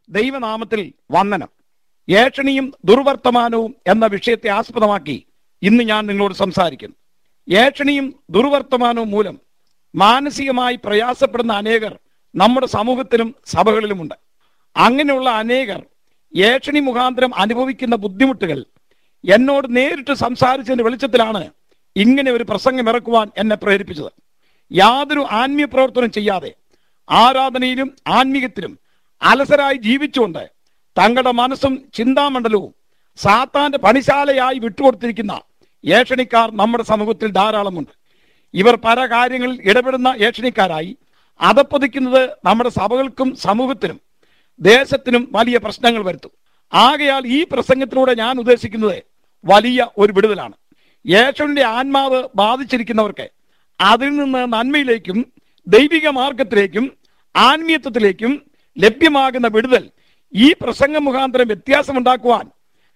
ദൈവനാമത്തിൽ വന്ദനം ഏഷണിയും ദുർവർത്തമാനവും എന്ന വിഷയത്തെ ആസ്പദമാക്കി ഇന്ന് ഞാൻ നിങ്ങളോട് സംസാരിക്കുന്നു ഏഷണിയും ദുർവർത്തമാനവും മൂലം മാനസികമായി പ്രയാസപ്പെടുന്ന അനേകർ നമ്മുടെ സമൂഹത്തിലും സഭകളിലുമുണ്ട് അങ്ങനെയുള്ള അനേകർ ഏഷണി മുഖാന്തരം അനുഭവിക്കുന്ന ബുദ്ധിമുട്ടുകൾ എന്നോട് നേരിട്ട് സംസാരിച്ചതിന്റെ വെളിച്ചത്തിലാണ് ഇങ്ങനെ ഒരു പ്രസംഗം ഇറക്കുവാൻ എന്നെ പ്രേരിപ്പിച്ചത് യാതൊരു ആത്മീയ പ്രവർത്തനം ചെയ്യാതെ ആരാധനയിലും ആത്മീയത്തിലും അലസരായി ജീവിച്ചുകൊണ്ട് തങ്ങളുടെ മനസ്സും ചിന്താമണ്ഡലവും സാത്താന്റെ പണിശാലയായി വിട്ടുകൊടുത്തിരിക്കുന്ന ഏഷണിക്കാർ നമ്മുടെ സമൂഹത്തിൽ ധാരാളമുണ്ട് ഇവർ പല കാര്യങ്ങളിൽ ഇടപെടുന്ന ഏഷണിക്കാരായി അതപ്പതിക്കുന്നത് നമ്മുടെ സഭകൾക്കും സമൂഹത്തിനും ദേശത്തിനും വലിയ പ്രശ്നങ്ങൾ വരുത്തും ആകയാൽ ഈ പ്രസംഗത്തിലൂടെ ഞാൻ ഉദ്ദേശിക്കുന്നത് വലിയ ഒരു വിടുതലാണ് യേശുവിന്റെ ആത്മാവ് ബാധിച്ചിരിക്കുന്നവർക്ക് അതിൽ നിന്ന് നന്മയിലേക്കും ദൈവിക മാർഗത്തിലേക്കും ആത്മീയത്വത്തിലേക്കും ലഭ്യമാകുന്ന വിടുതൽ ഈ പ്രസംഗ മുഖാന്തരം വ്യത്യാസമുണ്ടാക്കുവാൻ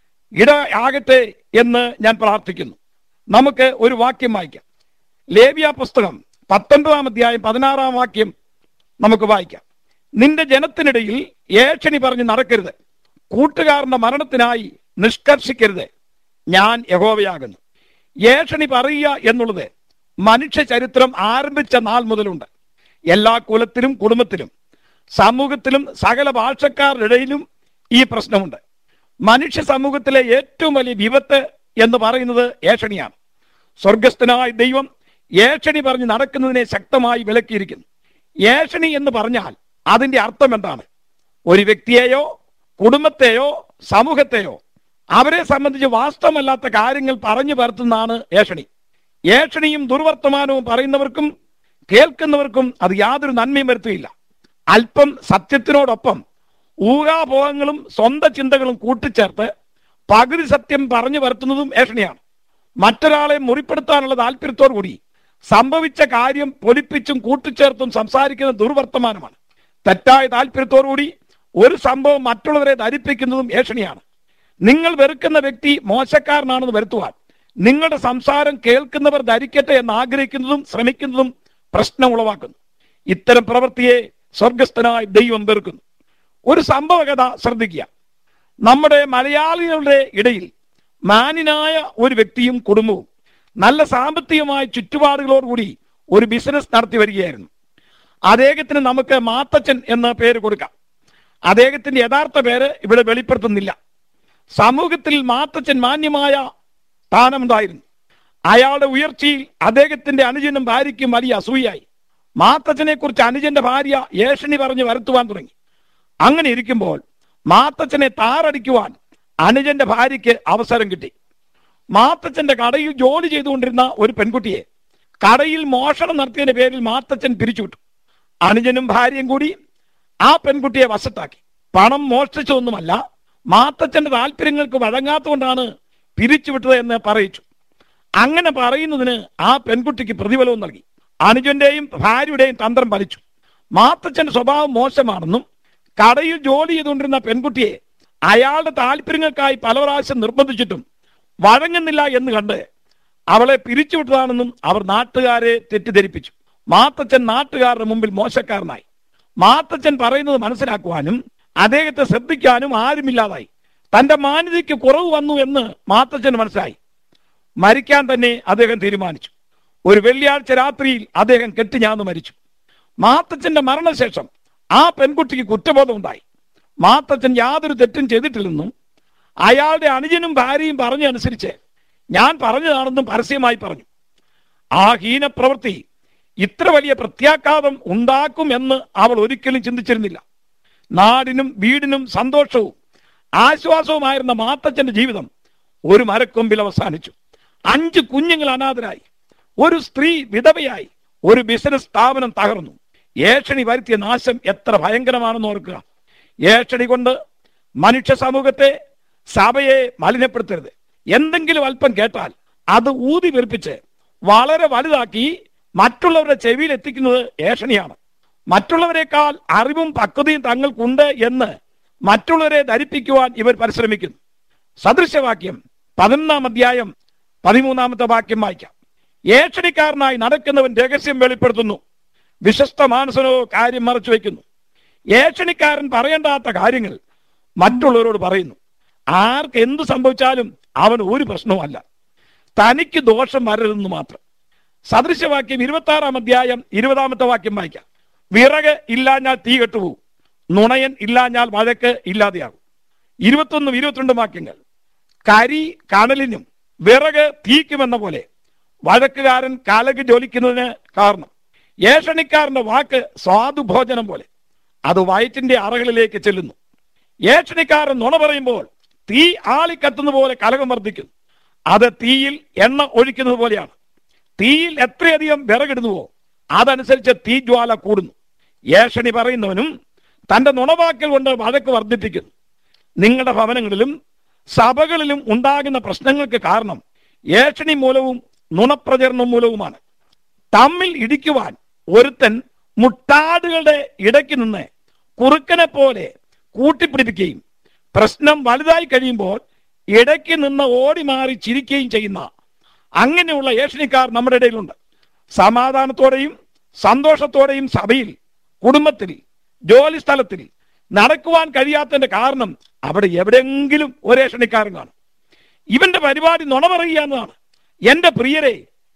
ഇട ആകട്ടെ എന്ന് ഞാൻ പ്രാർത്ഥിക്കുന്നു നമുക്ക് ഒരു വാക്യം വായിക്കാം ലേവ്യ പുസ്തകം പത്തൊൻപതാം അധ്യായം പതിനാറാം വാക്യം നമുക്ക് വായിക്കാം നിന്റെ ജനത്തിനിടയിൽ ഏഷണി പറഞ്ഞ് നടക്കരുത് കൂട്ടുകാരന്റെ മരണത്തിനായി നിഷ്കർഷിക്കരുത് ഞാൻ യഹോവയാകുന്നു ഏഷണി പറയുക എന്നുള്ളത് മനുഷ്യ ചരിത്രം ആരംഭിച്ച നാൾ മുതലുണ്ട് എല്ലാ കുലത്തിലും കുടുംബത്തിലും സമൂഹത്തിലും സകല ഭാഷക്കാരുടെ ഇടയിലും ഈ പ്രശ്നമുണ്ട് മനുഷ്യ സമൂഹത്തിലെ ഏറ്റവും വലിയ വിപത്ത് എന്ന് പറയുന്നത് ഏഷണിയാണ് സ്വർഗസ്ഥനായ ദൈവം ഏഷണി പറഞ്ഞ് നടക്കുന്നതിനെ ശക്തമായി വിലക്കിയിരിക്കുന്നു ഏഷണി എന്ന് പറഞ്ഞാൽ അതിന്റെ അർത്ഥം എന്താണ് ഒരു വ്യക്തിയെയോ കുടുംബത്തെയോ സമൂഹത്തെയോ അവരെ സംബന്ധിച്ച് വാസ്തവമല്ലാത്ത കാര്യങ്ങൾ പറഞ്ഞു പരത്തുന്നതാണ് ഏഷണി ഏഷണിയും ദുർവർത്തമാനവും പറയുന്നവർക്കും കേൾക്കുന്നവർക്കും അത് യാതൊരു നന്മയും വരുത്തുകയില്ല അല്പം സത്യത്തിനോടൊപ്പം ഊഹാഭോഗങ്ങളും സ്വന്തം ചിന്തകളും കൂട്ടിച്ചേർത്ത് പകുതി സത്യം പറഞ്ഞു വരുത്തുന്നതും ഏഷണിയാണ് മറ്റൊരാളെ മുറിപ്പെടുത്താനുള്ള താല്പര്യത്തോടു കൂടി സംഭവിച്ച കാര്യം പൊലിപ്പിച്ചും കൂട്ടിച്ചേർത്തും സംസാരിക്കുന്ന ദുർവർത്തമാനമാണ് തെറ്റായ താല്പര്യത്തോടുകൂടി ഒരു സംഭവം മറ്റുള്ളവരെ ധരിപ്പിക്കുന്നതും ഏഷണിയാണ് നിങ്ങൾ വെറുക്കുന്ന വ്യക്തി മോശക്കാരനാണെന്ന് വരുത്തുവാൻ നിങ്ങളുടെ സംസാരം കേൾക്കുന്നവർ ധരിക്കട്ടെ എന്ന് ആഗ്രഹിക്കുന്നതും ശ്രമിക്കുന്നതും പ്രശ്നം ഉളവാക്കുന്നു ഇത്തരം പ്രവൃത്തിയെ സ്വർഗസ്ഥനായ ദൈവം വെറുക്കുന്നു ഒരു സംഭവ കഥ ശ്രദ്ധിക്കുക നമ്മുടെ മലയാളികളുടെ ഇടയിൽ മാന്യനായ ഒരു വ്യക്തിയും കുടുംബവും നല്ല സാമ്പത്തികമായ ചുറ്റുപാടുകളോടുകൂടി ഒരു ബിസിനസ് നടത്തി വരികയായിരുന്നു അദ്ദേഹത്തിന് നമുക്ക് മാത്തച്ഛൻ എന്ന പേര് കൊടുക്കാം അദ്ദേഹത്തിന്റെ യഥാർത്ഥ പേര് ഇവിടെ വെളിപ്പെടുത്തുന്നില്ല സമൂഹത്തിൽ മാത്തച്ഛൻ മാന്യമായ സ്ഥാനമുണ്ടായിരുന്നു അയാളുടെ ഉയർച്ചയിൽ അദ്ദേഹത്തിന്റെ അനുജനും ഭാര്യയ്ക്കും വലിയ അസൂയായി മാത്തച്ഛനെ കുറിച്ച് അനുജന്റെ ഭാര്യ ഏഷണി പറഞ്ഞ് വരുത്തുവാൻ തുടങ്ങി അങ്ങനെ ഇരിക്കുമ്പോൾ മാത്തച്ഛനെ താറടിക്കുവാൻ അനുജന്റെ ഭാര്യയ്ക്ക് അവസരം കിട്ടി മാത്തച്ഛന്റെ കടയിൽ ജോലി ചെയ്തുകൊണ്ടിരുന്ന ഒരു പെൺകുട്ടിയെ കടയിൽ മോഷണം നടത്തിയതിന്റെ പേരിൽ മാത്തച്ഛൻ പിരിച്ചുവിട്ടു അനുജനും ഭാര്യയും കൂടി ആ പെൺകുട്ടിയെ വശത്താക്കി പണം മോഷ്ടിച്ചതൊന്നുമല്ല മാത്തച്ഛന്റെ താല്പര്യങ്ങൾക്ക് വഴങ്ങാത്തതുകൊണ്ടാണ് പിരിച്ചുവിട്ടത് എന്ന് പറയിച്ചു അങ്ങനെ പറയുന്നതിന് ആ പെൺകുട്ടിക്ക് പ്രതിഫലവും നൽകി അനുജന്റെയും ഭാര്യയുടെയും തന്ത്രം ഫലിച്ചു മാത്തച്ഛന്റെ സ്വഭാവം മോശമാണെന്നും കടയിൽ ജോലി ചെയ്തുകൊണ്ടിരുന്ന പെൺകുട്ടിയെ അയാളുടെ താല്പര്യങ്ങൾക്കായി പല പ്രാവശ്യം നിർബന്ധിച്ചിട്ടും വഴങ്ങുന്നില്ല എന്ന് കണ്ട് അവളെ പിരിച്ചുവിട്ടതാണെന്നും അവർ നാട്ടുകാരെ തെറ്റിദ്ധരിപ്പിച്ചു മാത്തച്ഛൻ നാട്ടുകാരുടെ മുമ്പിൽ മോശക്കാരനായി മാത്തച്ഛൻ പറയുന്നത് മനസ്സിലാക്കുവാനും അദ്ദേഹത്തെ ശ്രദ്ധിക്കാനും ആരുമില്ലാതായി തന്റെ മാന്യതയ്ക്ക് കുറവ് വന്നു എന്ന് മാത്തച്ഛൻ മനസ്സിലായി മരിക്കാൻ തന്നെ അദ്ദേഹം തീരുമാനിച്ചു ഒരു വെള്ളിയാഴ്ച രാത്രിയിൽ അദ്ദേഹം കെട്ടിഞ്ഞാന്ന് മരിച്ചു മാത്തച്ഛന്റെ മരണശേഷം ആ പെൺകുട്ടിക്ക് കുറ്റബോധം ഉണ്ടായി മാത്തച്ഛൻ യാതൊരു തെറ്റും ചെയ്തിട്ടില്ലെന്നും അയാളുടെ അനുജനും ഭാര്യയും പറഞ്ഞനുസരിച്ച് ഞാൻ പറഞ്ഞതാണെന്നും പരസ്യമായി പറഞ്ഞു ആ ഹീനപ്രവൃത്തി ഇത്ര വലിയ പ്രത്യാഘാതം ഉണ്ടാക്കും എന്ന് അവൾ ഒരിക്കലും ചിന്തിച്ചിരുന്നില്ല നാടിനും വീടിനും സന്തോഷവും ആശ്വാസവുമായിരുന്ന മാത്തച്ഛന്റെ ജീവിതം ഒരു മരക്കൊമ്പിൽ അവസാനിച്ചു അഞ്ച് കുഞ്ഞുങ്ങൾ അനാഥരായി ഒരു സ്ത്രീ വിധവയായി ഒരു ബിസിനസ് സ്ഥാപനം തകർന്നു ഏഷണി വരുത്തിയ നാശം എത്ര ഭയങ്കരമാണെന്ന് ഓർക്കുക ഏഷണി കൊണ്ട് മനുഷ്യ സമൂഹത്തെ സഭയെ മലിനപ്പെടുത്തരുത് എന്തെങ്കിലും അല്പം കേട്ടാൽ അത് ഊതി വെറുപ്പിച്ച് വളരെ വലുതാക്കി മറ്റുള്ളവരുടെ ചെവിയിൽ എത്തിക്കുന്നത് ഏഷണിയാണ് മറ്റുള്ളവരെക്കാൾ അറിവും പക്വതയും തങ്ങൾക്കുണ്ട് എന്ന് മറ്റുള്ളവരെ ധരിപ്പിക്കുവാൻ ഇവർ പരിശ്രമിക്കുന്നു സദൃശവാക്യം പതിനൊന്നാം അധ്യായം പതിമൂന്നാമത്തെ വാക്യം വായിക്കാം ഏഷണിക്കാരനായി നടക്കുന്നവൻ രഹസ്യം വെളിപ്പെടുത്തുന്നു വിശ്വസ്ത മാനസനോ കാര്യം മറച്ചു വയ്ക്കുന്നു ഏഷണിക്കാരൻ പറയേണ്ടാത്ത കാര്യങ്ങൾ മറ്റുള്ളവരോട് പറയുന്നു ആർക്ക് എന്ത് സംഭവിച്ചാലും അവൻ ഒരു പ്രശ്നവുമല്ല തനിക്ക് ദോഷം വരരുതെന്ന് മാത്രം സദൃശവാക്യം ഇരുപത്തി ആറാം അധ്യായം ഇരുപതാമത്തെ വാക്യം വായിക്കാം വിറക് ഇല്ലാഞ്ഞാൽ തീ കെട്ടുപോകും നുണയൻ ഇല്ലാഞ്ഞാൽ വഴക്ക് ഇല്ലാതെയാകും ഇരുപത്തൊന്നും ഇരുപത്തിരണ്ടും വാക്യങ്ങൾ കരി കടലിനും വിറക് തീക്കുമെന്ന പോലെ വഴക്കുകാരൻ കലക് ജ്വലിക്കുന്നതിന് കാരണം ഏഷണിക്കാരന്റെ വാക്ക് സ്വാദുഭോജനം പോലെ അത് വയറ്റിന്റെ അറകളിലേക്ക് ചെല്ലുന്നു ഏഷണിക്കാരൻ നുണ പറയുമ്പോൾ തീ ആളിക്കത്തുന്ന പോലെ കലകം വർദ്ധിക്കുന്നു അത് തീയിൽ എണ്ണ ഒഴിക്കുന്നത് പോലെയാണ് തീയിൽ എത്രയധികം വിറകിടുന്നുവോ അതനുസരിച്ച് തീജ്വാല കൂടുന്നു ഏഷണി പറയുന്നവനും തന്റെ നുണവാക്കൽ കൊണ്ട് വഴക്ക് വർദ്ധിപ്പിക്കുന്നു നിങ്ങളുടെ ഭവനങ്ങളിലും സഭകളിലും ഉണ്ടാകുന്ന പ്രശ്നങ്ങൾക്ക് കാരണം ഏഷണി മൂലവും നുണപ്രചരണം മൂലവുമാണ് തമ്മിൽ ഇടിക്കുവാൻ ഒരുത്തൻ മുട്ടാടുകളുടെ ഇടയ്ക്ക് നിന്ന് കുറുക്കനെ പോലെ കൂട്ടിപ്പിടിപ്പിക്കുകയും പ്രശ്നം വലുതായി കഴിയുമ്പോൾ ഇടയ്ക്ക് നിന്ന് ഓടി മാറി ചിരിക്കുകയും ചെയ്യുന്ന അങ്ങനെയുള്ള ഏഷണിക്കാർ നമ്മുടെ ഇടയിലുണ്ട് സമാധാനത്തോടെയും സന്തോഷത്തോടെയും സഭയിൽ കുടുംബത്തിൽ ജോലി സ്ഥലത്തിൽ നടക്കുവാൻ കഴിയാത്തതിന്റെ കാരണം അവിടെ എവിടെയെങ്കിലും ഒരു ഏഷണിക്കാരൻ കാണും ഇവന്റെ പരിപാടി നുണ പറയുക എന്നതാണ് എന്റെ പ്രിയരെ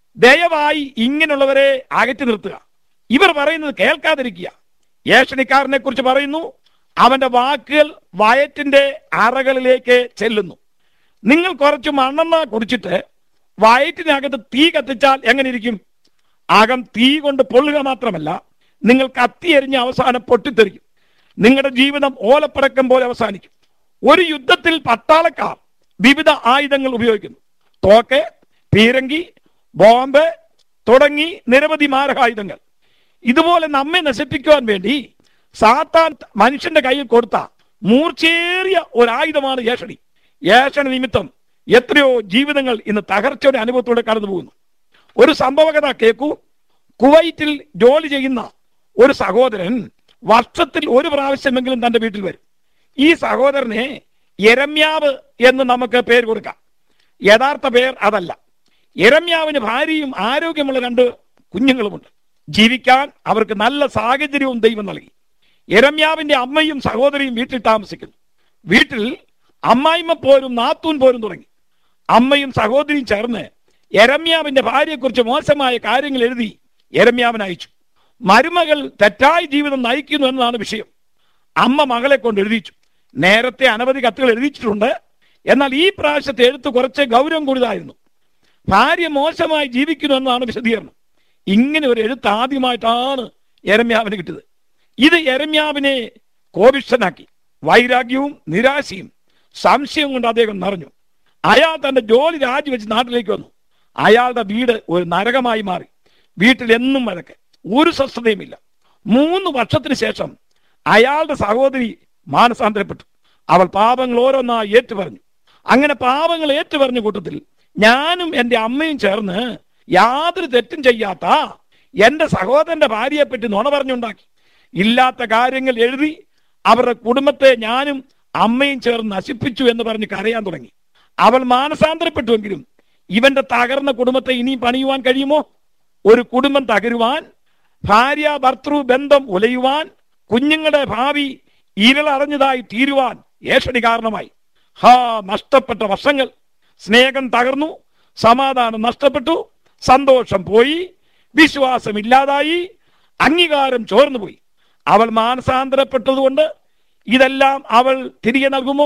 ദയവായി ഇങ്ങനെയുള്ളവരെ അകറ്റി നിർത്തുക ഇവർ പറയുന്നത് കേൾക്കാതിരിക്കുക ഏഷണിക്കാരനെ കുറിച്ച് പറയുന്നു അവന്റെ വാക്കുകൾ വയറ്റിന്റെ അറകളിലേക്ക് ചെല്ലുന്നു നിങ്ങൾ കുറച്ച് മണ്ണെണ്ണ കുടിച്ചിട്ട് വയറ്റിനകത്ത് തീ കത്തിച്ചാൽ എങ്ങനെ ഇരിക്കും അകം തീ കൊണ്ട് പൊള്ളുക മാത്രമല്ല നിങ്ങൾ കത്തിയെരിഞ്ഞ് അവസാനം പൊട്ടിത്തെറിക്കും നിങ്ങളുടെ ജീവിതം ഓലപ്പടക്കം പോലെ അവസാനിക്കും ഒരു യുദ്ധത്തിൽ പട്ടാളക്കാർ വിവിധ ആയുധങ്ങൾ ഉപയോഗിക്കുന്നു തോക്ക് പീരങ്കി ബോംബ് തുടങ്ങി നിരവധി മാരകായുധങ്ങൾ ഇതുപോലെ നമ്മെ നശിപ്പിക്കുവാൻ വേണ്ടി സാത്താൻ മനുഷ്യന്റെ കയ്യിൽ കൊടുത്ത മൂർച്ചേറിയ ഒരു ആയുധമാണ് ഏഷണി ഏഷണി നിമിത്തം എത്രയോ ജീവിതങ്ങൾ ഇന്ന് തകർച്ചയുടെ അനുഭവത്തോടെ കടന്നു പോകുന്നു ഒരു സംഭവകഥ കേൾക്കൂ കുവൈറ്റിൽ ജോലി ചെയ്യുന്ന ഒരു സഹോദരൻ വർഷത്തിൽ ഒരു പ്രാവശ്യമെങ്കിലും തന്റെ വീട്ടിൽ വരും ഈ സഹോദരനെ യരമ്യാവ് എന്ന് നമുക്ക് പേര് കൊടുക്കാം യഥാർത്ഥ പേർ അതല്ല യരമ്യാവിന് ഭാര്യയും ആരോഗ്യമുള്ള രണ്ട് കുഞ്ഞുങ്ങളുമുണ്ട് ജീവിക്കാൻ അവർക്ക് നല്ല സാഹചര്യവും ദൈവം നൽകി യരമ്യാവിന്റെ അമ്മയും സഹോദരിയും വീട്ടിൽ താമസിക്കുന്നു വീട്ടിൽ അമ്മായിമ്മ പോരും നാത്തൂൻ പോരും തുടങ്ങി അമ്മയും സഹോദരിയും ചേർന്ന് യരമ്യാവിന്റെ ഭാര്യയെക്കുറിച്ച് മോശമായ കാര്യങ്ങൾ എഴുതി യരമ്യാവിന് അയച്ചു മരുമകൾ തെറ്റായ ജീവിതം നയിക്കുന്നു എന്നതാണ് വിഷയം അമ്മ മകളെ കൊണ്ട് എഴുതിച്ചു നേരത്തെ അനവധി കത്തുകൾ എഴുതിച്ചിട്ടുണ്ട് എന്നാൽ ഈ പ്രാവശ്യത്തെ എഴുത്ത് കുറച്ച് ഗൗരവം കൂടുതലായിരുന്നു ഭാര്യ മോശമായി ജീവിക്കുന്നു എന്നതാണ് വിശദീകരണം ഇങ്ങനെ ഒരു എഴുത്ത് ആദ്യമായിട്ടാണ് എരമ്യാവിന് കിട്ടിയത് ഇത് എരമ്യാവിനെ കോപിഷ്ഠനാക്കി വൈരാഗ്യവും നിരാശയും സംശയവും കൊണ്ട് അദ്ദേഹം നിറഞ്ഞു അയാൾ തന്റെ ജോലി രാജിവെച്ച് നാട്ടിലേക്ക് വന്നു അയാളുടെ വീട് ഒരു നരകമായി മാറി വീട്ടിൽ എന്നും വഴക്ക് ഒരു സ്വസ്ഥതയുമില്ല മൂന്ന് വർഷത്തിന് ശേഷം അയാളുടെ സഹോദരി മാനസാന്തരപ്പെട്ടു അവൾ പാപങ്ങൾ ഓരോന്നായി ഏറ്റുപറഞ്ഞു അങ്ങനെ പാപങ്ങൾ ഏറ്റുപറഞ്ഞ കൂട്ടത്തിൽ ഞാനും എന്റെ അമ്മയും ചേർന്ന് യാതൊരു തെറ്റും ചെയ്യാത്ത എന്റെ സഹോദരന്റെ ഭാര്യയെ പറ്റി നുണ പറഞ്ഞുണ്ടാക്കി ഇല്ലാത്ത കാര്യങ്ങൾ എഴുതി അവരുടെ കുടുംബത്തെ ഞാനും അമ്മയും ചേർന്ന് നശിപ്പിച്ചു എന്ന് പറഞ്ഞ് കരയാൻ തുടങ്ങി അവൾ മാനസാന്തരപ്പെട്ടുവെങ്കിലും ഇവന്റെ തകർന്ന കുടുംബത്തെ ഇനിയും പണിയുവാൻ കഴിയുമോ ഒരു കുടുംബം തകരുവാൻ ഭാര്യ ഭർത്തൃ ബന്ധം ഉലയുവാൻ കുഞ്ഞുങ്ങളുടെ ഭാവി ഇരുളറിഞ്ഞതായി തീരുവാൻ ഏഷണി കാരണമായി ഹാ നഷ്ടപ്പെട്ട വർഷങ്ങൾ സ്നേഹം തകർന്നു സമാധാനം നഷ്ടപ്പെട്ടു സന്തോഷം പോയി വിശ്വാസം ഇല്ലാതായി അംഗീകാരം ചോർന്നുപോയി അവൾ മാനസാന്തരപ്പെട്ടതുകൊണ്ട് ഇതെല്ലാം അവൾ തിരികെ നൽകുമോ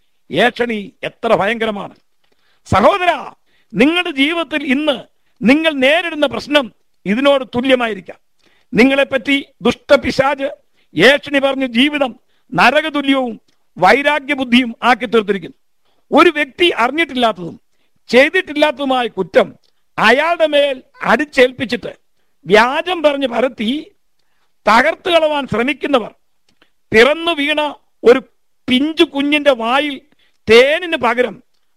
ഏഷണി എത്ര ഭയങ്കരമാണ് സഹോദര നിങ്ങളുടെ ജീവിതത്തിൽ ഇന്ന് നിങ്ങൾ നേരിടുന്ന പ്രശ്നം ഇതിനോട് തുല്യമായിരിക്കാം നിങ്ങളെപ്പറ്റി ദുഷ്ടപിശാജ് ഏഷണി പറഞ്ഞു ജീവിതം നരകതുല്യവും വൈരാഗ്യബുദ്ധിയും ആക്കി തീർത്തിരിക്കുന്നു ഒരു വ്യക്തി അറിഞ്ഞിട്ടില്ലാത്തതും ചെയ്തിട്ടില്ലാത്തതുമായ കുറ്റം അയാളുടെ മേൽ അടിച്ചേൽപ്പിച്ചിട്ട് വ്യാജം പറഞ്ഞ് പരത്തി തകർത്തു കളവാൻ ശ്രമിക്കുന്നവർ പിറന്നു വീണ ഒരു പിഞ്ചു കുഞ്ഞിന്റെ വായിൽ തേനിന് പകരം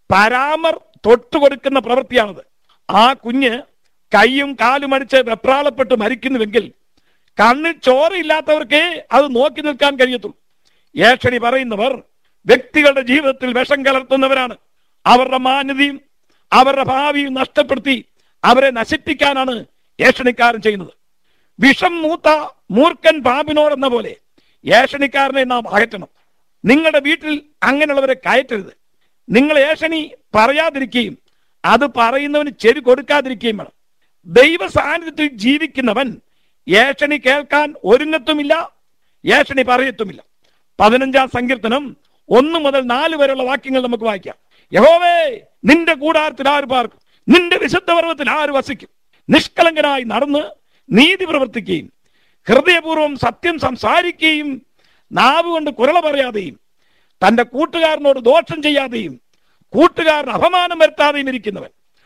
പരാമർ തൊട്ടുകൊടുക്കുന്ന പ്രവൃത്തിയാണത് ആ കുഞ്ഞ് കൈയും കാലും അടിച്ച് വെപ്രാളപ്പെട്ട് മരിക്കുന്നുവെങ്കിൽ കണ്ണിൽ ചോരയില്ലാത്തവർക്കേ അത് നോക്കി നിൽക്കാൻ കഴിയത്തുള്ളൂ ഏഷണി പറയുന്നവർ വ്യക്തികളുടെ ജീവിതത്തിൽ വിഷം കലർത്തുന്നവരാണ് അവരുടെ മാന്യതയും അവരുടെ ഭാവിയും നഷ്ടപ്പെടുത്തി അവരെ നശിപ്പിക്കാനാണ് ഏഷണിക്കാരൻ ചെയ്യുന്നത് വിഷം മൂത്ത മൂർഖൻ പാമ്പിനോടെന്ന പോലെ ഏഷണിക്കാരനെ നാം അകറ്റണം നിങ്ങളുടെ വീട്ടിൽ അങ്ങനെയുള്ളവരെ കയറ്റരുത് നിങ്ങൾ ഏഷണി പറയാതിരിക്കുകയും അത് പറയുന്നവന് ചെവി കൊടുക്കാതിരിക്കുകയും വേണം ദൈവ സാന്നിധ്യത്തിൽ ജീവിക്കുന്നവൻ ഏഷണി കേൾക്കാൻ ഒരുങ്ങത്തുമില്ല ഏഷണി പറയത്തുമില്ല പതിനഞ്ചാം സങ്കീർത്തനം ഒന്ന് മുതൽ നാല് വരെയുള്ള വാക്യങ്ങൾ നമുക്ക് വായിക്കാം യഹോവേ നിന്റെ കൂടാരത്തിൽ ആര് പാർക്കും നിന്റെ വിശുദ്ധ പർവ്വത്തിൽ ആര് വസിക്കും നിഷ്കളങ്കനായി നടന്ന് നീതി പ്രവർത്തിക്കുകയും ഹൃദയപൂർവ്വം സത്യം സംസാരിക്കുകയും നാവ് കൊണ്ട് കുരള പറയാതെയും തന്റെ കൂട്ടുകാരനോട് ദോഷം ചെയ്യാതെയും കൂട്ടുകാരന് അപമാനം വരുത്താതെയും ഇരിക്കുന്നവൻ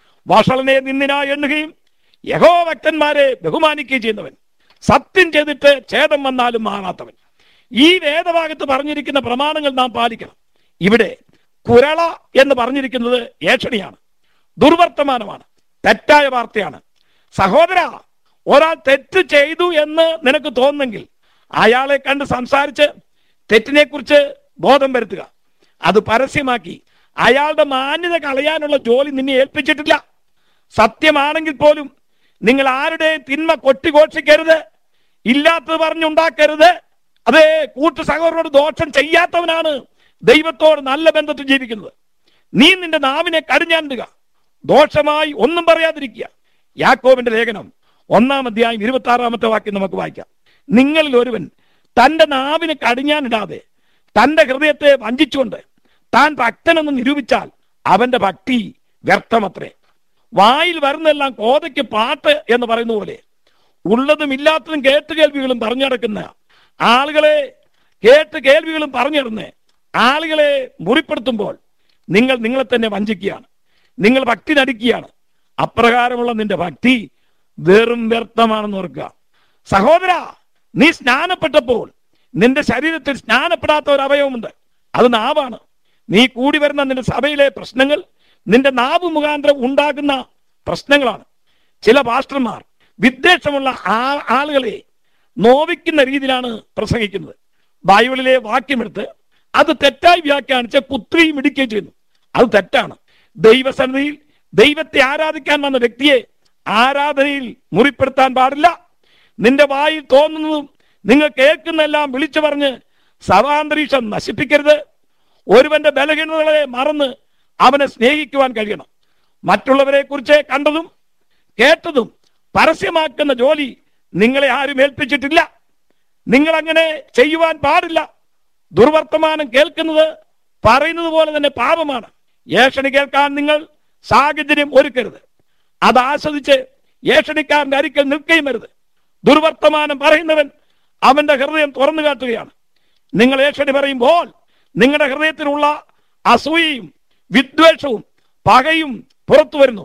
വഷളനെ നിന്നിനായി എണ്ണുകയും യഹോ ഭക്തന്മാരെ ബഹുമാനിക്കുകയും ചെയ്യുന്നവൻ സത്യം ചെയ്തിട്ട് ഛേദം വന്നാലും മാറാത്തവൻ ഈ വേദഭാഗത്ത് പറഞ്ഞിരിക്കുന്ന പ്രമാണങ്ങൾ നാം പാലിക്കണം ഇവിടെ കുരള എന്ന് പറഞ്ഞിരിക്കുന്നത് ഏഷണിയാണ് ദുർവർത്തമാനമാണ് തെറ്റായ വാർത്തയാണ് സഹോദര ഒരാൾ തെറ്റ് ചെയ്തു എന്ന് നിനക്ക് തോന്നുന്നെങ്കിൽ അയാളെ കണ്ട് സംസാരിച്ച് തെറ്റിനെ കുറിച്ച് ബോധം വരുത്തുക അത് പരസ്യമാക്കി അയാളുടെ മാന്യത കളയാനുള്ള ജോലി നിന്നെ ഏൽപ്പിച്ചിട്ടില്ല സത്യമാണെങ്കിൽ പോലും നിങ്ങൾ ആരുടെ തിന്മ കൊട്ടിഘോഷിക്കരുത് ഇല്ലാത്തത് പറഞ്ഞുണ്ടാക്കരുത് അതേ കൂട്ടു സഹോദരോട് ദോഷം ചെയ്യാത്തവനാണ് ദൈവത്തോട് നല്ല ബന്ധത്തിൽ ജീവിക്കുന്നത് നീ നിന്റെ നാവിനെ കടിഞ്ഞാണ്ടുക ദോഷമായി ഒന്നും പറയാതിരിക്കുക യാക്കോബിന്റെ ലേഖനം ഒന്നാം അധ്യായം ഇരുപത്തി ആറാമത്തെ വാക്യം നമുക്ക് വായിക്കാം നിങ്ങളിൽ ഒരുവൻ തന്റെ നാവിന് കടിഞ്ഞാനിടാതെ തന്റെ ഹൃദയത്തെ വഞ്ചിച്ചുകൊണ്ട് താൻ ഭക്തനെന്ന് നിരൂപിച്ചാൽ അവന്റെ ഭക്തി വ്യർത്ഥമത്രേ വായിൽ വരുന്നെല്ലാം കോതയ്ക്ക് പാട്ട് എന്ന് പറയുന്ന പോലെ ഉള്ളതും ഇല്ലാത്തതും കേട്ട് കേൾവികളും പറഞ്ഞു നടക്കുന്ന ആളുകളെ കേട്ട് കേൾവികളും പറഞ്ഞു നടന്ന് ആളുകളെ മുറിപ്പെടുത്തുമ്പോൾ നിങ്ങൾ നിങ്ങളെ തന്നെ വഞ്ചിക്കുകയാണ് നിങ്ങൾ ഭക്തി നടിക്കുകയാണ് അപ്രകാരമുള്ള നിന്റെ ഭക്തി വെറും വ്യർത്ഥമാണെന്ന് ഓർക്കുക സഹോദര നീ സ്നാനപ്പെട്ടപ്പോൾ നിന്റെ ശരീരത്തിൽ സ്നാനപ്പെടാത്ത ഒരു അവയവമുണ്ട് അത് നാവാണ് നീ കൂടി വരുന്ന നിന്റെ സഭയിലെ പ്രശ്നങ്ങൾ നിന്റെ നാവ് മുഖാന്തരം ഉണ്ടാകുന്ന പ്രശ്നങ്ങളാണ് ചില പാസ്റ്റർമാർ വിദ്വേഷമുള്ള ആ ആളുകളെ നോവിക്കുന്ന രീതിയിലാണ് പ്രസംഗിക്കുന്നത് ബൈബിളിലെ വാക്യമെടുത്ത് അത് തെറ്റായി വ്യാഖ്യാനിച്ച് കുത്തുകയും ഇടിക്കുകയും ചെയ്യുന്നു അത് തെറ്റാണ് ദൈവസന്നിധിയിൽ ദൈവത്തെ ആരാധിക്കാൻ വന്ന വ്യക്തിയെ ആരാധനയിൽ മുറിപ്പെടുത്താൻ പാടില്ല നിന്റെ വായിൽ തോന്നുന്നതും നിങ്ങൾ കേൾക്കുന്നെല്ലാം വിളിച്ചു പറഞ്ഞ് സഭാന്തരീക്ഷം നശിപ്പിക്കരുത് ഒരുവന്റെ ബലഹീനതകളെ മറന്ന് അവനെ സ്നേഹിക്കുവാൻ കഴിയണം മറ്റുള്ളവരെ കുറിച്ച് കണ്ടതും കേട്ടതും പരസ്യമാക്കുന്ന ജോലി നിങ്ങളെ ആരും ഏൽപ്പിച്ചിട്ടില്ല നിങ്ങൾ അങ്ങനെ ചെയ്യുവാൻ പാടില്ല ദുർവർത്തമാനം കേൾക്കുന്നത് പറയുന്നത് പോലെ തന്നെ പാപമാണ് ഏഷണി കേൾക്കാൻ നിങ്ങൾ സാഹചര്യം ഒരുക്കരുത് അത് ആസ്വദിച്ച് ഏഷണിക്കാരന്റെ അരിക്കൽ നിൽക്കുകയും വരുത് ദുർവർത്തമാനം പറയുന്നവൻ അവന്റെ ഹൃദയം തുറന്നു കാട്ടുകയാണ് നിങ്ങൾ ഏഷണി പറയുമ്പോൾ നിങ്ങളുടെ ഹൃദയത്തിലുള്ള അസൂയയും വിദ്വേഷവും പകയും പുറത്തു വരുന്നു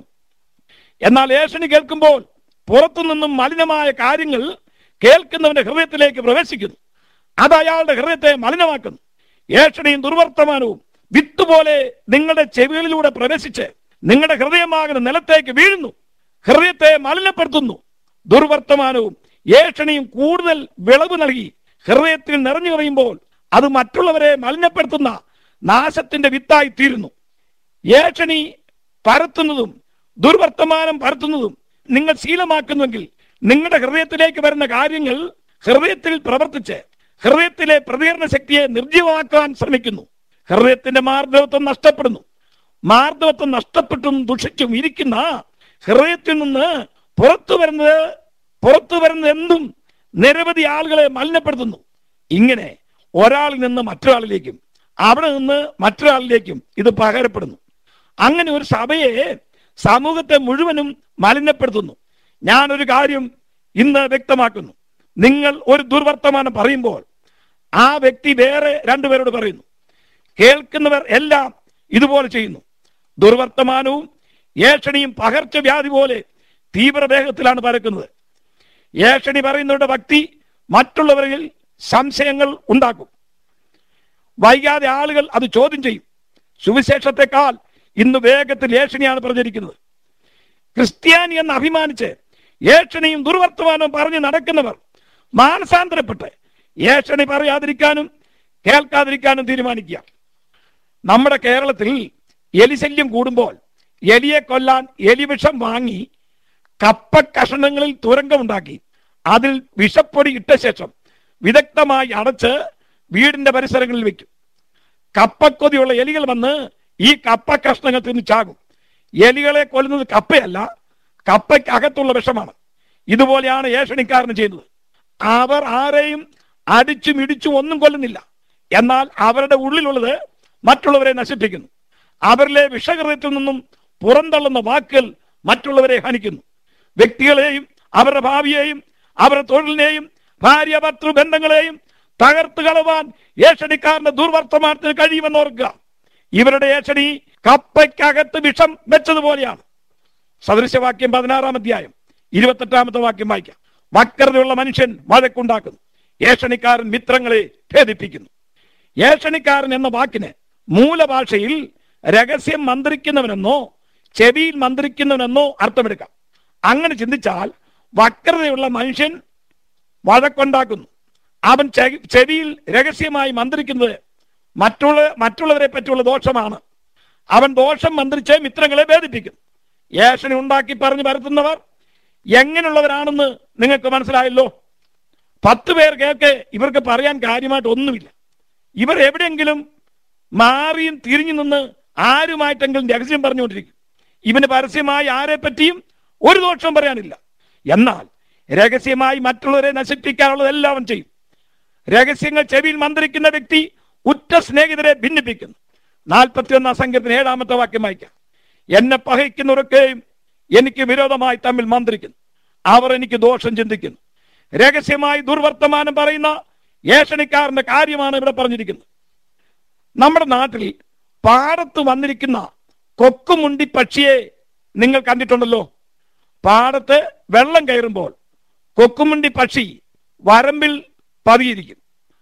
എന്നാൽ ഏഷണി കേൾക്കുമ്പോൾ പുറത്തു നിന്നും മലിനമായ കാര്യങ്ങൾ കേൾക്കുന്നവന്റെ ഹൃദയത്തിലേക്ക് പ്രവേശിക്കുന്നു അത് അയാളുടെ ഹൃദയത്തെ മലിനമാക്കുന്നു ഏഷണിയും ദുർവർത്തമാനവും വിത്തുപോലെ നിങ്ങളുടെ ചെവികളിലൂടെ പ്രവേശിച്ച് നിങ്ങളുടെ ഹൃദയമാകുന്ന നിലത്തേക്ക് വീഴുന്നു ഹൃദയത്തെ മലിനപ്പെടുത്തുന്നു ദുർവർത്തമാനവും ഏഷണിയും കൂടുതൽ വിളവ് നൽകി ഹൃദയത്തിൽ നിറഞ്ഞു കഴിയുമ്പോൾ അത് മറ്റുള്ളവരെ മലിനപ്പെടുത്തുന്ന നാശത്തിന്റെ വിത്തായി തീരുന്നു ഏഷണി പരത്തുന്നതും ദുർവർത്തമാനം പരത്തുന്നതും നിങ്ങൾ ശീലമാക്കുന്നുവെങ്കിൽ നിങ്ങളുടെ ഹൃദയത്തിലേക്ക് വരുന്ന കാര്യങ്ങൾ ഹൃദയത്തിൽ പ്രവർത്തിച്ച് ഹൃദയത്തിലെ പ്രതികരണ ശക്തിയെ നിർജീവമാക്കാൻ ശ്രമിക്കുന്നു ഹൃദയത്തിന്റെ മാർദ്ദവത്വം നഷ്ടപ്പെടുന്നു മാർദ്ദവത്വം നഷ്ടപ്പെട്ടും ദുഷിച്ചും ഇരിക്കുന്ന ഹൃദയത്തിൽ നിന്ന് പുറത്തു വരുന്നത് പുറത്തു വരുന്ന എന്തും നിരവധി ആളുകളെ മലിനപ്പെടുത്തുന്നു ഇങ്ങനെ ഒരാളിൽ നിന്ന് മറ്റൊരാളിലേക്കും അവിടെ നിന്ന് മറ്റൊരാളിലേക്കും ഇത് പകരപ്പെടുന്നു അങ്ങനെ ഒരു സഭയെ സമൂഹത്തെ മുഴുവനും മലിനപ്പെടുത്തുന്നു ഞാനൊരു കാര്യം ഇന്ന് വ്യക്തമാക്കുന്നു നിങ്ങൾ ഒരു ദുർവർത്തമാനം പറയുമ്പോൾ ആ വ്യക്തി വേറെ രണ്ടുപേരോട് പറയുന്നു കേൾക്കുന്നവർ എല്ലാം ഇതുപോലെ ചെയ്യുന്നു ദുർവർത്തമാനവും ഏഷണിയും പകർച്ചവ്യാധി പോലെ തീവ്രവേഗത്തിലാണ് പരക്കുന്നത് ഏഷണി പറയുന്നവരുടെ ഭക്തി മറ്റുള്ളവരിൽ സംശയങ്ങൾ ഉണ്ടാക്കും വൈകാതെ ആളുകൾ അത് ചോദ്യം ചെയ്യും സുവിശേഷത്തെക്കാൾ ഇന്ന് വേഗത്തിൽ ഏഷണിയാണ് പ്രചരിക്കുന്നത് ക്രിസ്ത്യാനി എന്ന് അഭിമാനിച്ച് ഏഷണിയും ദുർവർത്തമാനവും പറഞ്ഞ് നടക്കുന്നവർ മാനസാന്തരപ്പെട്ട് ഏഷണി പറയാതിരിക്കാനും കേൾക്കാതിരിക്കാനും തീരുമാനിക്കുക നമ്മുടെ കേരളത്തിൽ എലിശല്യം കൂടുമ്പോൾ എലിയെ കൊല്ലാൻ എലിവിഷം വാങ്ങി കപ്പ കഷണങ്ങളിൽ തുരങ്കമുണ്ടാക്കി അതിൽ വിഷപ്പൊടി ഇട്ട ശേഷം വിദഗ്ധമായി അടച്ച് വീടിന്റെ പരിസരങ്ങളിൽ വെക്കും കപ്പക്കൊതിയുള്ള എലികൾ വന്ന് ഈ കപ്പ കഷ്ണങ്ങൾ തിന്ന് ചാകും എലികളെ കൊല്ലുന്നത് കപ്പയല്ല കപ്പയ്ക്ക് അകത്തുള്ള വിഷമാണ് ഇതുപോലെയാണ് ഏഷണിക്കാരന് ചെയ്യുന്നത് അവർ ആരെയും അടിച്ചും ഇടിച്ചും ഒന്നും കൊല്ലുന്നില്ല എന്നാൽ അവരുടെ ഉള്ളിലുള്ളത് മറ്റുള്ളവരെ നശിപ്പിക്കുന്നു അവരിലെ വിഷകൃത്യത്തിൽ നിന്നും പുറന്തള്ളുന്ന വാക്കുകൾ മറ്റുള്ളവരെ ഹനിക്കുന്നു വ്യക്തികളെയും അവരുടെ ഭാവിയെയും അവരുടെ തൊഴിലിനെയും ഭാര്യ ഭർത്തൃ ബന്ധങ്ങളെയും തകർത്ത് കളവാൻ ഏഷണിക്കാരന്റെ ദുർവർത്തമാനത്തിന് കഴിയുമെന്ന് ഓർക്കുക ഇവരുടെ ഏഷണി കപ്പയ്ക്കകത്ത് വിഷം വെച്ചതുപോലെയാണ് സദൃശവാക്യം പതിനാറാം അധ്യായം ഇരുപത്തെട്ടാമത്തെ വാക്യം വായിക്കാം വക്രതയുള്ള മനുഷ്യൻ വഴക്കുണ്ടാക്കുന്നു ഏഷണിക്കാരൻ മിത്രങ്ങളെ ഭേദിപ്പിക്കുന്നു ഏഷണിക്കാരൻ എന്ന വാക്കിന് മൂലഭാഷയിൽ രഹസ്യം മന്ത്രിക്കുന്നവനെന്നോ ചെവിയിൽ മന്ത്രിക്കുന്നവനെന്നോ അർത്ഥമെടുക്കാം അങ്ങനെ ചിന്തിച്ചാൽ വക്രതയുള്ള മനുഷ്യൻ വഴക്കുണ്ടാക്കുന്നു അവൻ ചെ- ചെവിയിൽ രഹസ്യമായി മന്ത്രിക്കുന്നത് മറ്റുള്ള മറ്റുള്ളവരെ പറ്റിയുള്ള ദോഷമാണ് അവൻ ദോഷം മന്ത്രിച്ച് മിത്രങ്ങളെ ഭേദിപ്പിക്കും ഏഷണി ഉണ്ടാക്കി പറഞ്ഞു പരത്തുന്നവർ എങ്ങനെയുള്ളവരാണെന്ന് നിങ്ങൾക്ക് മനസ്സിലായല്ലോ പത്ത് പേർ കേൾക്ക് ഇവർക്ക് പറയാൻ കാര്യമായിട്ട് ഒന്നുമില്ല ഇവർ എവിടെയെങ്കിലും മാറിയും തിരിഞ്ഞു നിന്ന് ആരുമായിട്ടെങ്കിലും രഹസ്യം പറഞ്ഞുകൊണ്ടിരിക്കും ഇവന് പരസ്യമായി ആരെ പറ്റിയും ഒരു ദോഷവും പറയാനില്ല എന്നാൽ രഹസ്യമായി മറ്റുള്ളവരെ നശിപ്പിക്കാനുള്ളതെല്ലാം അവൻ ചെയ്യും രഹസ്യങ്ങൾ ചെവിയിൽ മന്ത്രിക്കുന്ന വ്യക്തി ഉറ്റ സ്നേഹിതരെ ഭിന്നിപ്പിക്കുന്നു നാൽപ്പത്തി ഒന്നാം സംഘത്തിന് ഏഴാമത്തെ വാക്യം വായിക്കാം എന്നെ പകയ്ക്കുന്നവരൊക്കെയും എനിക്ക് വിരോധമായി തമ്മിൽ മന്ത്രിക്കുന്നു അവർ എനിക്ക് ദോഷം ചിന്തിക്കുന്നു രഹസ്യമായി ദുർവർത്തമാനം പറയുന്ന ഏഷണിക്കാരന്റെ കാര്യമാണ് ഇവിടെ പറഞ്ഞിരിക്കുന്നത് നമ്മുടെ നാട്ടിൽ പാടത്ത് വന്നിരിക്കുന്ന കൊക്കുമുണ്ടി പക്ഷിയെ നിങ്ങൾ കണ്ടിട്ടുണ്ടല്ലോ പാടത്ത് വെള്ളം കയറുമ്പോൾ കൊക്കുമുണ്ടി പക്ഷി വരമ്പിൽ പതിയിരിക്കും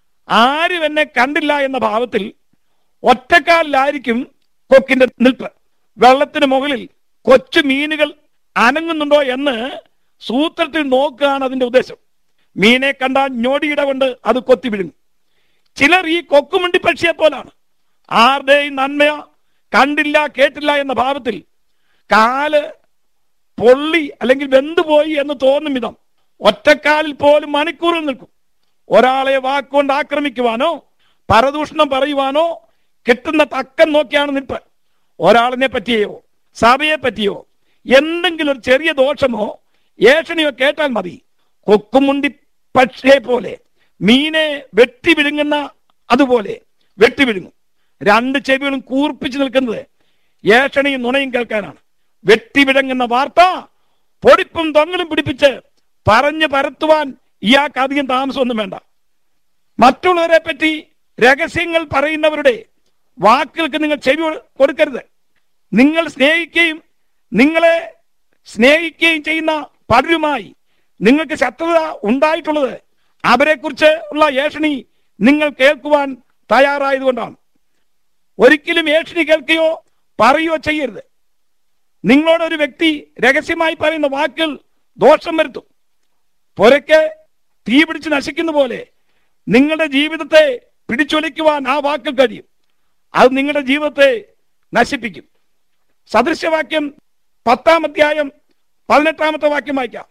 ആരും എന്നെ കണ്ടില്ല എന്ന ഭാവത്തിൽ ഒറ്റക്കാലിലായിരിക്കും കൊക്കിന്റെ നിൽപ്പ് വെള്ളത്തിന് മുകളിൽ കൊച്ചു മീനുകൾ അനങ്ങുന്നുണ്ടോ എന്ന് സൂത്രത്തിൽ നോക്കുകയാണ് അതിന്റെ ഉദ്ദേശം മീനെ കണ്ടാൽ ഞൊടിയിട കൊണ്ട് അത് കൊത്തി വിഴുങ്ങും ചിലർ ഈ കൊക്കുമുണ്ടി പക്ഷിയെ പോലാണ് ആരുടെയും നന്മ കണ്ടില്ല കേട്ടില്ല എന്ന ഭാവത്തിൽ കാല് പൊള്ളി അല്ലെങ്കിൽ വെന്തുപോയി എന്ന് തോന്നും വിധം ഒറ്റക്കാലിൽ പോലും മണിക്കൂറിൽ നിൽക്കും ഒരാളെ വാക്കുകൊണ്ട് ആക്രമിക്കുവാനോ പരദൂഷണം പറയുവാനോ കിട്ടുന്ന തക്കം നോക്കിയാണ് നിൽപ്പ് ഒരാളിനെ പറ്റിയോ സഭയെ പറ്റിയോ എന്തെങ്കിലും ഒരു ചെറിയ ദോഷമോ ഏഷണിയോ കേട്ടാൽ മതി കൊക്കുമുണ്ടി പക്ഷിയെ പോലെ മീനെ വെട്ടി വിഴുങ്ങുന്ന അതുപോലെ വെട്ടി വിഴുങ്ങും രണ്ട് ചെവികളും കൂർപ്പിച്ചു നിൽക്കുന്നത് ഏഷണിയും നുണയും കേൾക്കാനാണ് വെട്ടി വിഴുങ്ങുന്ന വാർത്ത പൊടിപ്പും തൊങ്ങലും പിടിപ്പിച്ച് പറഞ്ഞു പരത്തുവാൻ ഇയാൾക്ക് അധികം താമസമൊന്നും വേണ്ട മറ്റുള്ളവരെ പറ്റി രഹസ്യങ്ങൾ പറയുന്നവരുടെ വാക്കുകൾക്ക് നിങ്ങൾ ചെവി കൊടുക്കരുത് നിങ്ങൾ സ്നേഹിക്കുകയും നിങ്ങളെ സ്നേഹിക്കുകയും ചെയ്യുന്ന പലരുമായി നിങ്ങൾക്ക് ശത്രുത ഉണ്ടായിട്ടുള്ളത് അവരെക്കുറിച്ച് ഉള്ള ഏഷണി നിങ്ങൾ കേൾക്കുവാൻ തയ്യാറായതുകൊണ്ടാണ് ഒരിക്കലും ഏഷണി കേൾക്കുകയോ പറയുകയോ ചെയ്യരുത് നിങ്ങളോട് ഒരു വ്യക്തി രഹസ്യമായി പറയുന്ന വാക്കുകൾ ദോഷം വരുത്തും പുരയ്ക്ക് തീ പിടിച്ച് നശിക്കുന്ന പോലെ നിങ്ങളുടെ ജീവിതത്തെ പിടിച്ചൊലിക്കുവാൻ ആ വാക്കുകൾ കഴിയും അത് നിങ്ങളുടെ ജീവിതത്തെ നശിപ്പിക്കും സദൃശ്യവാക്യം പത്താം അധ്യായം പതിനെട്ടാമത്തെ വാക്യം വായിക്കാം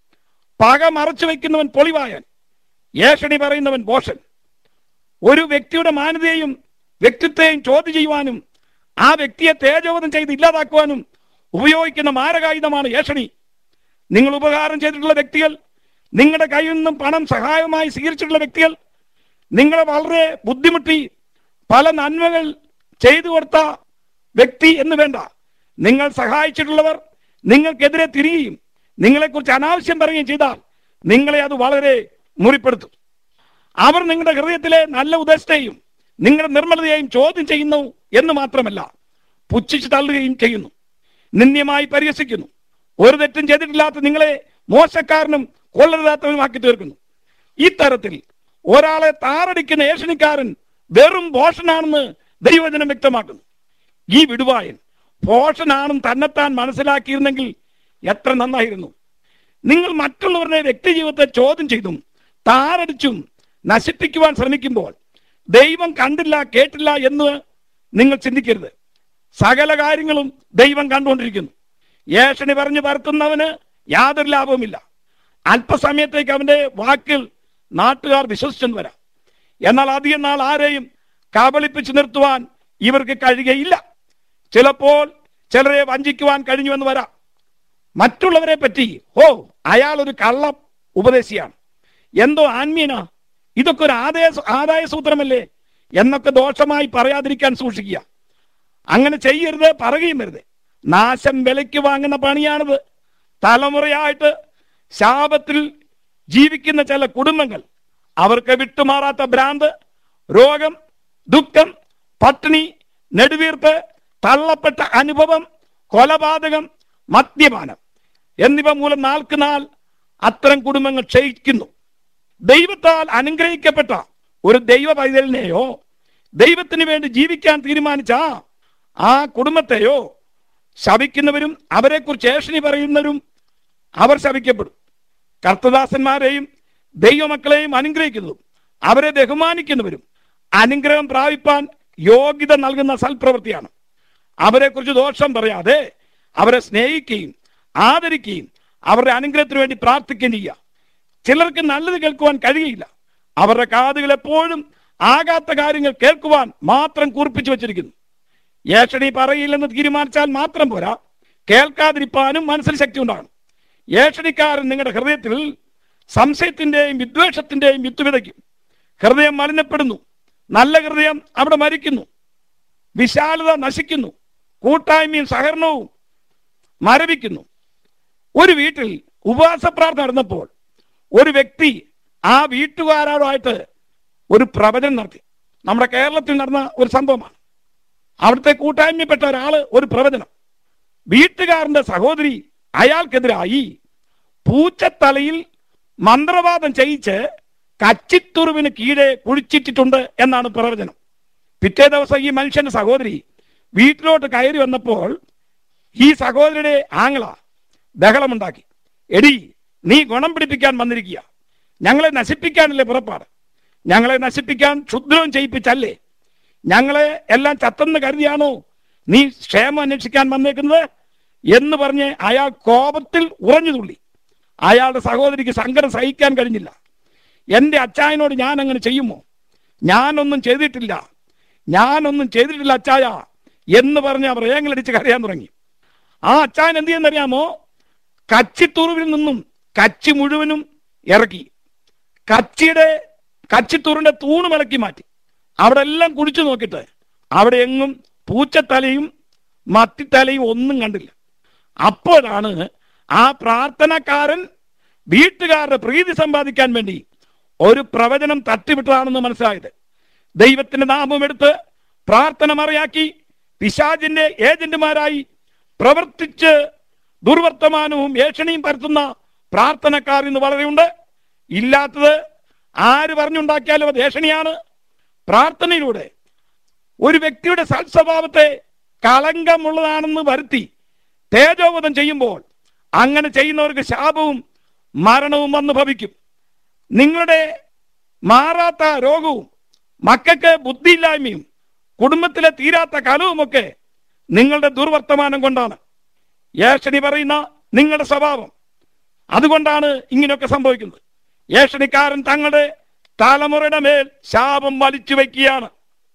പക മറച്ചു വയ്ക്കുന്നവൻ പൊളിവായൻ ഏഷണി പറയുന്നവൻ ബോഷൻ ഒരു വ്യക്തിയുടെ മാന്യതയും വ്യക്തിത്വയും ചോദ്യം ചെയ്യുവാനും ആ വ്യക്തിയെ തേജോവധം ചെയ്ത് ഇല്ലാതാക്കുവാനും ഉപയോഗിക്കുന്ന മാരകായുധമാണ് ഏഷണി നിങ്ങൾ ഉപകാരം ചെയ്തിട്ടുള്ള വ്യക്തികൾ നിങ്ങളുടെ കയ്യിൽ നിന്നും പണം സഹായമായി സ്വീകരിച്ചിട്ടുള്ള വ്യക്തികൾ നിങ്ങളെ വളരെ ബുദ്ധിമുട്ടി പല നന്മകൾ ചെയ്തു കൊടുത്ത വ്യക്തി എന്ന് വേണ്ട നിങ്ങൾ സഹായിച്ചിട്ടുള്ളവർ നിങ്ങൾക്കെതിരെ തിരിയുകയും നിങ്ങളെക്കുറിച്ച് അനാവശ്യം പറയുകയും ചെയ്താൽ നിങ്ങളെ അത് വളരെ മുറിപ്പെടുത്തും അവർ നിങ്ങളുടെ ഹൃദയത്തിലെ നല്ല ഉദ്ദേശത്തെയും നിങ്ങളുടെ നിർമ്മലതയെയും ചോദ്യം ചെയ്യുന്നു എന്ന് മാത്രമല്ല പുച്ഛിച്ച് തള്ളുകയും ചെയ്യുന്നു നിന്ദ്യമായി പരിഹസിക്കുന്നു ഒരു തെറ്റും ചെയ്തിട്ടില്ലാത്ത നിങ്ങളെ മോശക്കാരനും കൊള്ളരുതാത്തവനുമാക്കി തീർക്കുന്നു ഇത്തരത്തിൽ ഒരാളെ താറടിക്കുന്ന ഏഷണിക്കാരൻ വെറും ഭോഷനാണെന്ന് ദൈവജനം വ്യക്തമാക്കുന്നു ഈ വിടുവായൻ ഭോഷനാണെന്ന് തന്നെത്താൻ മനസ്സിലാക്കിയിരുന്നെങ്കിൽ എത്ര നന്നായിരുന്നു നിങ്ങൾ മറ്റുള്ളവരുടെ വ്യക്തിജീവിതത്തെ ചോദ്യം ചെയ്തും താറടിച്ചും നശിപ്പിക്കുവാൻ ശ്രമിക്കുമ്പോൾ ദൈവം കണ്ടില്ല കേട്ടില്ല എന്ന് നിങ്ങൾ ചിന്തിക്കരുത് സകല കാര്യങ്ങളും ദൈവം കണ്ടുകൊണ്ടിരിക്കുന്നു ഏഷണി പറഞ്ഞു പരത്തുന്നവന് യാതൊരു ലാഭവുമില്ല അല്പസമയത്തേക്ക് അവന്റെ വാക്കുകൾ നാട്ടുകാർ വിശ്വസിച്ചെന്ന് വരാം എന്നാൽ അധികം നാൾ ആരെയും കബളിപ്പിച്ചു നിർത്തുവാൻ ഇവർക്ക് കഴിയുകയില്ല ചിലപ്പോൾ ചിലരെ വഞ്ചിക്കുവാൻ കഴിഞ്ഞുവെന്ന് വരാം മറ്റുള്ളവരെ പറ്റി ഓ അയാൾ ഒരു കള്ള ഉപദേശിയാണ് എന്തോ ആത്മീയനാ ഇതൊക്കെ ഒരു ആദായ ആദായ സൂത്രമല്ലേ എന്നൊക്കെ ദോഷമായി പറയാതിരിക്കാൻ സൂക്ഷിക്കുക അങ്ങനെ ചെയ്യരുത് പറയുകയും വരുത് നാശം വിലയ്ക്ക് വാങ്ങുന്ന പണിയാണിത് തലമുറയായിട്ട് ശാപത്തിൽ ജീവിക്കുന്ന ചില കുടുംബങ്ങൾ അവർക്ക് വിട്ടുമാറാത്ത ഭ്രാന്ത് രോഗം ദുഃഖം പട്ടിണി നെടുവീർപ്പ് തള്ളപ്പെട്ട അനുഭവം കൊലപാതകം മദ്യപാനം എന്നിവ മൂലം നാൾക്ക് നാൾ അത്തരം കുടുംബങ്ങൾ ക്ഷയിക്കുന്നു ദൈവത്താൽ അനുഗ്രഹിക്കപ്പെട്ട ഒരു ദൈവ പൈതലിനെയോ ദൈവത്തിന് വേണ്ടി ജീവിക്കാൻ തീരുമാനിച്ച ആ കുടുംബത്തെയോ ശപിക്കുന്നവരും അവരെക്കുറിച്ച് ഏഷണി പറയുന്നവരും അവർ ശപിക്കപ്പെടും കർത്തദാസന്മാരെയും ദൈവമക്കളെയും അനുഗ്രഹിക്കുന്നതും അവരെ ബഹുമാനിക്കുന്നവരും അനുഗ്രഹം പ്രാപിപ്പാൻ യോഗ്യത നൽകുന്ന സൽപ്രവൃത്തിയാണ് അവരെക്കുറിച്ച് ദോഷം പറയാതെ അവരെ സ്നേഹിക്കുകയും ആദരിക്കുകയും അവരുടെ അനുഗ്രഹത്തിന് വേണ്ടി പ്രാർത്ഥിക്കുകയും ചെയ്യുക ചിലർക്ക് നല്ലത് കേൾക്കുവാൻ കഴിയില്ല അവരുടെ കാതുകൾ എപ്പോഴും ആകാത്ത കാര്യങ്ങൾ കേൾക്കുവാൻ മാത്രം കൂർപ്പിച്ചു വെച്ചിരിക്കുന്നു ഏഷണി പറയില്ലെന്ന് തീരുമാനിച്ചാൽ മാത്രം പോരാ കേൾക്കാതിരിപ്പാനും മനസ്സിൽ ശക്തി ഉണ്ടാകണം ഏഷണിക്കാരൻ നിങ്ങളുടെ ഹൃദയത്തിൽ സംശയത്തിന്റെയും വിദ്വേഷത്തിന്റെയും വിത്ത് വിതയ്ക്കും ഹൃദയം മലിനപ്പെടുന്നു നല്ല ഹൃദയം അവിടെ മരിക്കുന്നു വിശാലത നശിക്കുന്നു കൂട്ടായ്മയും സഹകരണവും മരവിക്കുന്നു ഒരു വീട്ടിൽ ഉപവാസ പ്രാർത്ഥന നടന്നപ്പോൾ ഒരു വ്യക്തി ആ വീട്ടുകാരോടായിട്ട് ഒരു പ്രവചനം നടത്തി നമ്മുടെ കേരളത്തിൽ നടന്ന ഒരു സംഭവമാണ് അവിടുത്തെ കൂട്ടായ്മപ്പെട്ട ഒരാള് ഒരു പ്രവചനം വീട്ടുകാരന്റെ സഹോദരി അയാൾക്കെതിരായി പൂച്ചത്തലയിൽ മന്ത്രവാദം ചെയ്യിച്ച് കച്ചിത്തുറുവിന് കീഴെ കുഴിച്ചിട്ടിട്ടുണ്ട് എന്നാണ് പ്രവചനം പിറ്റേ ദിവസം ഈ മനുഷ്യന്റെ സഹോദരി വീട്ടിലോട്ട് കയറി വന്നപ്പോൾ ഈ സഹോദരിയുടെ ആങ്ങള ബഹളമുണ്ടാക്കി എടി നീ ഗുണം പിടിപ്പിക്കാൻ വന്നിരിക്കുക ഞങ്ങളെ നശിപ്പിക്കാനല്ലേ പുറപ്പാട് ഞങ്ങളെ നശിപ്പിക്കാൻ ക്ഷുദ്രവും ചെയ്യിപ്പിച്ചല്ലേ ഞങ്ങളെ എല്ലാം ചത്തെന്ന് കരുതിയാണോ നീ ക്ഷേമം അന്വേഷിക്കാൻ വന്നേക്കുന്നത് എന്ന് പറഞ്ഞ് അയാൾ കോപത്തിൽ ഉറഞ്ഞു തുള്ളി അയാളുടെ സഹോദരിക്ക് സങ്കടം സഹിക്കാൻ കഴിഞ്ഞില്ല എന്റെ അച്ചായനോട് ഞാൻ അങ്ങനെ ചെയ്യുമോ ഞാനൊന്നും ചെയ്തിട്ടില്ല ഞാനൊന്നും ചെയ്തിട്ടില്ല അച്ചായ എന്ന് പറഞ്ഞ് അവർ ഏങ്ങളടിച്ച് കരയാൻ തുടങ്ങി ആ അച്ചായൻ എന്ത് ചെയ്യുന്നറിയാമോ കച്ചിത്തുറുവിൽ നിന്നും കച്ചി മുഴുവനും ഇറക്കി കച്ചിയുടെ കച്ചിത്തുറിന്റെ തൂണ് മിളക്കി മാറ്റി അവിടെ എല്ലാം കുടിച്ചു നോക്കിയിട്ട് അവിടെ എങ്ങും പൂച്ചത്തലയും മത്തിത്തലയും ഒന്നും കണ്ടില്ല അപ്പോഴാണ് ആ പ്രാർത്ഥനക്കാരൻ വീട്ടുകാരുടെ പ്രീതി സമ്പാദിക്കാൻ വേണ്ടി ഒരു പ്രവചനം തട്ടിവിട്ടതാണെന്ന് മനസ്സിലായത് ദൈവത്തിന്റെ നാമം എടുത്ത് പ്രാർത്ഥന മറയാക്കി പിശാജിന്റെ ഏജന്റുമാരായി പ്രവർത്തിച്ച് ദുർവർത്തമാനവും ഏഷണിയും പരത്തുന്ന പ്രാർത്ഥനക്കാർ ഇന്ന് വളരെയുണ്ട് ഇല്ലാത്തത് ആര് പറഞ്ഞുണ്ടാക്കിയാലും അത് ഏഷണിയാണ് പ്രാർത്ഥനയിലൂടെ ഒരു വ്യക്തിയുടെ സൽസ്വഭാവത്തെ കളങ്കമുള്ളതാണെന്ന് വരുത്തി തേജോവധം ചെയ്യുമ്പോൾ അങ്ങനെ ചെയ്യുന്നവർക്ക് ശാപവും മരണവും വന്ന് ഭവിക്കും നിങ്ങളുടെ മാറാത്ത രോഗവും മക്കൾക്ക് ബുദ്ധിയില്ലായ്മയും കുടുംബത്തിലെ തീരാത്ത കലവുമൊക്കെ നിങ്ങളുടെ ദുർവർത്തമാനം കൊണ്ടാണ് ഏഷണി പറയുന്ന നിങ്ങളുടെ സ്വഭാവം അതുകൊണ്ടാണ് ഇങ്ങനെയൊക്കെ സംഭവിക്കുന്നത് ഏഷണിക്കാരൻ തങ്ങളുടെ തലമുറയുടെ മേൽ ശാപം വലിച്ചു വയ്ക്കുകയാണ്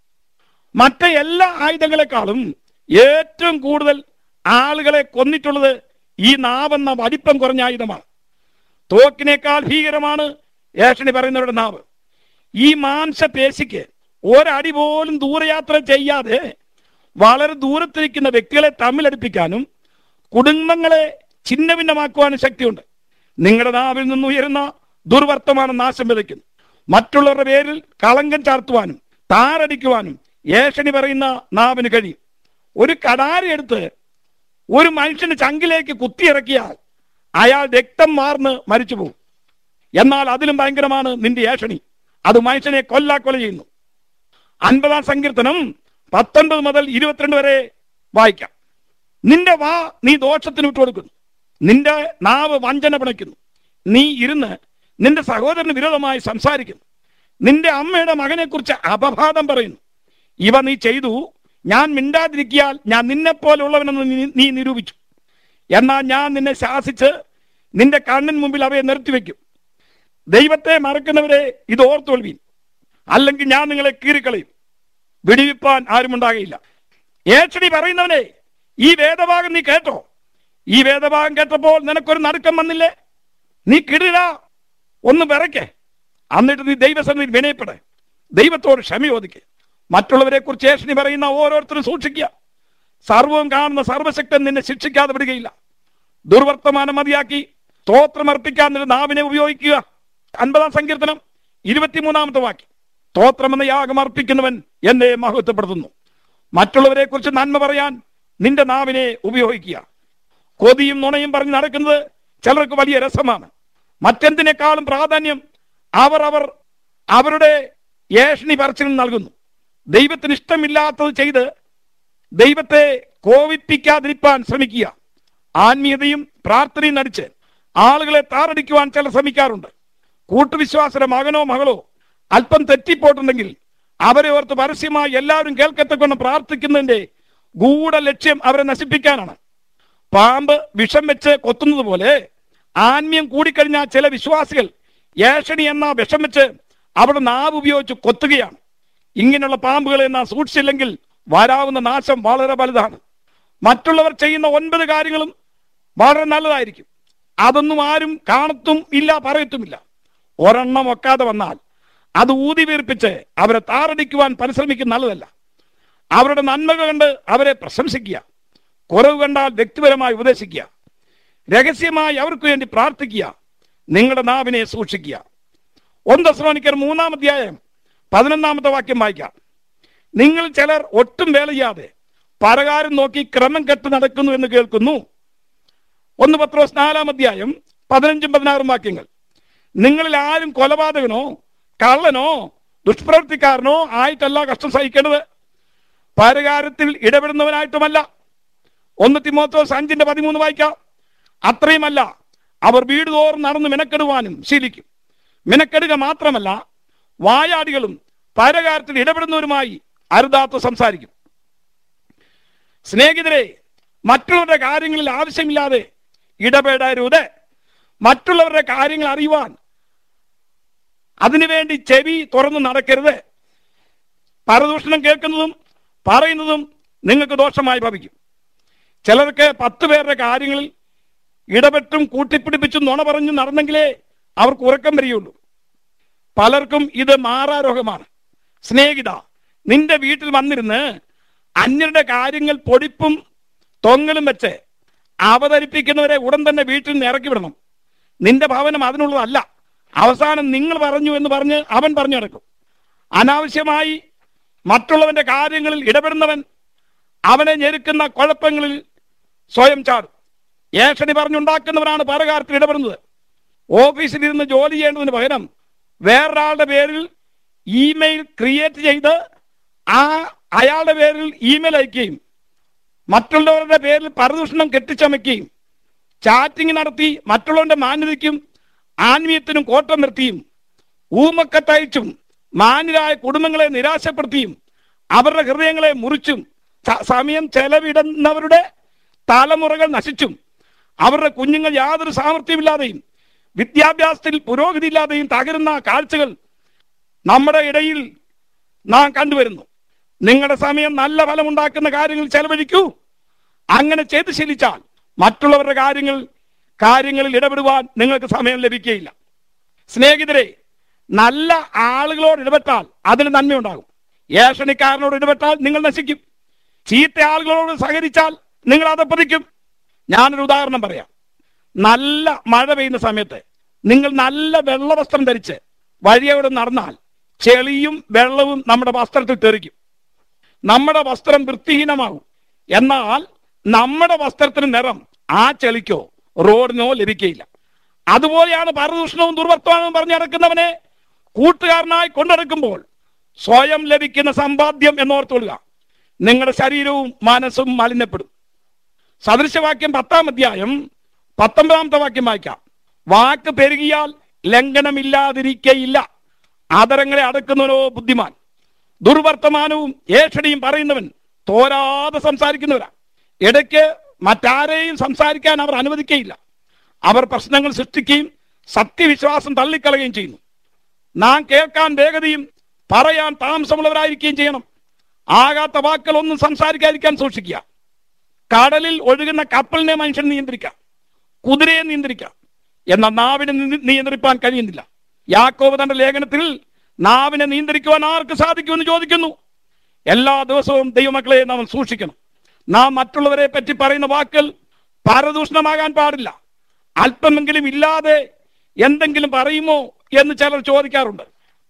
മറ്റേ എല്ലാ ആയുധങ്ങളെക്കാളും ഏറ്റവും കൂടുതൽ ആളുകളെ കൊന്നിട്ടുള്ളത് ഈ നാവെന്ന വലിപ്പം കുറഞ്ഞ ആയുധമാണ് തോക്കിനേക്കാൾ ഭീകരമാണ് ഏഷണി പറയുന്നവരുടെ നാവ് ഈ മാംസപേശിക്ക് ഒരടി പോലും ദൂരയാത്ര ചെയ്യാതെ വളരെ ദൂരത്തിരിക്കുന്ന വ്യക്തികളെ തമ്മിലടിപ്പിക്കാനും കുടുംബങ്ങളെ ഛിന്ന ഭിന്നമാക്കുവാനും ശക്തിയുണ്ട് നിങ്ങളുടെ നാവിൽ നിന്ന് ഉയരുന്ന ദുർവർത്തമാനം നാശം വിതയ്ക്കുന്നു മറ്റുള്ളവരുടെ പേരിൽ കളങ്കം ചാർത്തുവാനും താറടിക്കുവാനും ഏഷണി പറയുന്ന നാവിന് കഴിയും ഒരു കടാരി എടുത്ത് ഒരു മനുഷ്യന് ചങ്കിലേക്ക് കുത്തിയിറക്കിയാൽ അയാൾ രക്തം മാർന്ന് മരിച്ചു പോകും എന്നാൽ അതിലും ഭയങ്കരമാണ് നിന്റെ ഏഷണി അത് മനുഷ്യനെ കൊല്ലാക്കൊല ചെയ്യുന്നു അൻപതാം സങ്കീർത്തനം പത്തൊൻപത് മുതൽ ഇരുപത്തിരണ്ട് വരെ വായിക്കാം നിന്റെ വാ നീ ദോഷത്തിന് വിട്ടുകൊടുക്കുന്നു നിന്റെ നാവ് വഞ്ചന പിണയ്ക്കുന്നു നീ ഇരുന്ന് നിന്റെ സഹോദരന് വിരോധമായി സംസാരിക്കുന്നു നിന്റെ അമ്മയുടെ മകനെ കുറിച്ച് അപവാദം പറയുന്നു ഇവ നീ ചെയ്തു ഞാൻ മിണ്ടാതിരിക്കിയാൽ ഞാൻ നിന്നെപ്പോലുള്ളവനെന്ന് നീ- നീ നിരൂപിച്ചു എന്നാൽ ഞാൻ നിന്നെ ശാസിച്ച് നിന്റെ കണ്ണിന് മുമ്പിൽ അവയെ നിർത്തിവെക്കും ദൈവത്തെ മറക്കുന്നവരെ ഇത് ഓർത്തോൾവീൻ അല്ലെങ്കിൽ ഞാൻ നിങ്ങളെ കീറിക്കളയും വിടിവിപ്പാൻ ആരും ഉണ്ടാകയില്ല ഏച്ചടി പറയുന്നവനെ ഈ വേദഭാഗം നീ കേട്ടോ ഈ വേദഭാഗം കേട്ടപ്പോൾ നിനക്കൊരു നടുക്കം വന്നില്ലേ നീ കിടില ഒന്ന് വിറയ്ക്കേ എന്നിട്ട് നീ ദൈവസന്നിധിയിൽ വിനയപ്പെടെ ദൈവത്തോട് ക്ഷമ ചോദിക്കുക മറ്റുള്ളവരെ കുറിച്ച് ഏഷണി പറയുന്ന ഓരോരുത്തരും സൂക്ഷിക്കുക സർവവും കാണുന്ന സർവശക്തൻ നിന്നെ ശിക്ഷിക്കാതെ വിടുകയില്ല ദുർവർത്തമാനം മതിയാക്കി സ്തോത്രമർപ്പിക്കാൻ നിന്റെ നാവിനെ ഉപയോഗിക്കുക അൻപതാം സങ്കീർത്തനം ഇരുപത്തിമൂന്നാമത്തെ വാക്യം സ്തോത്രം എന്ന യാഗം അർപ്പിക്കുന്നവൻ എന്നെ മഹത്വപ്പെടുത്തുന്നു മറ്റുള്ളവരെ കുറിച്ച് നന്മ പറയാൻ നിന്റെ നാവിനെ ഉപയോഗിക്കുക കൊതിയും നുണയും പറഞ്ഞ് നടക്കുന്നത് ചിലർക്ക് വലിയ രസമാണ് മറ്റെന്തിനേക്കാളും പ്രാധാന്യം അവർ അവർ അവരുടെ ഏഷണി പറച്ചിലും നൽകുന്നു ദൈവത്തിന് ഇഷ്ടമില്ലാത്തത് ചെയ്ത് ദൈവത്തെ കോപിപ്പിക്കാതിരിക്കാൻ ശ്രമിക്കുക ആത്മീയതയും പ്രാർത്ഥനയും നടിച്ച് ആളുകളെ താറടിക്കുവാൻ ചിലർ ശ്രമിക്കാറുണ്ട് കൂട്ടുവിശ്വാസയുടെ മകനോ മകളോ അല്പം തെറ്റിപ്പോട്ടുണ്ടെങ്കിൽ അവരെ ഓർത്ത് പരസ്യമായി എല്ലാവരും കേൾക്കത്തക്കൊണ്ട് പ്രാർത്ഥിക്കുന്നതിന്റെ ഗൂഢ ലക്ഷ്യം അവരെ നശിപ്പിക്കാനാണ് പാമ്പ് വിഷം വെച്ച് കൊത്തുന്നത് പോലെ ആത്മീയം കൂടിക്കഴിഞ്ഞാൽ ചില വിശ്വാസികൾ ഏഷണി എന്ന വിഷം വെച്ച് അവിടെ നാവ് ഉപയോഗിച്ച് കൊത്തുകയാണ് ഇങ്ങനെയുള്ള പാമ്പുകളെ നാം സൂക്ഷിച്ചില്ലെങ്കിൽ വരാവുന്ന നാശം വളരെ വലുതാണ് മറ്റുള്ളവർ ചെയ്യുന്ന ഒൻപത് കാര്യങ്ങളും വളരെ നല്ലതായിരിക്കും അതൊന്നും ആരും കാണത്തും ഇല്ല പറയത്തുമില്ല ഒരെണ്ണം ഒക്കാതെ വന്നാൽ അത് ഊതി വീർപ്പിച്ച് അവരെ താറടിക്കുവാൻ പരിശ്രമിക്കുന്ന നല്ലതല്ല അവരുടെ നന്മകൾ കണ്ട് അവരെ പ്രശംസിക്കുക കുറവ് കണ്ടാൽ വ്യക്തിപരമായി ഉപദേശിക്കുക രഹസ്യമായി അവർക്ക് വേണ്ടി പ്രാർത്ഥിക്കുക നിങ്ങളുടെ നാവിനെ സൂക്ഷിക്കുക ഒന്ന് ശ്രോണിക്കർ മൂന്നാം അധ്യായം പതിനൊന്നാമത്തെ വാക്യം വായിക്കാം നിങ്ങൾ ചിലർ ഒട്ടും വേല ചെയ്യാതെ പരകാരം നോക്കി ക്രമം കെട്ട് നടക്കുന്നു എന്ന് കേൾക്കുന്നു ഒന്ന് പത്രോസ് നാലാം അധ്യായം പതിനഞ്ചും പതിനാറും വാക്യങ്ങൾ നിങ്ങളിൽ ആരും കൊലപാതകനോ കള്ളനോ ദുഷ്പ്രവർത്തിക്കാരനോ ആയിട്ടല്ല കഷ്ടം സഹിക്കേണ്ടത് പരകാരത്തിൽ ഇടപെടുന്നവനായിട്ടുമല്ല ഒന്ന് തിമോത്തോസ് അഞ്ചിന്റെ പതിമൂന്ന് വായിക്കാം അത്രയുമല്ല അവർ വീട് തോറും നടന്ന് മിനക്കെടുവാനും ശീലിക്കും മിനക്കെടുക മാത്രമല്ല വായാടികളും പരകാരത്തിൽ ഇടപെടുന്നവരുമായി അരുതാത്ത സംസാരിക്കും സ്നേഹിതരെ മറ്റുള്ളവരുടെ കാര്യങ്ങളിൽ ആവശ്യമില്ലാതെ ഇടപെടരുത് മറ്റുള്ളവരുടെ കാര്യങ്ങൾ അറിയുവാൻ അതിനുവേണ്ടി ചെവി തുറന്ന് നടക്കരുത് പരദൂഷണം കേൾക്കുന്നതും പറയുന്നതും നിങ്ങൾക്ക് ദോഷമായി ഭവിക്കും ചിലർക്ക് പത്ത് പേരുടെ കാര്യങ്ങളിൽ ഇടപെട്ടും കൂട്ടിപ്പിടിപ്പിച്ചും നുണ പറഞ്ഞു നടന്നെങ്കിലേ അവർക്ക് ഉറക്കം വരികയുള്ളൂ പലർക്കും ഇത് മാറാരോഗമാണ് സ്നേഹിത നിന്റെ വീട്ടിൽ വന്നിരുന്ന് അന്യരുടെ കാര്യങ്ങൾ പൊടിപ്പും തൊങ്ങലും വെച്ച് അവതരിപ്പിക്കുന്നവരെ ഉടൻ തന്നെ വീട്ടിൽ നിന്ന് ഇറക്കി വിടണം നിന്റെ ഭവനം അതിനുള്ളതല്ല അവസാനം നിങ്ങൾ പറഞ്ഞു എന്ന് പറഞ്ഞ് അവൻ പറഞ്ഞു നടക്കും അനാവശ്യമായി മറ്റുള്ളവന്റെ കാര്യങ്ങളിൽ ഇടപെടുന്നവൻ അവനെ ഞെരുക്കുന്ന കുഴപ്പങ്ങളിൽ സ്വയം ചാടും ഏഷണി പറഞ്ഞുണ്ടാക്കുന്നവരാണ് പരകാരത്തിൽ ഇടപെടുന്നത് ഓഫീസിൽ ഇരുന്ന് ജോലി ചെയ്യേണ്ടതിന് പകരം വേറൊരാളുടെ പേരിൽ ഇമെയിൽ ക്രിയേറ്റ് ചെയ്ത് ആ അയാളുടെ പേരിൽ ഇമെയിൽ അയക്കുകയും മറ്റുള്ളവരുടെ പേരിൽ പരദൂഷണം കെട്ടിച്ചമയ്ക്കുകയും ചാറ്റിംഗ് നടത്തി മറ്റുള്ളവരുടെ മാന്യതയ്ക്കും ആത്മീയത്തിനും കോട്ടം നിർത്തിയും ഊമക്കത്തയച്ചും മാന്യരായ കുടുംബങ്ങളെ നിരാശപ്പെടുത്തിയും അവരുടെ ഹൃദയങ്ങളെ മുറിച്ചും സ- സമയം ചെലവിടുന്നവരുടെ തലമുറകൾ നശിച്ചും അവരുടെ കുഞ്ഞുങ്ങൾ യാതൊരു സാമർഥ്യമില്ലാതെയും വിദ്യാഭ്യാസത്തിൽ പുരോഗതിയില്ലാതെയും തകരുന്ന കാഴ്ചകൾ നമ്മുടെ ഇടയിൽ നാം കണ്ടുവരുന്നു നിങ്ങളുടെ സമയം നല്ല ഫലമുണ്ടാക്കുന്ന കാര്യങ്ങൾ ചെലവഴിക്കൂ അങ്ങനെ ചെയ്ത് ശീലിച്ചാൽ മറ്റുള്ളവരുടെ കാര്യങ്ങൾ കാര്യങ്ങളിൽ ഇടപെടുവാൻ നിങ്ങൾക്ക് സമയം ലഭിക്കുകയില്ല സ്നേഹിതരെ നല്ല ആളുകളോട് ഇടപെട്ടാൽ അതിന് നന്മയുണ്ടാകും ഏഷണിക്കാരനോട് ഇടപെട്ടാൽ നിങ്ങൾ നശിക്കും ചീത്ത ആളുകളോട് സഹകരിച്ചാൽ നിങ്ങൾ അതപ്പതിക്കും ഞാനൊരു ഉദാഹരണം പറയാം നല്ല മഴ പെയ്യുന്ന സമയത്ത് നിങ്ങൾ നല്ല വെള്ള വസ്ത്രം ധരിച്ച് വഴിയോടെ നടന്നാൽ ചെളിയും വെള്ളവും നമ്മുടെ വസ്ത്രത്തിൽ തെറിക്കും നമ്മുടെ വസ്ത്രം വൃത്തിഹീനമാകും എന്നാൽ നമ്മുടെ വസ്ത്രത്തിന് നിറം ആ ചെളിക്കോ റോഡിനോ ലഭിക്കയില്ല അതുപോലെയാണ് പരദൂഷണവും ദുർവർത്തമാനവും പറഞ്ഞു നടക്കുന്നവനെ കൂട്ടുകാരനായി കൊണ്ടുനടക്കുമ്പോൾ സ്വയം ലഭിക്കുന്ന സമ്പാദ്യം എന്നോർത്തുകൊള്ളുക നിങ്ങളുടെ ശരീരവും മനസ്സും മലിനപ്പെടും സദൃശവാക്യം പത്താം അധ്യായം പത്തൊമ്പതാമത്തെ വാക്യം വായിക്കാം വാക്ക് പെരുകിയാൽ ലംഘനമില്ലാതിരിക്കയില്ല ആദരങ്ങളെ അടക്കുന്നവനോ ബുദ്ധിമാൻ ദുർവർത്തമാനവും ഏഷണിയും പറയുന്നവൻ തോരാതെ സംസാരിക്കുന്നവരാ ഇടയ്ക്ക് മറ്റാരെയും സംസാരിക്കാൻ അവർ അനുവദിക്കയില്ല അവർ പ്രശ്നങ്ങൾ സൃഷ്ടിക്കുകയും സത്യവിശ്വാസം തള്ളിക്കളയുകയും ചെയ്യുന്നു നാം കേൾക്കാൻ വേഗതയും പറയാൻ താമസമുള്ളവരായിരിക്കുകയും ചെയ്യണം ആകാത്ത വാക്കുകൾ ഒന്നും സംസാരിക്കാതിരിക്കാൻ സൂക്ഷിക്കുക കടലിൽ ഒഴുകുന്ന കപ്പലിനെ മനുഷ്യൻ നിയന്ത്രിക്കാം കുതിരയെ നിയന്ത്രിക്കാം എന്നാൽ നാവിനെ നി- നിയന്ത്രിപ്പാൻ കഴിയുന്നില്ല യാക്കോബ് തന്റെ ലേഖനത്തിൽ നാവിനെ നിയന്ത്രിക്കുവാൻ ആർക്ക് സാധിക്കുമെന്ന് ചോദിക്കുന്നു എല്ലാ ദിവസവും ദൈവമക്കളെ നാം സൂക്ഷിക്കണം നാം മറ്റുള്ളവരെ പറ്റി പറയുന്ന വാക്കുകൾ പരദൂഷണമാകാൻ പാടില്ല അല്പമെങ്കിലും ഇല്ലാതെ എന്തെങ്കിലും പറയുമോ എന്ന് ചിലർ ചോദിക്കാറുണ്ട്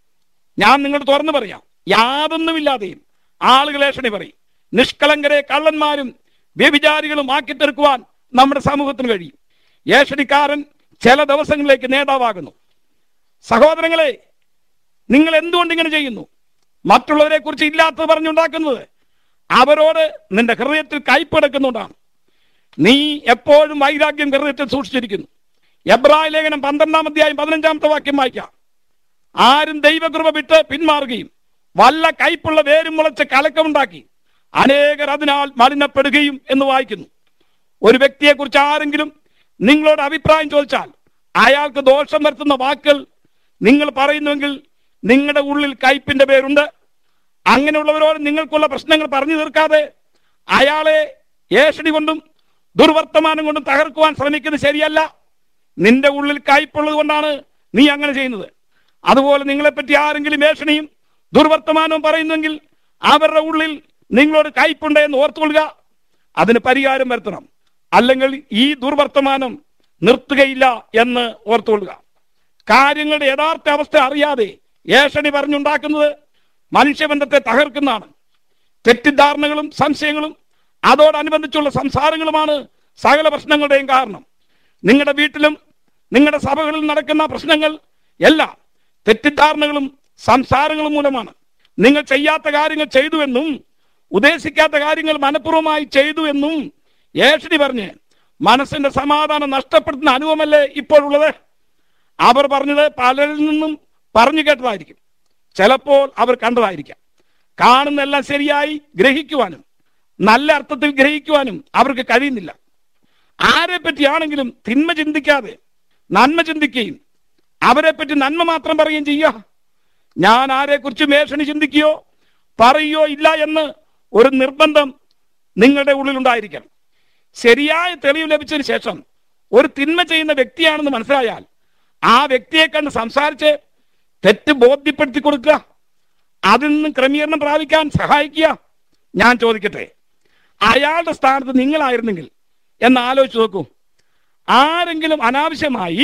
ഞാൻ നിങ്ങൾ തുറന്നു പറയാം യാതൊന്നുമില്ലാതെയും ആളുകൾ ഏഷണി പറയും നിഷ്കളങ്കരെ കള്ളന്മാരും വ്യഭിചാരികളും ആക്കി തീർക്കുവാൻ നമ്മുടെ സമൂഹത്തിന് കഴിയും ഏഷണിക്കാരൻ ചില ദിവസങ്ങളിലേക്ക് നേതാവാകുന്നു സഹോദരങ്ങളെ നിങ്ങൾ എന്തുകൊണ്ട് ഇങ്ങനെ ചെയ്യുന്നു മറ്റുള്ളവരെ കുറിച്ച് ഇല്ലാത്തത് പറഞ്ഞുണ്ടാക്കുന്നത് അവരോട് നിന്റെ ഹൃദയത്തിൽ കൈപ്പടക്കുന്നുണ്ടാണ് നീ എപ്പോഴും വൈരാഗ്യം ഹൃദയത്തിൽ സൂക്ഷിച്ചിരിക്കുന്നു എബ്രായ ലേഖനം പന്ത്രണ്ടാം അധ്യായം പതിനഞ്ചാമത്തെ വാക്യം വായിക്കാം ആരും ദൈവകൃപ വിട്ട് പിന്മാറുകയും വല്ല കൈപ്പുള്ള വേരും മുളച്ച് കലക്കമുണ്ടാക്കി അനേകർ അതിനാൽ മലിനപ്പെടുകയും എന്ന് വായിക്കുന്നു ഒരു വ്യക്തിയെക്കുറിച്ച് ആരെങ്കിലും നിങ്ങളോട് അഭിപ്രായം ചോദിച്ചാൽ അയാൾക്ക് ദോഷം വരുത്തുന്ന വാക്കുകൾ നിങ്ങൾ പറയുന്നുവെങ്കിൽ നിങ്ങളുടെ ഉള്ളിൽ കയ്പിന്റെ പേരുണ്ട് അങ്ങനെയുള്ളവരോട് നിങ്ങൾക്കുള്ള പ്രശ്നങ്ങൾ പറഞ്ഞു തീർക്കാതെ അയാളെ ഏഷണി കൊണ്ടും ദുർവർത്തമാനം കൊണ്ടും തകർക്കുവാൻ ശ്രമിക്കുന്നത് ശരിയല്ല നിന്റെ ഉള്ളിൽ കയ്പുള്ളത് കൊണ്ടാണ് നീ അങ്ങനെ ചെയ്യുന്നത് അതുപോലെ നിങ്ങളെപ്പറ്റി ആരെങ്കിലും ഏഷണിയും ദുർവർത്തമാനവും പറയുന്നെങ്കിൽ അവരുടെ ഉള്ളിൽ നിങ്ങളോട് കയ്പുണ്ട് എന്ന് ഓർത്തുകൊള്ളുക അതിന് പരിഹാരം വരുത്തണം അല്ലെങ്കിൽ ഈ ദുർവർത്തമാനം നിർത്തുകയില്ല എന്ന് ഓർത്തുകൊള്ളുക കാര്യങ്ങളുടെ യഥാർത്ഥ അവസ്ഥ അറിയാതെ ഏഷണി പറഞ്ഞുണ്ടാക്കുന്നത് മനുഷ്യബന്ധത്തെ തകർക്കുന്നതാണ് തെറ്റിദ്ധാരണകളും സംശയങ്ങളും അതോടനുബന്ധിച്ചുള്ള സംസാരങ്ങളുമാണ് സകല പ്രശ്നങ്ങളുടെയും കാരണം നിങ്ങളുടെ വീട്ടിലും നിങ്ങളുടെ സഭകളിൽ നടക്കുന്ന പ്രശ്നങ്ങൾ എല്ലാം തെറ്റിദ്ധാരണകളും സംസാരങ്ങളും മൂലമാണ് നിങ്ങൾ ചെയ്യാത്ത കാര്യങ്ങൾ ചെയ്തുവെന്നും ഉദ്ദേശിക്കാത്ത കാര്യങ്ങൾ മനഃപൂർവ്വമായി ചെയ്തു എന്നും ഏഷണി പറഞ്ഞ് മനസ്സിന്റെ സമാധാനം നഷ്ടപ്പെടുത്തുന്ന അനുഭവമല്ലേ ഇപ്പോഴുള്ളത് അവർ പറഞ്ഞത് പലരിൽ നിന്നും പറഞ്ഞു കേട്ടതായിരിക്കും ചിലപ്പോൾ അവർ കണ്ടതായിരിക്കാം കാണുന്നെല്ലാം ശരിയായി ഗ്രഹിക്കുവാനും നല്ല അർത്ഥത്തിൽ ഗ്രഹിക്കുവാനും അവർക്ക് കഴിയുന്നില്ല ആരെ പറ്റിയാണെങ്കിലും തിന്മ ചിന്തിക്കാതെ നന്മ ചിന്തിക്കുകയും അവരെ പറ്റി നന്മ മാത്രം പറയുകയും ചെയ്യുക ഞാൻ ആരെക്കുറിച്ച് മേഷണി ചിന്തിക്കുകയോ പറയുകയോ ഇല്ല എന്ന് ഒരു നിർബന്ധം നിങ്ങളുടെ ഉള്ളിലുണ്ടായിരിക്കണം ശരിയായ തെളിവ് ലഭിച്ചതിന് ശേഷം ഒരു തിന്മ ചെയ്യുന്ന വ്യക്തിയാണെന്ന് മനസ്സിലായാൽ ആ വ്യക്തിയെ കണ്ട് സംസാരിച്ച് തെറ്റ് ബോധ്യപ്പെടുത്തി കൊടുക്കുക അതിൽ നിന്നും ക്രമീകരണം പ്രാപിക്കാൻ സഹായിക്കുക ഞാൻ ചോദിക്കട്ടെ അയാളുടെ സ്ഥാനത്ത് നിങ്ങളായിരുന്നെങ്കിൽ എന്ന് ആലോചിച്ച് നോക്കൂ ആരെങ്കിലും അനാവശ്യമായി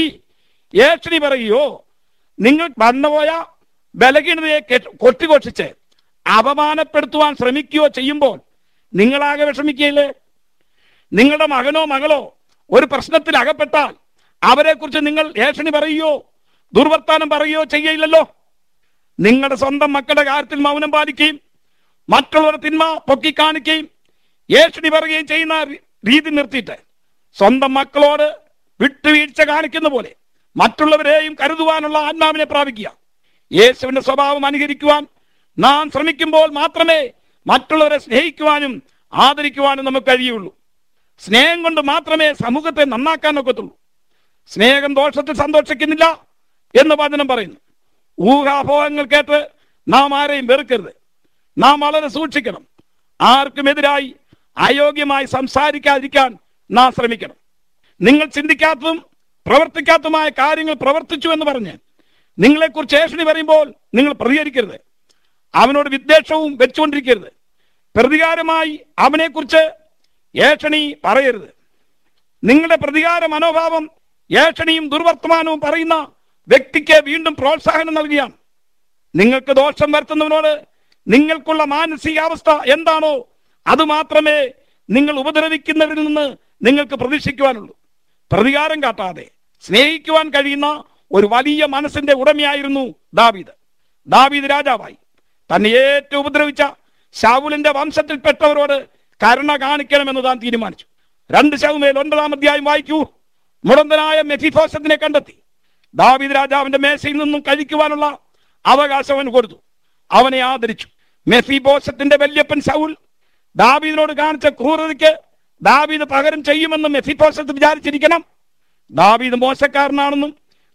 ഏഷണി പറയുകയോ നിങ്ങൾ വന്നുപോയ ബലഹീനതയെ കെ- കൊട്ടിഘോഷിച്ച് അപമാനപ്പെടുത്തുവാൻ ശ്രമിക്കുകയോ ചെയ്യുമ്പോൾ നിങ്ങളാകെ വിഷമിക്കുകയില്ലേ നിങ്ങളുടെ മകനോ മകളോ ഒരു പ്രശ്നത്തിൽ അകപ്പെട്ടാൽ അവരെക്കുറിച്ച് നിങ്ങൾ ഏഷണി പറയുകയോ ദുർവർത്താനം പറയുകയോ ചെയ്യയില്ലല്ലോ നിങ്ങളുടെ സ്വന്തം മക്കളുടെ കാര്യത്തിൽ മൗനം പാലിക്കുകയും മറ്റുള്ളവരുടെ തിന്മ പൊക്കിക്കാണിക്കുകയും ഏഷണി പറയുകയും ചെയ്യുന്ന രീ- രീതി നിർത്തിയിട്ട് സ്വന്തം മക്കളോട് വിട്ടുവീഴ്ച കാണിക്കുന്ന പോലെ മറ്റുള്ളവരെയും കരുതുവാനുള്ള ആത്മാവിനെ പ്രാപിക്കുക യേശുവിന്റെ സ്വഭാവം അനുകരിക്കുവാൻ നാം ശ്രമിക്കുമ്പോൾ മാത്രമേ മറ്റുള്ളവരെ സ്നേഹിക്കുവാനും ആദരിക്കുവാനും നമുക്ക് കഴിയുള്ളൂ സ്നേഹം കൊണ്ട് മാത്രമേ സമൂഹത്തെ നന്നാക്കാൻ ഒക്കത്തുള്ളൂ സ്നേഹം ദോഷത്തിൽ സന്തോഷിക്കുന്നില്ല എന്ന് വചനം പറയുന്നു ഊഹാഭോഹങ്ങൾ കേട്ട് നാം ആരെയും വെറുക്കരുത് നാം വളരെ സൂക്ഷിക്കണം ആർക്കുമെതിരായി അയോഗ്യമായി സംസാരിക്കാതിരിക്കാൻ നാം ശ്രമിക്കണം നിങ്ങൾ ചിന്തിക്കാത്തതും പ്രവർത്തിക്കാത്തതുമായ കാര്യങ്ങൾ പ്രവർത്തിച്ചു എന്ന് പറഞ്ഞ് നിങ്ങളെക്കുറിച്ച് ഏഷണി പറയുമ്പോൾ നിങ്ങൾ പ്രതികരിക്കരുത് അവനോട് വിദ്വേഷവും വെച്ചുകൊണ്ടിരിക്കരുത് പ്രതികാരമായി അവനെക്കുറിച്ച് ഏഷണി പറയരുത് നിങ്ങളുടെ പ്രതികാര മനോഭാവം ഏഷണിയും ദുർവർത്തമാനവും പറയുന്ന വ്യക്തിക്ക് വീണ്ടും പ്രോത്സാഹനം നൽകുകയാണ് നിങ്ങൾക്ക് ദോഷം വരുത്തുന്നവനോട് നിങ്ങൾക്കുള്ള മാനസികാവസ്ഥ എന്താണോ അത് മാത്രമേ നിങ്ങൾ ഉപദ്രവിക്കുന്നവരിൽ നിന്ന് നിങ്ങൾക്ക് പ്രതീക്ഷിക്കുവാനുള്ളൂ പ്രതികാരം കാട്ടാതെ സ്നേഹിക്കുവാൻ കഴിയുന്ന ഒരു വലിയ മനസ്സിന്റെ ഉടമയായിരുന്നു ദാവീദ് ദാവീദ് രാജാവായി തന്നെ ഏറ്റവും ഉപദ്രവിച്ച ശാവുലിന്റെ വംശത്തിൽപ്പെട്ടവരോട് കരുണ കാണിക്കണമെന്ന് താൻ തീരുമാനിച്ചു രണ്ട് ശവമേൽ ഒൻപതാം അധ്യായം വായിക്കൂ മുടന്തനായ മെഫിഫോസത്തിനെ കണ്ടെത്തി ദാവീദ് രാജാവിന്റെ മേശയിൽ നിന്നും കഴിക്കുവാനുള്ള അവകാശം അവന് കൊടുത്തു അവനെ ആദരിച്ചു മെഫിബോസത്തിന്റെ വല്യപ്പൻ ശൗൽ ദാവീദിനോട് കാണിച്ച ക്രൂരതയ്ക്ക് ദാവീദ് പകരം ചെയ്യുമെന്ന് മെഫിബോസത്ത് വിചാരിച്ചിരിക്കണം ദാവീദ് മോശക്കാരനാണെന്നും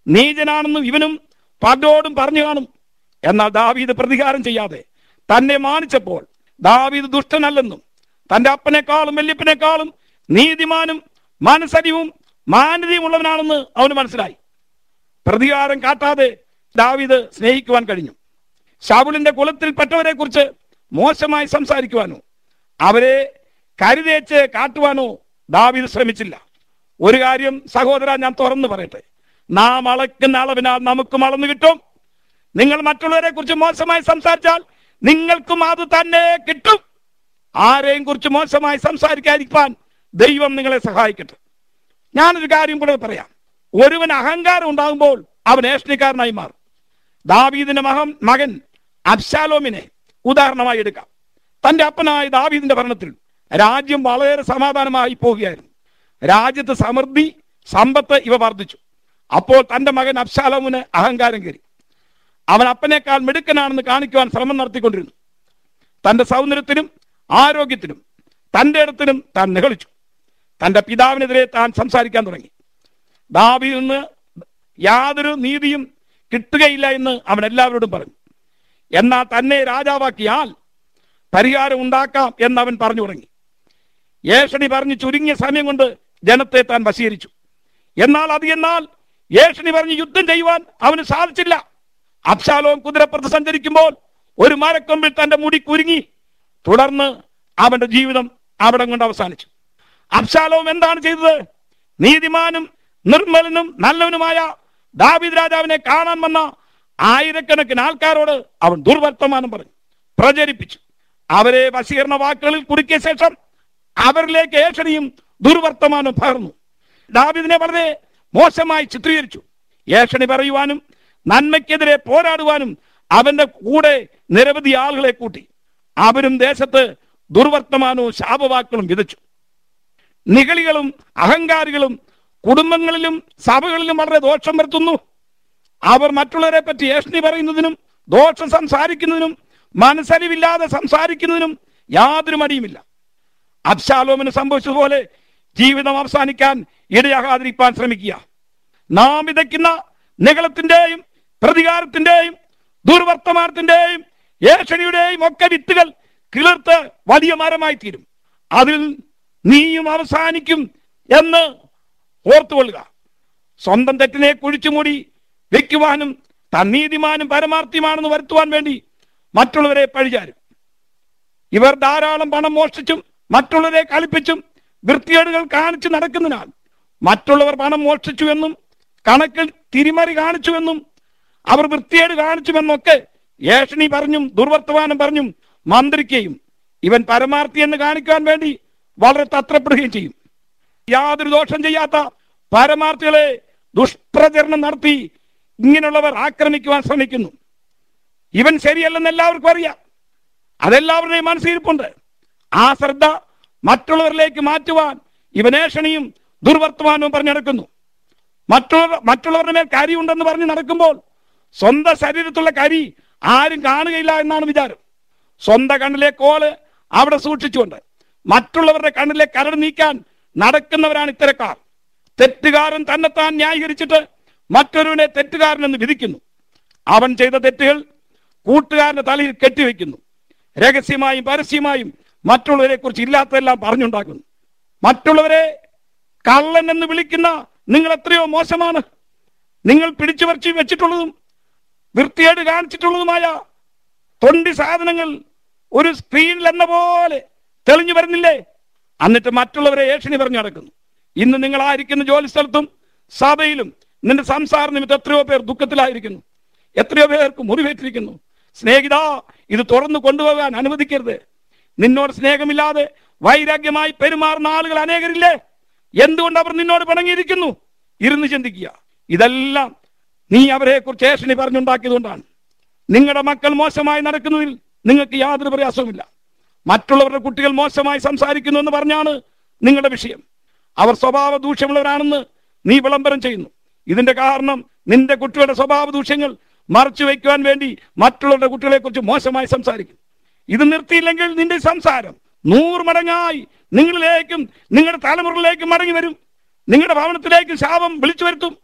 നീചനാണെന്നും ഇവനും പലരോടും പറഞ്ഞു കാണും എന്നാൽ ദാവീദ് പ്രതികാരം ചെയ്യാതെ തന്നെ മാനിച്ചപ്പോൾ ദാവീദ് ദുഷ്ടനല്ലെന്നും തന്റെ അപ്പനേക്കാളും വല്യപ്പനേക്കാളും നീതിമാനും മനസ്സരിവും മാന്യതയുമുള്ളവനാണെന്ന് അവന് മനസ്സിലായി പ്രതികാരം കാട്ടാതെ ദാവീദ് സ്നേഹിക്കുവാൻ കഴിഞ്ഞു ശാവുലിന്റെ കുലത്തിൽപ്പെട്ടവരെ കുറിച്ച് മോശമായി സംസാരിക്കുവാനോ അവരെ കരുതേച്ച് കാട്ടുവാനോ ദാവീദ് ശ്രമിച്ചില്ല ഒരു കാര്യം സഹോദര ഞാൻ തുറന്നു പറയട്ടെ നാം അളക്കുന്ന അളവിനാൽ നമുക്കും അളന്നു കിട്ടും നിങ്ങൾ മറ്റുള്ളവരെ കുറിച്ച് മോശമായി സംസാരിച്ചാൽ നിങ്ങൾക്കും അത് തന്നെ കിട്ടും ആരെയും കുറിച്ച് മോശമായി സംസാരിക്കാതിരിക്കാൻ ദൈവം നിങ്ങളെ സഹായിക്കട്ടെ ഞാനൊരു കാര്യം കൂടെ പറയാം ഒരുവൻ അഹങ്കാരം ഉണ്ടാകുമ്പോൾ അവൻ ഏഷ്ണിക്കാരനായി മാറും ദാവീദിന്റെ മഹം മകൻ അബ്ശാലോമിനെ ഉദാഹരണമായി എടുക്കാം തന്റെ അപ്പനായ ദാവീദിന്റെ ഭരണത്തിൽ രാജ്യം വളരെ സമാധാനമായി പോവുകയായിരുന്നു രാജ്യത്ത് സമൃദ്ധി സമ്പത്ത് ഇവ വർദ്ധിച്ചു അപ്പോൾ തന്റെ മകൻ അബ്ശാലോമിന് അഹങ്കാരം കയറി അവൻ അപ്പനേക്കാൾ മിടുക്കനാണെന്ന് കാണിക്കുവാൻ ശ്രമം നടത്തിക്കൊണ്ടിരുന്നു തന്റെ സൗന്ദര്യത്തിനും ആരോഗ്യത്തിനും തന്റെ ഇടത്തിനും താൻ നിഗളിച്ചു തന്റെ പിതാവിനെതിരെ താൻ സംസാരിക്കാൻ തുടങ്ങി ദാവിയിൽ നിന്ന് യാതൊരു നീതിയും കിട്ടുകയില്ല എന്ന് അവൻ എല്ലാവരോടും പറഞ്ഞു എന്നാൽ തന്നെ രാജാവാക്കിയാൽ പരിഹാരം ഉണ്ടാക്കാം എന്ന് അവൻ പറഞ്ഞു തുടങ്ങി ഏഷണി പറഞ്ഞ് ചുരുങ്ങിയ സമയം കൊണ്ട് ജനത്തെ താൻ വശീകരിച്ചു എന്നാൽ അത് എന്നാൽ ഏഷണി പറഞ്ഞ് യുദ്ധം ചെയ്യുവാൻ അവന് സാധിച്ചില്ല അബ്ശാലോം കുതിരപ്പുറത്ത് സഞ്ചരിക്കുമ്പോൾ ഒരു മരക്കൊമ്പിൽ തന്റെ മുടി കുരുങ്ങി തുടർന്ന് അവന്റെ ജീവിതം അവിടെ കൊണ്ട് അവസാനിച്ചു അബ്ശാലോം എന്താണ് ചെയ്തത് നീതിമാനും നിർമ്മലനും നല്ലവനുമായ ദാവിദ് രാജാവിനെ കാണാൻ വന്ന ആയിരക്കണക്കിന് ആൾക്കാരോട് അവൻ ദുർവർത്തമാനം പറഞ്ഞു പ്രചരിപ്പിച്ചു അവരെ വശീകരണ വാക്കുകളിൽ കുടുക്കിയ ശേഷം അവരിലേക്ക് ഏഷണിയും ദുർവർത്തമാനം പകർന്നു ദാവിദിനെ വളരെ മോശമായി ചിത്രീകരിച്ചു ഏഷണി പറയുവാനും നന്മയ്ക്കെതിരെ പോരാടുവാനും അവന്റെ കൂടെ നിരവധി ആളുകളെ കൂട്ടി അവരും ദേശത്ത് ദുർവർത്തമാനവും ശാപവാക്കുകളും വിതച്ചു നിഗളികളും അഹങ്കാരികളും കുടുംബങ്ങളിലും സഭകളിലും വളരെ ദോഷം വരുത്തുന്നു അവർ മറ്റുള്ളവരെ പറ്റി ഏഷ്ണി പറയുന്നതിനും ദോഷം സംസാരിക്കുന്നതിനും മനസ്സരിവില്ലാതെ സംസാരിക്കുന്നതിനും യാതൊരു മടിയുമില്ല അബ്ശാലോമിന് സംഭവിച്ചതുപോലെ ജീവിതം അവസാനിക്കാൻ ഇടയാകാതിരിക്കാൻ ശ്രമിക്കുക നാം വിതയ്ക്കുന്ന നികളത്തിന്റെയും പ്രതികാരത്തിന്റെയും ദുർവർത്തമാനത്തിന്റെയും ഏഷണിയുടെയും ഒക്കെ വിത്തുകൾ കിളിർത്ത് വലിയ മരമായി തീരും അതിൽ നീയും അവസാനിക്കും എന്ന് ഓർത്തുകൊള്ളുക സ്വന്തം തെറ്റിനെ കുഴിച്ചുമൂടി വെക്കുവാനും താൻ നീതിമാനും പരമാർത്ഥിയുമാണെന്ന് വരുത്തുവാൻ വേണ്ടി മറ്റുള്ളവരെ പഴിചാരും ഇവർ ധാരാളം പണം മോഷ്ടിച്ചും മറ്റുള്ളവരെ കളിപ്പിച്ചും വൃത്തികേടുകൾ കാണിച്ചു നടക്കുന്നതിനാൽ മറ്റുള്ളവർ പണം മോഷ്ടിച്ചു എന്നും കണക്കിൽ തിരിമറി കാണിച്ചുവെന്നും അവർ വൃത്തികേട് കാണിച്ചുവെന്നൊക്കെ ഏഷണി പറഞ്ഞും ദുർവർത്തമാനം പറഞ്ഞും മന്ത്രിക്കുകയും ഇവൻ പരമാർത്ഥി എന്ന് കാണിക്കാൻ വേണ്ടി വളരെ തത്രപ്പെടുകയും ചെയ്യും യാതൊരു ദോഷം ചെയ്യാത്ത പരമാർത്ഥികളെ ദുഷ്പ്രചരണം നടത്തി ഇങ്ങനെയുള്ളവർ ആക്രമിക്കുവാൻ ശ്രമിക്കുന്നു ഇവൻ ശരിയല്ലെന്ന് എല്ലാവർക്കും അറിയാം അതെല്ലാവരുടെയും മനസ്സിരിപ്പുണ്ട് ആ ശ്രദ്ധ മറ്റുള്ളവരിലേക്ക് മാറ്റുവാൻ ഇവനേഷണിയും ദുർവർത്തമാനവും പറഞ്ഞു നടക്കുന്നു മറ്റുള്ളവർ മറ്റുള്ളവരുടെ മേൽ കരി ഉണ്ടെന്ന് പറഞ്ഞ് നടക്കുമ്പോൾ സ്വന്തം ശരീരത്തുള്ള കരി ആരും കാണുകയില്ല എന്നാണ് വിചാരം സ്വന്തം കണ്ണിലെ കോല് അവിടെ സൂക്ഷിച്ചുകൊണ്ട് മറ്റുള്ളവരുടെ കണ്ണിലെ കരട് നീക്കാൻ നടക്കുന്നവരാണ് ഇത്തരക്കാർ തെറ്റുകാരൻ തന്നെത്താൻ ന്യായീകരിച്ചിട്ട് മറ്റൊരുവനെ തെറ്റുകാരനെന്ന് വിധിക്കുന്നു അവൻ ചെയ്ത തെറ്റുകൾ കൂട്ടുകാരന്റെ തലയിൽ കെട്ടിവെക്കുന്നു രഹസ്യമായും പരസ്യമായും മറ്റുള്ളവരെ കുറിച്ച് ഇല്ലാത്തതെല്ലാം പറഞ്ഞുണ്ടാക്കുന്നു മറ്റുള്ളവരെ കള്ളൻ എന്ന് വിളിക്കുന്ന നിങ്ങൾ എത്രയോ മോശമാണ് നിങ്ങൾ പിടിച്ചു പറിച്ചു വെച്ചിട്ടുള്ളതും വൃത്തിയേട് കാണിച്ചിട്ടുള്ളതുമായ തൊണ്ടി സാധനങ്ങൾ ഒരു സ്ക്രീനിൽ എന്ന പോലെ തെളിഞ്ഞു വരുന്നില്ലേ എന്നിട്ട് മറ്റുള്ളവരെ ഏഷണി പറഞ്ഞു നടക്കുന്നു ഇന്ന് നിങ്ങൾ ആയിരിക്കുന്ന ജോലി സ്ഥലത്തും സഭയിലും നിന്റെ സംസാര നിമിത്തം എത്രയോ പേർ ദുഃഖത്തിലായിരിക്കുന്നു എത്രയോ പേർക്ക് മുറിവേറ്റിരിക്കുന്നു സ്നേഹിത ഇത് തുറന്നു കൊണ്ടുപോകാൻ അനുവദിക്കരുത് നിന്നോട് സ്നേഹമില്ലാതെ വൈരാഗ്യമായി പെരുമാറുന്ന ആളുകൾ അനേകരില്ലേ എന്തുകൊണ്ട് അവർ നിന്നോട് പിണങ്ങിയിരിക്കുന്നു ഇരുന്ന് ചിന്തിക്കുക ഇതെല്ലാം നീ അവരെ കുറിച്ച് ഏഷണി പറഞ്ഞുണ്ടാക്കിയതുകൊണ്ടാണ് നിങ്ങളുടെ മക്കൾ മോശമായി നടക്കുന്നതിൽ നിങ്ങൾക്ക് യാതൊരു പ്രയാസവുമില്ല മറ്റുള്ളവരുടെ കുട്ടികൾ മോശമായി സംസാരിക്കുന്നു എന്ന് പറഞ്ഞാണ് നിങ്ങളുടെ വിഷയം അവർ സ്വഭാവ ദൂഷ്യമുള്ളവരാണെന്ന് നീ വിളംബരം ചെയ്യുന്നു ഇതിന്റെ കാരണം നിന്റെ കുട്ടികളുടെ സ്വഭാവ ദൂഷ്യങ്ങൾ മറച്ചു വയ്ക്കുവാൻ വേണ്ടി മറ്റുള്ളവരുടെ കുട്ടികളെ കുറിച്ച് മോശമായി സംസാരിക്കും ഇത് നിർത്തിയില്ലെങ്കിൽ നിന്റെ സംസാരം നൂറ് മടങ്ങായി നിങ്ങളിലേക്കും നിങ്ങളുടെ തലമുറയിലേക്കും മടങ്ങി വരും നിങ്ങളുടെ ഭവനത്തിലേക്കും ശാപം വിളിച്ചു വരുത്തും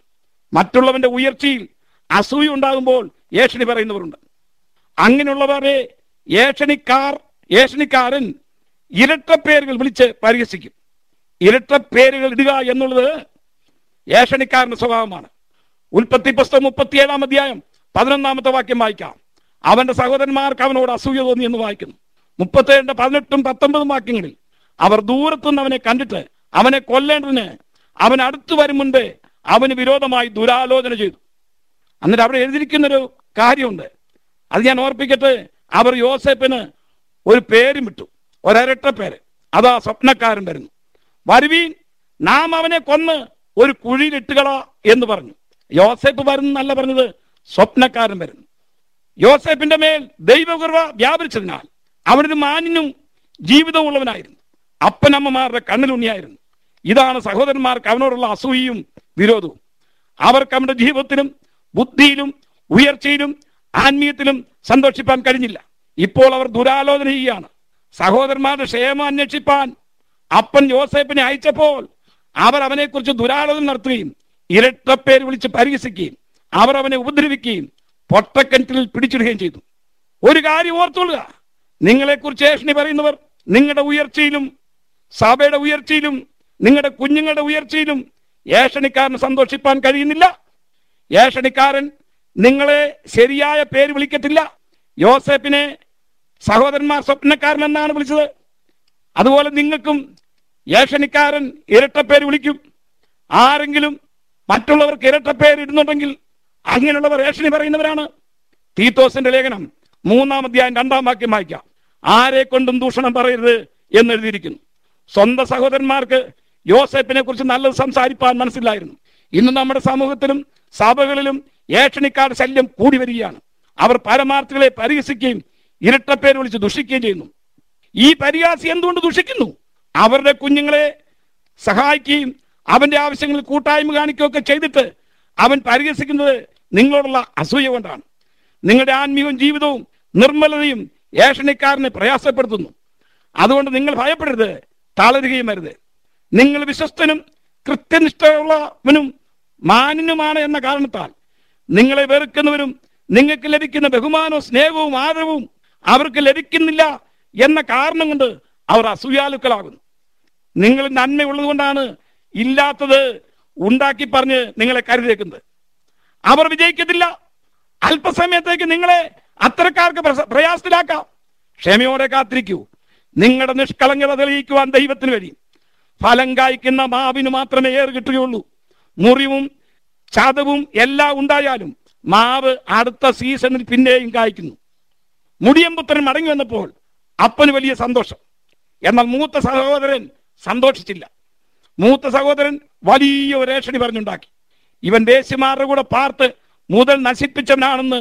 മറ്റുള്ളവന്റെ ഉയർച്ചയിൽ അസൂയ ഉണ്ടാകുമ്പോൾ ഏഷണി പറയുന്നവരുണ്ട് അങ്ങനെയുള്ളവരെ ഏഷണിക്കാർ ഏഷണിക്കാരൻ ഇരട്ടപ്പേരുകൾ വിളിച്ച് പരിഹസിക്കും ഇരട്ടപ്പേരുകൾ ഇടുക എന്നുള്ളത് ഏഷണിക്കാരന്റെ സ്വഭാവമാണ് ഉൽപ്പത്തി പുസ്തകം മുപ്പത്തിയേഴാം അധ്യായം പതിനൊന്നാമത്തെ വാക്യം വായിക്കാം അവന്റെ സഹോദരന്മാർക്ക് അവനോട് അസൂയ തോന്നി എന്ന് വായിക്കുന്നു മുപ്പത്തേഴിന്റെ പതിനെട്ടും പത്തൊമ്പതും വാക്യങ്ങളിൽ അവർ ദൂരത്തുനിന്ന് അവനെ കണ്ടിട്ട് അവനെ കൊല്ലേണ്ടതിന് അവൻ അടുത്തു വരും മുൻപേ അവന് വിരോധമായി ദുരാലോചന ചെയ്തു എന്നിട്ട് അവിടെ എഴുതിയിരിക്കുന്നൊരു കാര്യമുണ്ട് അത് ഞാൻ ഓർപ്പിക്കട്ടെ അവർ യോസേപ്പിന് ഒരു പേരും വിട്ടു ഒരരട്ട പേര് അതാ സ്വപ്നക്കാരൻ വരുന്നു വരുവീൻ നാം അവനെ കൊന്ന് ഒരു കുഴിയിലിട്ടുകള എന്ന് പറഞ്ഞു യോസേപ്പ് വരുന്നല്ല പറഞ്ഞത് സ്വപ്നക്കാരൻ വരുന്നു യോസേപ്പിന്റെ മേൽ ദൈവകൃപ വ്യാപരിച്ചതിനാൽ അവനൊരു മാന്യനും ജീവിതമുള്ളവനായിരുന്നു അപ്പനമ്മമാരുടെ കണ്ണിലുണ്ണിയായിരുന്നു ഇതാണ് സഹോദരന്മാർക്ക് അവനോടുള്ള അസൂയയും വിരോധവും അവർക്ക് അവന്റെ ജീവിതത്തിലും ബുദ്ധിയിലും ഉയർച്ചയിലും ആത്മീയത്തിലും സന്തോഷിപ്പാൻ കഴിഞ്ഞില്ല ഇപ്പോൾ അവർ ദുരാലോചന ചെയ്യുകയാണ് സഹോദരന്മാരുടെ ക്ഷേമം അന്വേഷിപ്പാൻ അപ്പൻ യോസേപ്പിനെ അയച്ചപ്പോൾ അവർ അവനെക്കുറിച്ച് ദുരാലോചന നടത്തുകയും ഇരട്ടപ്പേര് വിളിച്ച് പരിഹസിക്കുകയും അവർ അവനെ ഉപദ്രവിക്കുകയും പൊട്ടക്കിണറ്റിൽ പിടിച്ചിടുകയും ചെയ്തു ഒരു കാര്യം ഓർത്തുകൊള്ളുക നിങ്ങളെക്കുറിച്ച് ഏഷണി പറയുന്നവർ നിങ്ങളുടെ ഉയർച്ചയിലും സഭയുടെ ഉയർച്ചയിലും നിങ്ങളുടെ കുഞ്ഞുങ്ങളുടെ ഉയർച്ചയിലും ഏഷണിക്കാരന് സന്തോഷിപ്പാൻ കഴിയുന്നില്ല ഏഷണിക്കാരൻ നിങ്ങളെ ശരിയായ പേര് വിളിക്കത്തില്ല യോസേപ്പിനെ സഹോദരന്മാർ സ്വപ്നക്കാരൻ എന്നാണ് വിളിച്ചത് അതുപോലെ നിങ്ങൾക്കും ഏഷണിക്കാരൻ ഇരട്ടപ്പേര് വിളിക്കും ആരെങ്കിലും മറ്റുള്ളവർക്ക് ഇരട്ടപ്പേര് ഇടുന്നുണ്ടെങ്കിൽ അങ്ങനെയുള്ളവർ ഏഷണി പറയുന്നവരാണ് തീത്തോസിന്റെ ലേഖനം മൂന്നാം അധ്യായം രണ്ടാം വാക്യം വായിക്കാം ആരെ കൊണ്ടും ദൂഷണം പറയരുത് എന്ന് എഴുതിയിരിക്കുന്നു സ്വന്തം സഹോദരന്മാർക്ക് യോസേപ്പിനെ കുറിച്ച് നല്ലത് സംസാരിപ്പാൻ മനസ്സിലായിരുന്നു ഇന്ന് നമ്മുടെ സമൂഹത്തിലും സഭകളിലും ഏഷണിക്കാർ ശല്യം കൂടി വരികയാണ് അവർ പരമാർത്ഥികളെ പരിഹസിക്കുകയും ഇരട്ടപ്പേര് വിളിച്ച് ദുഷിക്കുകയും ചെയ്യുന്നു ഈ പരിഹാസി എന്തുകൊണ്ട് ദുഷിക്കുന്നു അവരുടെ കുഞ്ഞുങ്ങളെ സഹായിക്കുകയും അവന്റെ ആവശ്യങ്ങളിൽ കൂട്ടായ്മ കാണിക്കുകയൊക്കെ ചെയ്തിട്ട് അവൻ പരിഹസിക്കുന്നത് നിങ്ങളോടുള്ള അസൂയ കൊണ്ടാണ് നിങ്ങളുടെ ആത്മീയവും ജീവിതവും നിർമ്മലതയും ഏഷണിക്കാരനെ പ്രയാസപ്പെടുത്തുന്നു അതുകൊണ്ട് നിങ്ങൾ ഭയപ്പെടരുത് തളരുകയും അരുത് നിങ്ങൾ വിശ്വസ്തനും കൃത്യനിഷ്ഠയുള്ളവനും മാന്യനുമാണ് എന്ന കാരണത്താൽ നിങ്ങളെ വെറുക്കുന്നവരും നിങ്ങൾക്ക് ലഭിക്കുന്ന ബഹുമാനവും സ്നേഹവും ആദരവും അവർക്ക് ലഭിക്കുന്നില്ല എന്ന കാരണം കൊണ്ട് അവർ അസൂയാലുക്കളാകുന്നു നിങ്ങൾ നന്മയുള്ളത് കൊണ്ടാണ് ഇല്ലാത്തത് ഉണ്ടാക്കി പറഞ്ഞ് നിങ്ങളെ കരുതേക്കുന്നത് അവർ വിജയിക്കത്തില്ല അല്പസമയത്തേക്ക് നിങ്ങളെ അത്തരക്കാർക്ക് പ്രസ- പ്രയാസത്തിലാക്കാം ക്ഷമയോടെ കാത്തിരിക്കൂ നിങ്ങളുടെ നിഷ്കളങ്കത തെളിയിക്കുവാൻ ദൈവത്തിന് കഴിയും ഫലം കായ്ക്കുന്ന മാവിന് മാത്രമേ ഏറ് കിട്ടുകയുള്ളൂ മുറിവും ചതവും എല്ലാം ഉണ്ടായാലും മാവ് അടുത്ത സീസണിൽ പിന്നെയും കായ്ക്കുന്നു മുടിയമ്പുത്രൻ മടങ്ങി വന്നപ്പോൾ അപ്പന് വലിയ സന്തോഷം എന്നാൽ മൂത്ത സഹോദരൻ സന്തോഷിച്ചില്ല മൂത്ത സഹോദരൻ വലിയ ഒരു രേഷണി പറഞ്ഞുണ്ടാക്കി ഇവൻ ദേശിമാരുടെ കൂടെ പാർത്ത് മുതൽ നശിപ്പിച്ചവനാണെന്ന്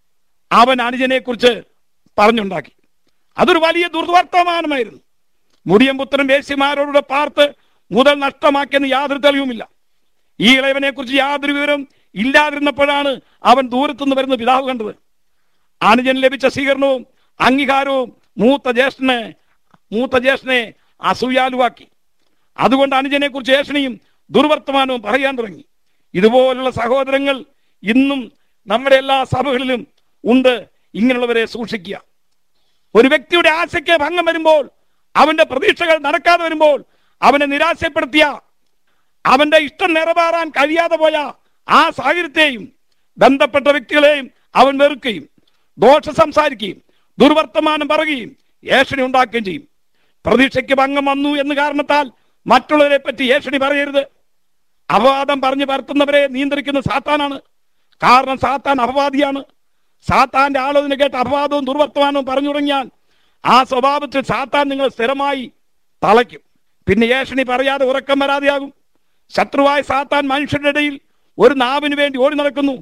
അവൻ അനുജനെ കുറിച്ച് പറഞ്ഞുണ്ടാക്കി അതൊരു വലിയ ദുർവർത്തമാനമായിരുന്നു മുടിയമ്പുത്രൻ വേശ്യമാരോടുകൂടെ പാർത്ത് മുതൽ നഷ്ടമാക്കിയെന്ന് യാതൊരു തെളിവുമില്ല ഈ ഇളയവനെ കുറിച്ച് യാതൊരു വിവരം ഇല്ലാതിരുന്നപ്പോഴാണ് അവൻ ദൂരത്തുനിന്ന് വരുന്ന പിതാവ് കണ്ടത് അനുജൻ ലഭിച്ച സ്വീകരണവും അംഗീകാരവും മൂത്ത ജ്യേഷ്ഠനെ മൂത്ത ജ്യേഷ്ഠനെ അസൂയാലുവാക്കി അതുകൊണ്ട് അനുജനെ കുറിച്ച് ഏഷണിയും ദുർവർത്തമാനവും പറയാൻ തുടങ്ങി ഇതുപോലുള്ള സഹോദരങ്ങൾ ഇന്നും നമ്മുടെ എല്ലാ സഭകളിലും ഉണ്ട് ഇങ്ങനെയുള്ളവരെ സൂക്ഷിക്കുക ഒരു വ്യക്തിയുടെ ആശയ്ക്ക് ഭംഗം വരുമ്പോൾ അവന്റെ പ്രതീക്ഷകൾ നടക്കാതെ വരുമ്പോൾ അവനെ നിരാശപ്പെടുത്തിയ അവന്റെ ഇഷ്ടം നിറവേറാൻ കഴിയാതെ പോയ ആ സാഹചര്യത്തെയും ബന്ധപ്പെട്ട വ്യക്തികളെയും അവൻ വെറുക്കുകയും ദോഷം സംസാരിക്കുകയും ദുർവർത്തമാനം പറയുകയും ഏഷണി ഉണ്ടാക്കുകയും ചെയ്യും പ്രതീക്ഷയ്ക്ക് ഭംഗം വന്നു എന്ന് കാരണത്താൽ മറ്റുള്ളവരെ പറ്റി ഏഷണി പറയരുത് അപവാദം പറഞ്ഞു പരത്തുന്നവരെ നിയന്ത്രിക്കുന്ന സാത്താനാണ് കാരണം സാത്താൻ അപവാദിയാണ് സാത്താന്റെ ആലോചന കേട്ട് അപവാദവും ദുർവർത്തമാനവും പറഞ്ഞു തുടങ്ങിയാൽ ആ സ്വഭാവത്തിൽ സാത്താൻ നിങ്ങൾ സ്ഥിരമായി തളയ്ക്കും പിന്നെ ഏഷണി പറയാതെ ഉറക്കം വരാതെയാകും ശത്രുവായ സാത്താൻ മനുഷ്യരുടെ ഇടയിൽ ഒരു നാവിന് വേണ്ടി ഓടി നടക്കുന്നു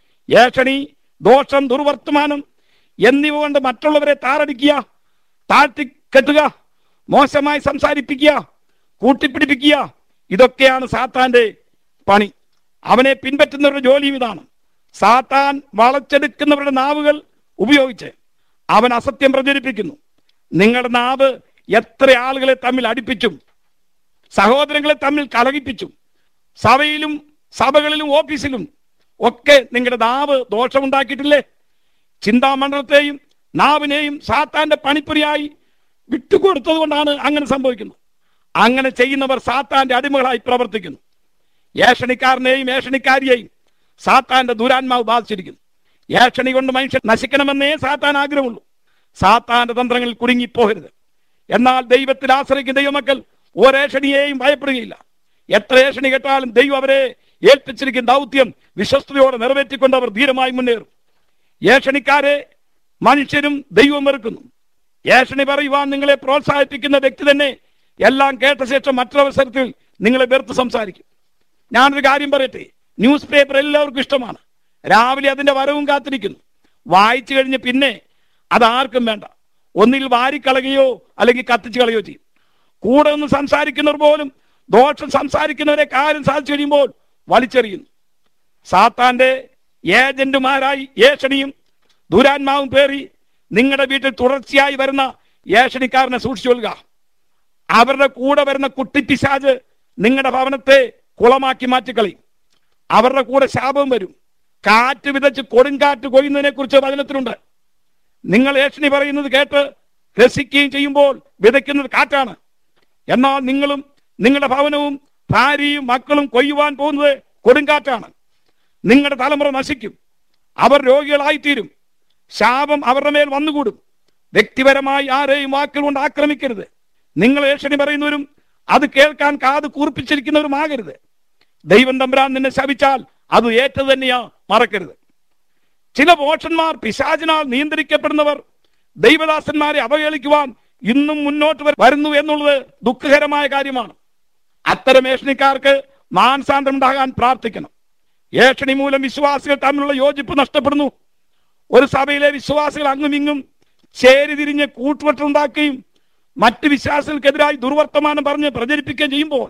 ഏഷണി ദോഷം ദുർവർത്തമാനം എന്നിവ കൊണ്ട് മറ്റുള്ളവരെ താറടിക്കുക താഴ്ത്തി കെട്ടുക മോശമായി സംസാരിപ്പിക്കുക കൂട്ടിപ്പിടിപ്പിക്കുക ഇതൊക്കെയാണ് സാത്താന്റെ പണി അവനെ പിൻപറ്റുന്നവരുടെ ജോലിയും ഇതാണ് സാത്താൻ വളച്ചെടുക്കുന്നവരുടെ നാവുകൾ ഉപയോഗിച്ച് അവൻ അസത്യം പ്രചരിപ്പിക്കുന്നു നിങ്ങളുടെ നാവ് എത്ര ആളുകളെ തമ്മിൽ അടുപ്പിച്ചും സഹോദരങ്ങളെ തമ്മിൽ കലഹിപ്പിച്ചും സഭയിലും സഭകളിലും ഓഫീസിലും ഒക്കെ നിങ്ങളുടെ നാവ് ദോഷമുണ്ടാക്കിയിട്ടില്ലേ ചിന്താമണ്ഡലത്തെയും നാവിനെയും സാത്താന്റെ പണിപ്പുരിയായി വിട്ടുകൊടുത്തത് കൊണ്ടാണ് അങ്ങനെ സംഭവിക്കുന്നത് അങ്ങനെ ചെയ്യുന്നവർ സാത്താന്റെ അടിമകളായി പ്രവർത്തിക്കുന്നു ഏഷണിക്കാരനെയും ഏഷണിക്കാരിയെയും സാത്താന്റെ ദുരാത്മാവ് ബാധിച്ചിരിക്കുന്നു ഏഷണി കൊണ്ട് മനുഷ്യൻ നശിക്കണമെന്നേ സാത്താൻ ആഗ്രഹമുള്ളൂ സാത്താന്റെ തന്ത്രങ്ങളിൽ കുടുങ്ങിപ്പോകരുത് എന്നാൽ ദൈവത്തിൽ ആശ്രയിക്കുന്ന ദൈവമക്കൾ ഒരേഷണിയെയും ഭയപ്പെടുകയില്ല എത്ര ഏഷണി കേട്ടാലും ദൈവം അവരെ ഏൽപ്പിച്ചിരിക്കുന്ന ദൗത്യം വിശ്വസ്തയോടെ നിറവേറ്റിക്കൊണ്ട് അവർ ധീരമായി മുന്നേറും ഏഷണിക്കാരെ മനുഷ്യരും ദൈവം വെറുക്കുന്നു ഏഷണി പറയുവാൻ നിങ്ങളെ പ്രോത്സാഹിപ്പിക്കുന്ന വ്യക്തി തന്നെ എല്ലാം കേട്ട ശേഷം മറ്റൊരവസരത്തിൽ നിങ്ങളെ വെറുത്ത് സംസാരിക്കും ഞാനൊരു കാര്യം പറയട്ടെ ന്യൂസ് പേപ്പർ എല്ലാവർക്കും ഇഷ്ടമാണ് രാവിലെ അതിന്റെ വരവും കാത്തിരിക്കുന്നു വായിച്ചു കഴിഞ്ഞ് പിന്നെ അത് ആർക്കും വേണ്ട ഒന്നിൽ വാരിക്കളയുകയോ അല്ലെങ്കിൽ കത്തിച്ചു കളയോ ചെയ്യും കൂടെ നിന്ന് സംസാരിക്കുന്നവർ പോലും ദോഷം സംസാരിക്കുന്നവരെ കാര്യം സാധിച്ചു കഴിയുമ്പോൾ വലിച്ചെറിയുന്നു സാത്താന്റെ ഏജന്റുമാരായി ഏഷണിയും ദുരാത്മാവും പേറി നിങ്ങളുടെ വീട്ടിൽ തുടർച്ചയായി വരുന്ന ഏഷണിക്കാരനെ സൂക്ഷിച്ചുകൊള്ളുക അവരുടെ കൂടെ വരുന്ന കുട്ടിപ്പിശാജ് നിങ്ങളുടെ ഭവനത്തെ കുളമാക്കി മാറ്റിക്കളയും അവരുടെ കൂടെ ശാപം വരും കാറ്റ് വിതച്ച് കൊടുങ്കാറ്റ് കൊയ്യുന്നതിനെ കുറിച്ച് വചനത്തിലുണ്ട് നിങ്ങൾ ഏഷണി പറയുന്നത് കേട്ട് രസിക്കുകയും ചെയ്യുമ്പോൾ വിതയ്ക്കുന്നത് കാറ്റാണ് എന്നാൽ നിങ്ങളും നിങ്ങളുടെ ഭവനവും ഭാര്യയും മക്കളും കൊയ്യുവാൻ പോകുന്നത് കൊടുങ്കാറ്റാണ് നിങ്ങളുടെ തലമുറ നശിക്കും അവർ രോഗികളായിത്തീരും ശാപം അവരുടെ മേൽ വന്നുകൂടും വ്യക്തിപരമായി ആരെയും വാക്കുകൾ കൊണ്ട് ആക്രമിക്കരുത് നിങ്ങൾ ഏഷണി പറയുന്നവരും അത് കേൾക്കാൻ കാത് കൂർപ്പിച്ചിരിക്കുന്നവരുമാകരുത് ദൈവം തമ്പുരാൻ നിന്നെ ശപിച്ചാൽ അത് ഏറ്റത് തന്നെയാ മറക്കരുത് ചില പോഷന്മാർ പിശാചിനാൽ നിയന്ത്രിക്കപ്പെടുന്നവർ ദൈവദാസന്മാരെ അവഹേളിക്കുവാൻ ഇന്നും മുന്നോട്ട് വര- വരുന്നു എന്നുള്ളത് ദുഃഖകരമായ കാര്യമാണ് അത്തരം ഏഷണിക്കാർക്ക് മാനസാന്തരം ഉണ്ടാകാൻ പ്രാർത്ഥിക്കണം ഏഷണി മൂലം വിശ്വാസികൾ തമ്മിലുള്ള യോജിപ്പ് നഷ്ടപ്പെടുന്നു ഒരു സഭയിലെ വിശ്വാസികൾ അങ്ങും ഇങ്ങും ചേരി തിരിഞ്ഞ് കൂട്ടുവെട്ടുണ്ടാക്കുകയും മറ്റ് വിശ്വാസികൾക്കെതിരായി ദുർവർത്തമാനം പറഞ്ഞ് പ്രചരിപ്പിക്കുകയും ചെയ്യുമ്പോൾ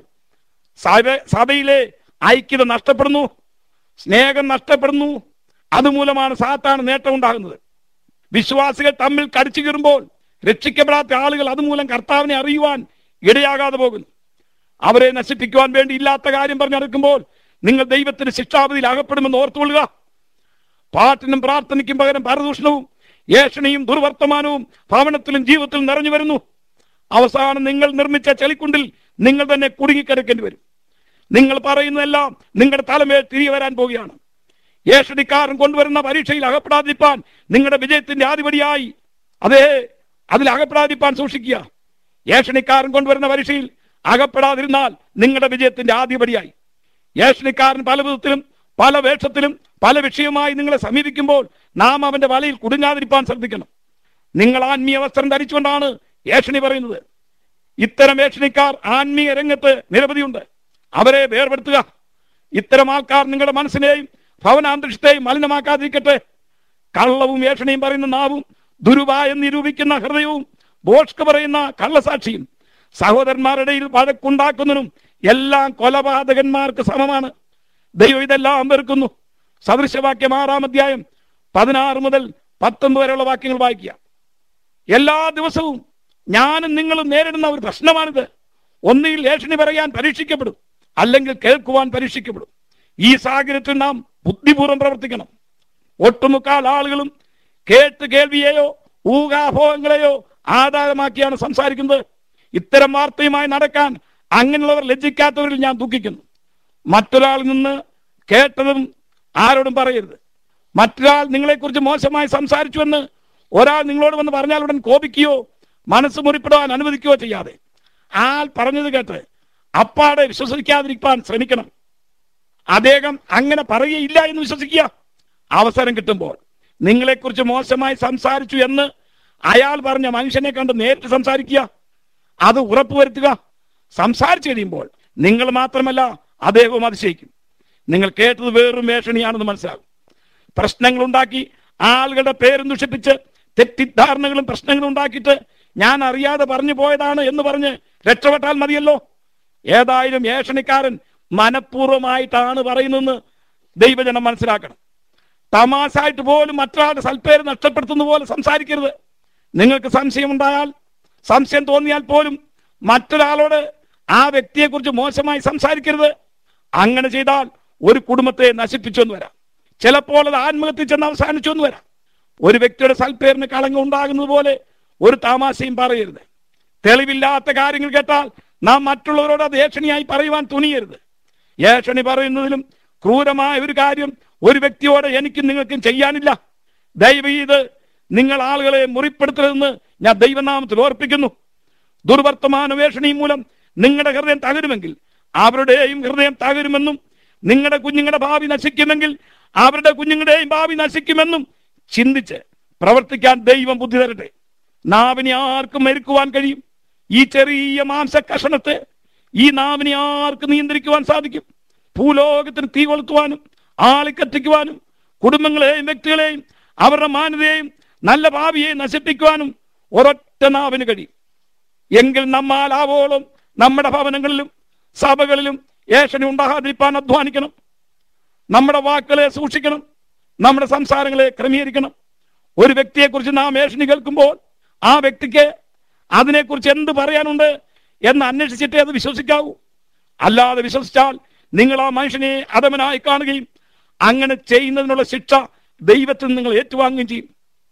സഭ സഭയിലെ ഐക്യത നഷ്ടപ്പെടുന്നു സ്നേഹം നഷ്ടപ്പെടുന്നു അതുമൂലമാണ് സാത്താണ് നേട്ടം ഉണ്ടാകുന്നത് വിശ്വാസികൾ തമ്മിൽ കടിച്ചു കീറുമ്പോൾ രക്ഷിക്കപ്പെടാത്ത ആളുകൾ അതുമൂലം കർത്താവിനെ അറിയുവാൻ ഇടയാകാതെ പോകുന്നു അവരെ നശിപ്പിക്കുവാൻ വേണ്ടി ഇല്ലാത്ത കാര്യം പറഞ്ഞെടുക്കുമ്പോൾ നിങ്ങൾ ദൈവത്തിന് ശിക്ഷാവധിയിൽ അകപ്പെടുമെന്ന് ഓർത്തുകൊള്ളുക പാട്ടിനും പ്രാർത്ഥനയ്ക്കും പകരം പരദൂഷണവും ഏഷണിയും ദുർവർത്തമാനവും ഭവനത്തിലും ജീവിതത്തിലും നിറഞ്ഞു വരുന്നു അവസാനം നിങ്ങൾ നിർമ്മിച്ച ചെളിക്കുണ്ടിൽ നിങ്ങൾ തന്നെ കുടുങ്ങിക്കിടക്കേണ്ടി വരും നിങ്ങൾ പറയുന്നതെല്ലാം നിങ്ങളുടെ തലമേൽ തിരികെ വരാൻ പോവുകയാണ് ഏഷണിക്കാരൻ കൊണ്ടുവരുന്ന പരീക്ഷയിൽ അകപ്പെടാതിരിപ്പാൻ നിങ്ങളുടെ വിജയത്തിന്റെ ആധിപടിയായി അതേ അതിൽ അകപ്പെടാതിരിപ്പാൻ സൂക്ഷിക്കുക ഏഷണിക്കാരൻ കൊണ്ടുവരുന്ന പരീക്ഷയിൽ അകപ്പെടാതിരുന്നാൽ നിങ്ങളുടെ വിജയത്തിന്റെ ആധിപടിയായി ഏഷണിക്കാരൻ പല വിധത്തിലും പല വേഷത്തിലും പല വിഷയവുമായി നിങ്ങളെ സമീപിക്കുമ്പോൾ നാം അവന്റെ വലയിൽ കുടുങ്ങാതിരിപ്പാൻ ശ്രദ്ധിക്കണം നിങ്ങൾ ആത്മീയ വസ്ത്രം ധരിച്ചുകൊണ്ടാണ് ഏഷണി പറയുന്നത് ഇത്തരം ഏഷണിക്കാർ ആത്മീയ രംഗത്ത് നിരവധിയുണ്ട് അവരെ വേർപെടുത്തുക ഇത്തരം ആൾക്കാർ നിങ്ങളുടെ മനസ്സിനെയും ഭവനാന്തരീക്ഷത്തെയും മലിനമാക്കാതിരിക്കട്ടെ കള്ളവും ഏഷണിയും പറയുന്ന നാവും ദുരുവായം നിരൂപിക്കുന്ന ഹൃദയവും ബോഷ്ക്ക് പറയുന്ന കള്ളസാക്ഷിയും സഹോദരന്മാരുടെ ഇടയിൽ വഴക്കുണ്ടാക്കുന്നതിനും എല്ലാം കൊലപാതകന്മാർക്ക് സമമാണ് ദൈവം ഇതെല്ലാം വെറുക്കുന്നു സദൃശവാക്യം ആറാം അധ്യായം പതിനാറ് മുതൽ പത്തൊമ്പത് വരെയുള്ള വാക്യങ്ങൾ വായിക്കുക എല്ലാ ദിവസവും ഞാനും നിങ്ങളും നേരിടുന്ന ഒരു പ്രശ്നമാണിത് ഒന്നുകിൽ ഏഷണി പറയാൻ പരീക്ഷിക്കപ്പെടും അല്ലെങ്കിൽ കേൾക്കുവാൻ പരീക്ഷിക്കപ്പെടും ഈ സാഹചര്യത്തിൽ നാം ബുദ്ധിപൂർവ്വം പ്രവർത്തിക്കണം ഒട്ടുമുക്കാൽ ആളുകളും കേട്ട് കേൾവിയെയോ ഊഹാഭോഗങ്ങളെയോ ആധാരമാക്കിയാണ് സംസാരിക്കുന്നത് ഇത്തരം വാർത്തയുമായി നടക്കാൻ അങ്ങനെയുള്ളവർ ലജ്ജിക്കാത്തവരിൽ ഞാൻ ദുഃഖിക്കുന്നു മറ്റൊരാളിൽ നിന്ന് കേട്ടതും ആരോടും പറയരുത് മറ്റൊരാൾ നിങ്ങളെക്കുറിച്ച് മോശമായി സംസാരിച്ചുവെന്ന് ഒരാൾ നിങ്ങളോട് വന്ന് പറഞ്ഞാൽ ഉടൻ കോപിക്കുകയോ മനസ്സ് മുറിപ്പെടാൻ അനുവദിക്കുകയോ ചെയ്യാതെ ആൾ പറഞ്ഞത് കേട്ട് അപ്പാടെ വിശ്വസിക്കാതിരിക്കാൻ ശ്രമിക്കണം അദ്ദേഹം അങ്ങനെ പറയുകയില്ല എന്ന് വിശ്വസിക്കുക അവസരം കിട്ടുമ്പോൾ നിങ്ങളെക്കുറിച്ച് മോശമായി സംസാരിച്ചു എന്ന് അയാൾ പറഞ്ഞ മനുഷ്യനെ കണ്ട് നേരിട്ട് സംസാരിക്കുക അത് ഉറപ്പുവരുത്തുക സംസാരിച്ചു കഴിയുമ്പോൾ നിങ്ങൾ മാത്രമല്ല അദ്ദേഹവും അതിശയിക്കും നിങ്ങൾ കേട്ടത് വേറും വേഷണിയാണെന്ന് മനസ്സിലാകും പ്രശ്നങ്ങൾ ഉണ്ടാക്കി ആളുകളുടെ പേര് ദുഷിപ്പിച്ച് തെറ്റിദ്ധാരണകളും പ്രശ്നങ്ങളും ഉണ്ടാക്കിയിട്ട് ഞാൻ അറിയാതെ പറഞ്ഞു പോയതാണ് എന്ന് പറഞ്ഞ് രക്ഷപ്പെട്ടാൽ മതിയല്ലോ ഏതായാലും ഏഷണിക്കാരൻ മനഃപൂർവ്വമായിട്ടാണ് പറയുന്നതെന്ന് ദൈവജനം മനസ്സിലാക്കണം തമാശായിട്ട് പോലും മറ്റൊരാളുടെ സൽപ്പേര് നഷ്ടപ്പെടുത്തുന്ന പോലെ സംസാരിക്കരുത് നിങ്ങൾക്ക് സംശയമുണ്ടായാൽ സംശയം തോന്നിയാൽ പോലും മറ്റൊരാളോട് ആ വ്യക്തിയെക്കുറിച്ച് മോശമായി സംസാരിക്കരുത് അങ്ങനെ ചെയ്താൽ ഒരു കുടുംബത്തെ നശിപ്പിച്ചു എന്ന് വരാം ചിലപ്പോൾ അത് ആത്മഹത്യ ചെന്ന് അവസാനിച്ചു എന്ന് വരാം ഒരു വ്യക്തിയുടെ സൽപ്പേരിന് കളങ്കം ഉണ്ടാകുന്നത് പോലെ ഒരു താമാശയും പറയരുത് തെളിവില്ലാത്ത കാര്യങ്ങൾ കേട്ടാൽ നാം മറ്റുള്ളവരോട് അത് ഏഷണിയായി പറയുവാൻ തുനിയരുത് ഏഷണി പറയുന്നതിലും ക്രൂരമായ ഒരു കാര്യം ഒരു വ്യക്തിയോട് എനിക്കും നിങ്ങൾക്കും ചെയ്യാനില്ല ദയവ് ചെയ്ത് നിങ്ങൾ ആളുകളെ മുറിപ്പെടുത്തരുതെന്ന് ഞാൻ ദൈവനാമത്തിൽ ഓർപ്പിക്കുന്നു ദുർവർത്തമാന വേഷണി മൂലം നിങ്ങളുടെ ഹൃദയം തകരുമെങ്കിൽ അവരുടെയും ഹൃദയം തകരുമെന്നും നിങ്ങളുടെ കുഞ്ഞുങ്ങളുടെ ഭാവി നശിക്കുമെങ്കിൽ അവരുടെ കുഞ്ഞുങ്ങളുടെയും ഭാവി നശിക്കുമെന്നും ചിന്തിച്ച് പ്രവർത്തിക്കാൻ ദൈവം ബുദ്ധി തരട്ടെ നാവിനെ ആർക്കും മെരുക്കുവാൻ കഴിയും ഈ ചെറിയ മാംസ കഷണത്തെ ഈ നാവിനെ ആർക്ക് നിയന്ത്രിക്കുവാൻ സാധിക്കും ഭൂലോകത്തിന് തീ കൊളുത്തുവാനും ആളിക്കത്തിക്കുവാനും കുടുംബങ്ങളെയും വ്യക്തികളെയും അവരുടെ മാന്യതയെയും നല്ല ഭാവിയെ നശിപ്പിക്കുവാനും ഒരൊറ്റ നാവിന് കഴിയും എങ്കിൽ നമ്മാലാവോളം നമ്മുടെ ഭവനങ്ങളിലും സഭകളിലും ഏഷണി ഉണ്ടാകാതിരിക്കാൻ അധ്വാനിക്കണം നമ്മുടെ വാക്കുകളെ സൂക്ഷിക്കണം നമ്മുടെ സംസാരങ്ങളെ ക്രമീകരിക്കണം ഒരു വ്യക്തിയെക്കുറിച്ച് നാം ഏഷണി കേൾക്കുമ്പോൾ ആ വ്യക്തിക്ക് അതിനെക്കുറിച്ച് എന്ത് പറയാനുണ്ട് എന്ന് അന്വേഷിച്ചിട്ടേ അത് വിശ്വസിക്കാവൂ അല്ലാതെ വിശ്വസിച്ചാൽ നിങ്ങൾ ആ മനുഷ്യനെ അധമനായി കാണുകയും അങ്ങനെ ചെയ്യുന്നതിനുള്ള ശിക്ഷ ദൈവത്തിൽ നിങ്ങൾ ഏറ്റുവാങ്ങുകയും ചെയ്യും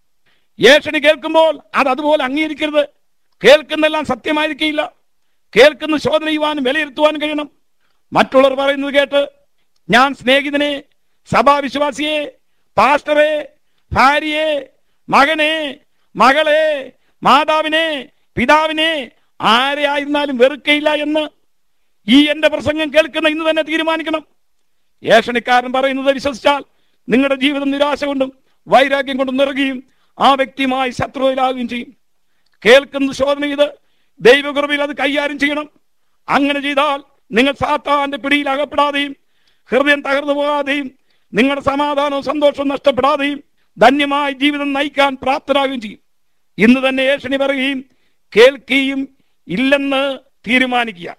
ഏഷണി കേൾക്കുമ്പോൾ അത് അതുപോലെ അംഗീകരിക്കരുത് കേൾക്കുന്നെല്ലാം സത്യമായിരിക്കില്ല കേൾക്കുന്ന ശോധന ചെയ്യുവാനും വിലയിരുത്തുവാനും കഴിയണം മറ്റുള്ളവർ പറയുന്നത് കേട്ട് ഞാൻ സ്നേഹിതനെ സഭാവിശ്വാസിയെ പാസ്റ്ററെ ഭാര്യയെ മകനെ മകളെ മാതാവിനെ പിതാവിനെ ആരെ ആയിരുന്നാലും വെറുക്കയില്ല എന്ന് ഈ എന്റെ പ്രസംഗം കേൾക്കുന്ന ഇന്ന് തന്നെ തീരുമാനിക്കണം ഏഷണിക്കാരൻ പറയുന്നത് വിശ്വസിച്ചാൽ നിങ്ങളുടെ ജീവിതം നിരാശ കൊണ്ടും വൈരാഗ്യം കൊണ്ടും നിറയുകയും ആ വ്യക്തിയുമായി ശത്രുതയിലാകുകയും ചെയ്യും കേൾക്കുന്ന ശോധന ചെയ്ത് ദൈവകൃപയിൽ അത് കൈകാര്യം ചെയ്യണം അങ്ങനെ ചെയ്താൽ നിങ്ങൾ സാത്താന്റെ പിടിയിൽ അകപ്പെടാതെയും ഹൃദയം തകർന്നു പോകാതെയും നിങ്ങളുടെ സമാധാനവും സന്തോഷവും നഷ്ടപ്പെടാതെയും ധന്യമായ ജീവിതം നയിക്കാൻ പ്രാപ്തരാകുകയും ചെയ്യും ഇന്ന് തന്നെ ഏഷണി പറയുകയും കേൾക്കുകയും ഇല്ലെന്ന് തീരുമാനിക്കുക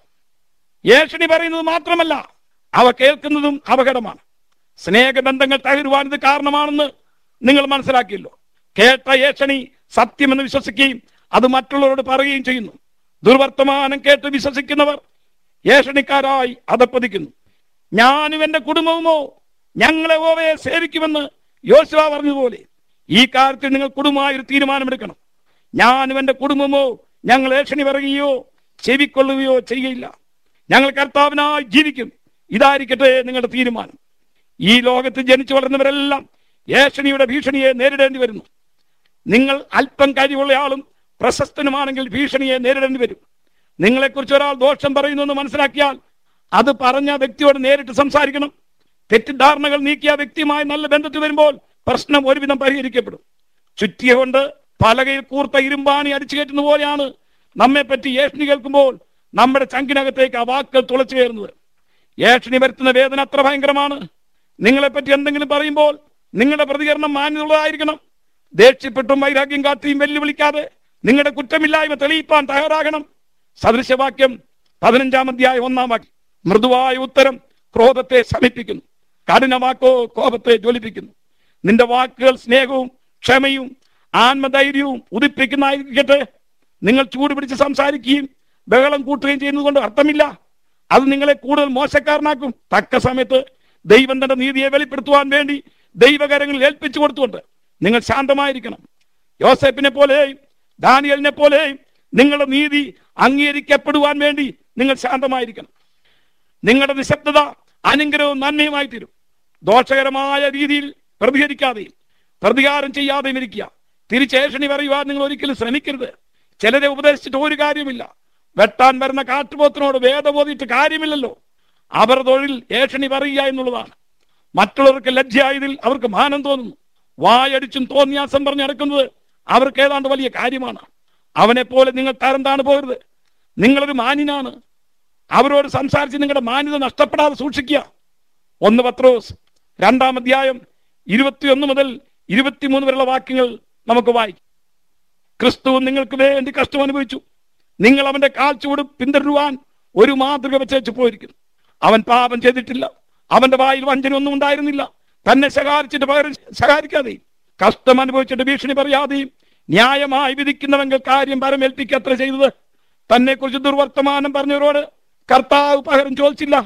ഏഷണി പറയുന്നത് മാത്രമല്ല അവ കേൾക്കുന്നതും അപകടമാണ് സ്നേഹബന്ധങ്ങൾ തകരുവാൻ ഇത് കാരണമാണെന്ന് നിങ്ങൾ മനസ്സിലാക്കിയല്ലോ കേട്ട ഏഷണി സത്യമെന്ന് വിശ്വസിക്കുകയും അത് മറ്റുള്ളവരോട് പറയുകയും ചെയ്യുന്നു ദുർവർത്തമാനം കേട്ട് വിശ്വസിക്കുന്നവർ ഏഷണിക്കാരായി അതപ്പതിക്കുന്നു ഞാനും എന്റെ കുടുംബവുമോ ഞങ്ങളെ ഓവയെ സേവിക്കുമെന്ന് യോശുവ പറഞ്ഞതുപോലെ ഈ കാര്യത്തിൽ നിങ്ങൾ കുടുംബമായ ഒരു തീരുമാനമെടുക്കണം ഞാനും എന്റെ കുടുംബമോ ഞങ്ങൾ ഏഷണി പറയുകയോ ചെവിക്കൊള്ളുകയോ ചെയ്യുകയില്ല ഞങ്ങൾ കർത്താവിനായി ജീവിക്കും ഇതായിരിക്കട്ടെ നിങ്ങളുടെ തീരുമാനം ഈ ലോകത്ത് ജനിച്ചു വളർന്നവരെല്ലാം ഏഷണിയുടെ ഭീഷണിയെ നേരിടേണ്ടി വരുന്നു നിങ്ങൾ അല്പം കഴിവുള്ള ആളും പ്രശസ്തനുമാണെങ്കിൽ ഭീഷണിയെ നേരിടേണ്ടി വരും നിങ്ങളെക്കുറിച്ച് ഒരാൾ ദോഷം പറയുന്നു എന്ന് മനസ്സിലാക്കിയാൽ അത് പറഞ്ഞ വ്യക്തിയോട് നേരിട്ട് സംസാരിക്കണം തെറ്റിദ്ധാരണകൾ നീക്കിയ വ്യക്തിയുമായി നല്ല ബന്ധത്തിൽ വരുമ്പോൾ പ്രശ്നം ഒരുവിധം പരിഹരിക്കപ്പെടും ചുറ്റിയ കൊണ്ട് പലകയിൽ കൂർത്ത ഇരുമ്പാണി അടിച്ചു കയറ്റുന്ന പോലെയാണ് നമ്മെ പറ്റി ഏഷണി കേൾക്കുമ്പോൾ നമ്മുടെ ചങ്കിനകത്തേക്ക് ആ വാക്കുകൾ തുളച്ചു കയറുന്നത് ഏഷണി വരുത്തുന്ന വേദന അത്ര ഭയങ്കരമാണ് നിങ്ങളെപ്പറ്റി എന്തെങ്കിലും പറയുമ്പോൾ നിങ്ങളുടെ പ്രതികരണം മാന്യതയുള്ളതായിരിക്കണം ദേഷ്യപ്പെട്ടും വൈരാഗ്യം കാട്ടിയും വെല്ലുവിളിക്കാതെ നിങ്ങളുടെ കുറ്റമില്ലായ്മ തെളിയിപ്പാൻ തയ്യാറാകണം സദൃശവാക്യം പതിനഞ്ചാം അധ്യായം ഒന്നാം വാക്യം മൃദുവായ ഉത്തരം ക്രോധത്തെ ശമിപ്പിക്കുന്നു കഠിനവാക്കോ കോപത്തെ ജ്വലിപ്പിക്കുന്നു നിന്റെ വാക്കുകൾ സ്നേഹവും ക്ഷമയും ആത്മധൈര്യവും ഉദിപ്പിക്കുന്നതായിരിക്കട്ടെ നിങ്ങൾ ചൂട് പിടിച്ച് സംസാരിക്കുകയും ബഹളം കൂട്ടുകയും ചെയ്യുന്നത് കൊണ്ട് അർത്ഥമില്ല അത് നിങ്ങളെ കൂടുതൽ മോശക്കാരനാക്കും തക്ക സമയത്ത് ദൈവം തന്റെ നീതിയെ വെളിപ്പെടുത്തുവാൻ വേണ്ടി ദൈവകരങ്ങളിൽ ഏൽപ്പിച്ചു കൊടുത്തുകൊണ്ട് നിങ്ങൾ ശാന്തമായിരിക്കണം യോസേപ്പിനെ പോലെയും ദാനിയലിനെ പോലെയും നിങ്ങളുടെ നീതി അംഗീകരിക്കപ്പെടുവാൻ വേണ്ടി നിങ്ങൾ ശാന്തമായിരിക്കണം നിങ്ങളുടെ നിശബ്ദത അനുഗ്രഹവും നന്മയുമായി തീരും ദോഷകരമായ രീതിയിൽ പ്രതികരിക്കാതെയും പ്രതികാരം ചെയ്യാതെയും ഇരിക്കുക തിരിച്ചേഷണി പറയുവാൻ നിങ്ങൾ ഒരിക്കലും ശ്രമിക്കരുത് ചിലരെ ഉപദേശിച്ചിട്ട് ഒരു കാര്യമില്ല വെട്ടാൻ വരുന്ന കാട്ടുപോത്തിനോട് വേദബോധിയിട്ട് കാര്യമില്ലല്ലോ അവർ തൊഴിൽ ഏഷണി പറയുക എന്നുള്ളതാണ് മറ്റുള്ളവർക്ക് ലജ്ജയായതിൽ അവർക്ക് മാനം തോന്നുന്നു വായടിച്ചും തോന്നിയാസം പറഞ്ഞു നടക്കുന്നത് അവർക്ക് ഏതാണ്ട് വലിയ കാര്യമാണ് അവനെ പോലെ നിങ്ങൾ തരം താണ് പോകരുത് നിങ്ങളൊരു മാന്യനാണ് അവരോട് സംസാരിച്ച് നിങ്ങളുടെ മാന്യത നഷ്ടപ്പെടാതെ സൂക്ഷിക്കുക ഒന്ന് പത്രോസ് രണ്ടാം അധ്യായം ഇരുപത്തിയൊന്ന് മുതൽ ഇരുപത്തിമൂന്ന് വരെയുള്ള വാക്യങ്ങൾ നമുക്ക് വായിക്കാം ക്രിസ്തു നിങ്ങൾക്ക് വേണ്ടി കഷ്ടം അനുഭവിച്ചു നിങ്ങൾ അവന്റെ കാൽച്ചുവട് പിന്തുടരുവാൻ ഒരു മാതൃക വെച്ചു പോയിരിക്കുന്നു അവൻ പാപം ചെയ്തിട്ടില്ല അവന്റെ വായിൽ വഞ്ചനയൊന്നും ഉണ്ടായിരുന്നില്ല തന്നെ ശകാരിച്ചിട്ട് പകരം ശകാരിക്കാതെയും കഷ്ടം അനുഭവിച്ചിട്ട് ഭീഷണി പറയാതെയും ന്യായമായി വിധിക്കുന്നവെങ്കിൽ കാര്യം പരമേൽപ്പിക്കത്ര ചെയ്തത് തന്നെ കുറിച്ച് ദുർവർത്തമാനം പറഞ്ഞവരോട് കർത്താവ് പകരം ചോദിച്ചില്ല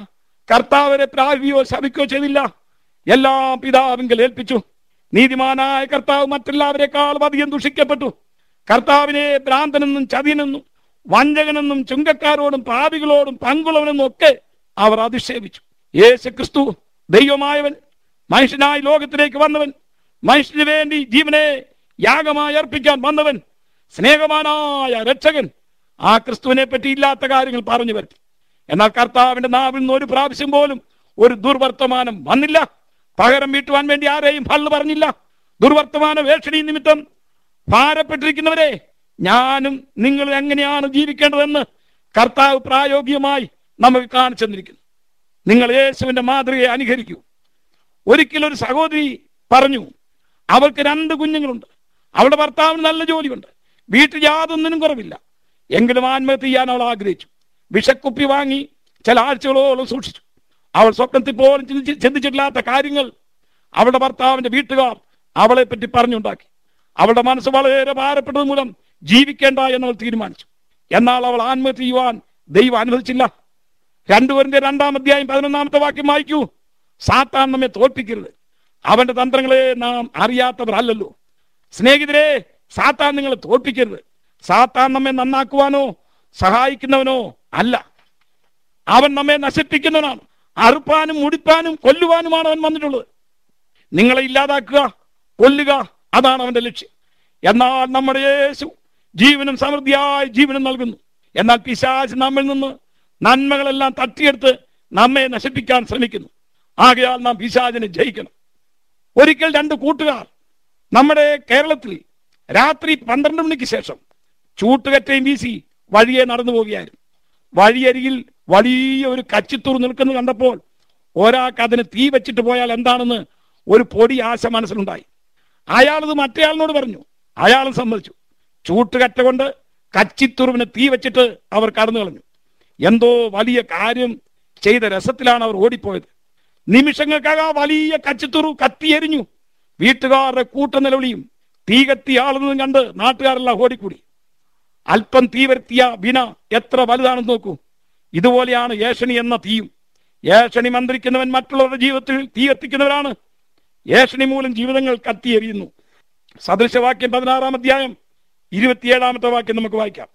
കർത്താവരെ പ്രാപിയോ ശപിക്കുകയോ ചെയ്തില്ല എല്ലാം പിതാവിങ്കൽ ഏൽപ്പിച്ചു നീതിമാനായ കർത്താവ് മറ്റെല്ലാവരെക്കാളും അധികം ദുഷിക്കപ്പെട്ടു കർത്താവിനെ ഭ്രാന്തനെന്നും ചതിയനെന്നും വഞ്ചകനെന്നും ചുങ്കക്കാരോടും പാപികളോടും പങ്കുള്ളവനെന്നും ഒക്കെ അവർ അധിക്ഷേപിച്ചു യേശു ക്രിസ്തു ദൈവമായവൻ മനുഷ്യനായി ലോകത്തിലേക്ക് വന്നവൻ മനുഷ്യന് വേണ്ടി ജീവനെ യാഗമായി അർപ്പിക്കാൻ വന്നവൻ സ്നേഹവാനായ രക്ഷകൻ ആ ക്രിസ്തുവിനെ പറ്റി ഇല്ലാത്ത കാര്യങ്ങൾ പറഞ്ഞു വരുത്തി എന്നാൽ കർത്താവിന്റെ നാവിൽ നിന്ന് ഒരു പ്രാവശ്യം പോലും ഒരു ദുർവർത്തമാനം വന്നില്ല പകരം വീട്ടുവാൻ വേണ്ടി ആരെയും ഭള്ളു പറഞ്ഞില്ല ദുർവർത്തമാന വേഷണി നിമിത്തം ഭാരപ്പെട്ടിരിക്കുന്നവരെ ഞാനും നിങ്ങൾ എങ്ങനെയാണ് ജീവിക്കേണ്ടതെന്ന് കർത്താവ് പ്രായോഗികമായി നമുക്ക് കാണിച്ചു തന്നിരിക്കുന്നു നിങ്ങൾ യേശുവിന്റെ മാതൃകയെ അനുകരിക്കൂ ഒരിക്കലും ഒരു സഹോദരി പറഞ്ഞു അവൾക്ക് രണ്ട് കുഞ്ഞുങ്ങളുണ്ട് അവളുടെ ഭർത്താവിന് നല്ല ജോലിയുണ്ട് വീട്ടിൽ യാതൊന്നിനും കുറവില്ല എങ്കിലും ആത്മഹത്യ ചെയ്യാൻ അവൾ ആഗ്രഹിച്ചു വിഷക്കുപ്പി വാങ്ങി ചില ആഴ്ചകളോളം സൂക്ഷിച്ചു അവൾ സ്വപ്നത്തിൽ പോലും ചിന്തിച്ച് ചിന്തിച്ചിട്ടില്ലാത്ത കാര്യങ്ങൾ അവളുടെ ഭർത്താവിന്റെ വീട്ടുകാർ അവളെ പറ്റി പറഞ്ഞുണ്ടാക്കി അവളുടെ മനസ്സ് വളരെ ഭാരപ്പെട്ടത് മൂലം ജീവിക്കേണ്ട എന്നവൾ തീരുമാനിച്ചു എന്നാൽ അവൾ ആത്മഹത്യ ചെയ്യുവാൻ ദൈവം അനുവദിച്ചില്ല രണ്ടുപേരുടെ രണ്ടാം അധ്യായം പതിനൊന്നാമത്തെ വാക്യം വായിക്കൂ സാത്താൻ നമ്മെ തോൽപ്പിക്കരുത് അവന്റെ തന്ത്രങ്ങളെ നാം അറിയാത്തവർ അല്ലല്ലോ സ്നേഹിതരെ സാത്താൻ നിങ്ങളെ തോൽപ്പിക്കരുത് സാത്താൻ നമ്മെ നന്നാക്കുവാനോ സഹായിക്കുന്നവനോ അല്ല അവൻ നമ്മെ നശിപ്പിക്കുന്നവനാണ് അറുപ്പാനും മുടിപ്പാനും കൊല്ലുവാനുമാണ് അവൻ വന്നിട്ടുള്ളത് നിങ്ങളെ ഇല്ലാതാക്കുക കൊല്ലുക അതാണ് അവന്റെ ലക്ഷ്യം എന്നാൽ നമ്മുടെ യേശു ജീവനും സമൃദ്ധിയായി ജീവനും നൽകുന്നു എന്നാൽ പിശാച് നമ്മിൽ നിന്ന് നന്മകളെല്ലാം തട്ടിയെടുത്ത് നമ്മെ നശിപ്പിക്കാൻ ശ്രമിക്കുന്നു ആകയാൽ നാം പിശാചിനെ ജയിക്കണം ഒരിക്കൽ രണ്ട് കൂട്ടുകാർ നമ്മുടെ കേരളത്തിൽ രാത്രി പന്ത്രണ്ട് മണിക്ക് ശേഷം ചൂട്ടുകറ്റയും വീശി വഴിയെ നടന്നു പോവുകയായിരുന്നു വഴിയരികിൽ വലിയ ഒരു കച്ചിത്തൂർ നിൽക്കുന്നത് കണ്ടപ്പോൾ ഒരാൾക്ക് അതിന് തീ വെച്ചിട്ട് പോയാൽ എന്താണെന്ന് ഒരു പൊടി ആശ മനസ്സിലുണ്ടായി അയാളത് മറ്റേയാളിനോട് പറഞ്ഞു അയാളും സമ്മതിച്ചു ചൂട്ടുകറ്റ കൊണ്ട് കച്ചിത്തുറുവിന് തീ വെച്ചിട്ട് അവർ കടന്നു കളഞ്ഞു എന്തോ വലിയ കാര്യം ചെയ്ത രസത്തിലാണ് അവർ ഓടിപ്പോയത് നിമിഷങ്ങൾക്കകം ആ വലിയ കച്ചിത്തുറു കത്തിയെരിഞ്ഞു വീട്ടുകാരുടെ കൂട്ട നിലവിളിയും തീ കത്തി ആളുന്നതും കണ്ട് നാട്ടുകാരെല്ലാം ഓടിക്കൂടി അല്പം തീ വരുത്തിയ വിന എത്ര വലുതാണെന്ന് നോക്കൂ ഇതുപോലെയാണ് ഏഷണി എന്ന തീയും ഏഷണി മന്ത്രിക്കുന്നവൻ മറ്റുള്ളവരുടെ ജീവിതത്തിൽ തീ കത്തിക്കുന്നവരാണ് ഏഷണി മൂലം ജീവിതങ്ങൾ കത്തിയെരിയുന്നു സദൃശവാക്യം പതിനാറാം അധ്യായം ഇരുപത്തിയേഴാമത്തെ വാക്യം നമുക്ക് വായിക്കാം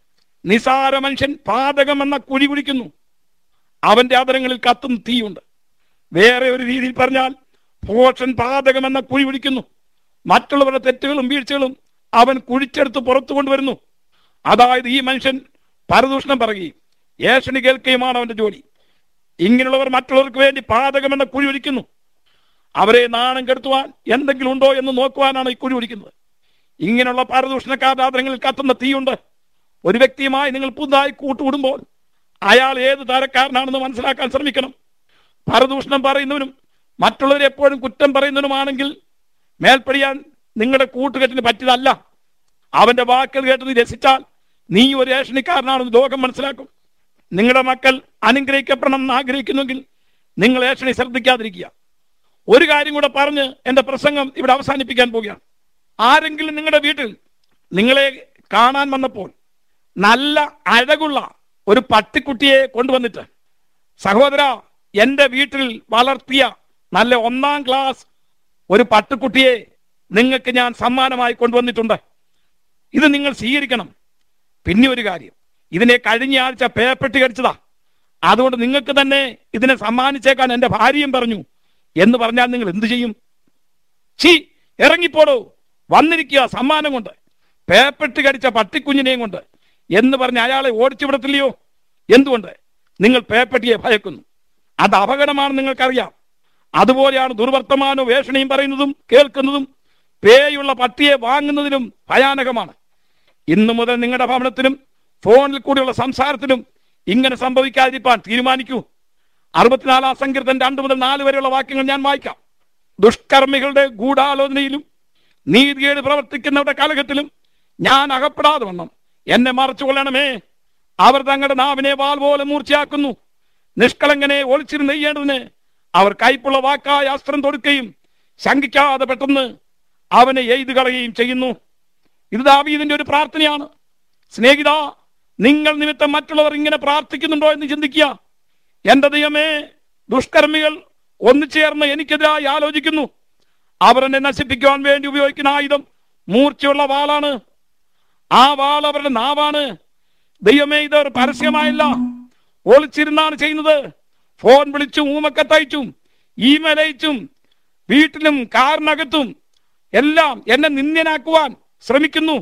നിസാര മനുഷ്യൻ പാതകം എന്ന കുഴി കുടിക്കുന്നു അവന്റെ അതരങ്ങളിൽ കത്തുന്ന തീയുണ്ട് വേറെ ഒരു രീതിയിൽ പറഞ്ഞാൽ ഭോഷൻ പാതകം എന്ന കുഴി പിടിക്കുന്നു മറ്റുള്ളവരുടെ തെറ്റുകളും വീഴ്ചകളും അവൻ കുഴിച്ചെടുത്ത് പുറത്തു കൊണ്ടുവരുന്നു അതായത് ഈ മനുഷ്യൻ പരദൂഷണം പറയുകയും ഏഷണി കേൾക്കുകയുമാണ് അവന്റെ ജോലി ഇങ്ങനെയുള്ളവർ മറ്റുള്ളവർക്ക് വേണ്ടി പാതകം എന്ന കുഴി ഒഴിക്കുന്നു അവരെ നാണം കെടുത്തുവാൻ എന്തെങ്കിലും ഉണ്ടോ എന്ന് നോക്കുവാനാണ് ഈ കുഴി ഒഴിക്കുന്നത് ഇങ്ങനെയുള്ള പരദൂഷണക്കാരുടെ ആദരങ്ങളിൽ കത്തുന്ന തീയുണ്ട് ഒരു വ്യക്തിയുമായി നിങ്ങൾ പുതുതായി കൂട്ടുകൂടുമ്പോൾ അയാൾ ഏത് തരക്കാരനാണെന്ന് മനസ്സിലാക്കാൻ ശ്രമിക്കണം പരദൂഷണം പറയുന്നവനും മറ്റുള്ളവരെ എപ്പോഴും കുറ്റം പറയുന്നവനുമാണെങ്കിൽ മേൽപ്പടിയാൻ നിങ്ങളുടെ കൂട്ടുകെട്ടിന് പറ്റിയതല്ല അവന്റെ വാക്കുകൾ കേട്ട് നീ രസിച്ചാൽ നീ ഒരു ഏഷണിക്കാരനാണെന്ന് ലോകം മനസ്സിലാക്കും നിങ്ങളുടെ മക്കൾ അനുഗ്രഹിക്കപ്പെടണം എന്ന് ആഗ്രഹിക്കുന്നെങ്കിൽ നിങ്ങൾ ഏഷണി ശ്രദ്ധിക്കാതിരിക്കുക ഒരു കാര്യം കൂടെ പറഞ്ഞ് എന്റെ പ്രസംഗം ഇവിടെ അവസാനിപ്പിക്കാൻ പോവുകയാണ് ആരെങ്കിലും നിങ്ങളുടെ വീട്ടിൽ നിങ്ങളെ കാണാൻ വന്നപ്പോൾ നല്ല അഴകുള്ള ഒരു പട്ടിക്കുട്ടിയെ കൊണ്ടുവന്നിട്ട് സഹോദര എന്റെ വീട്ടിൽ വളർത്തിയ നല്ല ഒന്നാം ക്ലാസ് ഒരു പട്ടുക്കുട്ടിയെ നിങ്ങൾക്ക് ഞാൻ സമ്മാനമായി കൊണ്ടുവന്നിട്ടുണ്ട് ഇത് നിങ്ങൾ സ്വീകരിക്കണം പിന്നെ ഒരു കാര്യം ഇതിനെ കഴിഞ്ഞ ആഴ്ച പേപ്പെട്ടി കടിച്ചതാ അതുകൊണ്ട് നിങ്ങൾക്ക് തന്നെ ഇതിനെ സമ്മാനിച്ചേക്കാൻ എന്റെ ഭാര്യയും പറഞ്ഞു എന്ന് പറഞ്ഞാൽ നിങ്ങൾ എന്തു ചെയ്യും ചീ ഇറങ്ങിപ്പോടോ വന്നിരിക്കുക സമ്മാനം കൊണ്ട് പേപ്പെട്ടി കടിച്ച പട്ടിക്കുഞ്ഞിനെയും കൊണ്ട് എന്ന് പറഞ്ഞ് അയാളെ ഓടിച്ചു വിടത്തില്ലയോ എന്തുകൊണ്ട് നിങ്ങൾ പേപ്പട്ടിയെ ഭയക്കുന്നു അത് അപകടമാണെന്ന് നിങ്ങൾക്കറിയാം അതുപോലെയാണ് ദുർവർത്തമാനവും വേഷണയും പറയുന്നതും കേൾക്കുന്നതും പേയുള്ള പട്ടിയെ വാങ്ങുന്നതിനും ഭയാനകമാണ് ഇന്നു മുതൽ നിങ്ങളുടെ ഭവനത്തിലും ഫോണിൽ കൂടിയുള്ള സംസാരത്തിലും ഇങ്ങനെ സംഭവിക്കാതിരിക്കാൻ തീരുമാനിക്കൂ അറുപത്തിനാലാം സങ്കീർത്തൻ രണ്ടു മുതൽ നാല് വരെയുള്ള വാക്യങ്ങൾ ഞാൻ വായിക്കാം ദുഷ്കർമ്മികളുടെ ഗൂഢാലോചനയിലും നീതികേട് പ്രവർത്തിക്കുന്നവരുടെ കലഹത്തിലും ഞാൻ അകപ്പെടാതെ വണ്ണം എന്നെ മറച്ചു കൊള്ളണമേ അവർ തങ്ങളുടെ നാവിനെ വാൾ പോലെ മൂർച്ചയാക്കുന്നു നിഷ്കളങ്കനെ ഒളിച്ചിരുന്ന് നെയ്യേണ്ടതിന് അവർ കൈപ്പുള്ള വാക്കായ അസ്ത്രം തൊടുക്കുകയും ശങ്കിക്കാതെ പെട്ടെന്ന് അവനെ എയ്തു കളയുകയും ചെയ്യുന്നു ഇത് ദാവീദിന്റെ ഒരു പ്രാർത്ഥനയാണ് സ്നേഹിത നിങ്ങൾ നിമിത്തം മറ്റുള്ളവർ ഇങ്ങനെ പ്രാർത്ഥിക്കുന്നുണ്ടോ എന്ന് ചിന്തിക്കുക എന്റെ ദൈവമേ ദുഷ്കർമ്മികൾ ഒന്നുചേർന്ന് എനിക്കെതിരായി ആലോചിക്കുന്നു അവർ എന്നെ നശിപ്പിക്കുവാൻ വേണ്ടി ഉപയോഗിക്കുന്ന ആയുധം മൂർച്ചയുള്ള വാളാണ് ആ വാൾ അവരുടെ നാവാണ് ദൈവമേ ഇത് ഒരു പരസ്യമായില്ല ഒളിച്ചിരുന്നാണ് ചെയ്യുന്നത് ഫോൺ വിളിച്ചും ഊമക്കത്തയച്ചും ഇമെയിൽ അയച്ചും വീട്ടിലും കാറിനകത്തും എല്ലാം എന്നെ നിന്ദ്യനാക്കുവാൻ ശ്രമിക്കുന്നു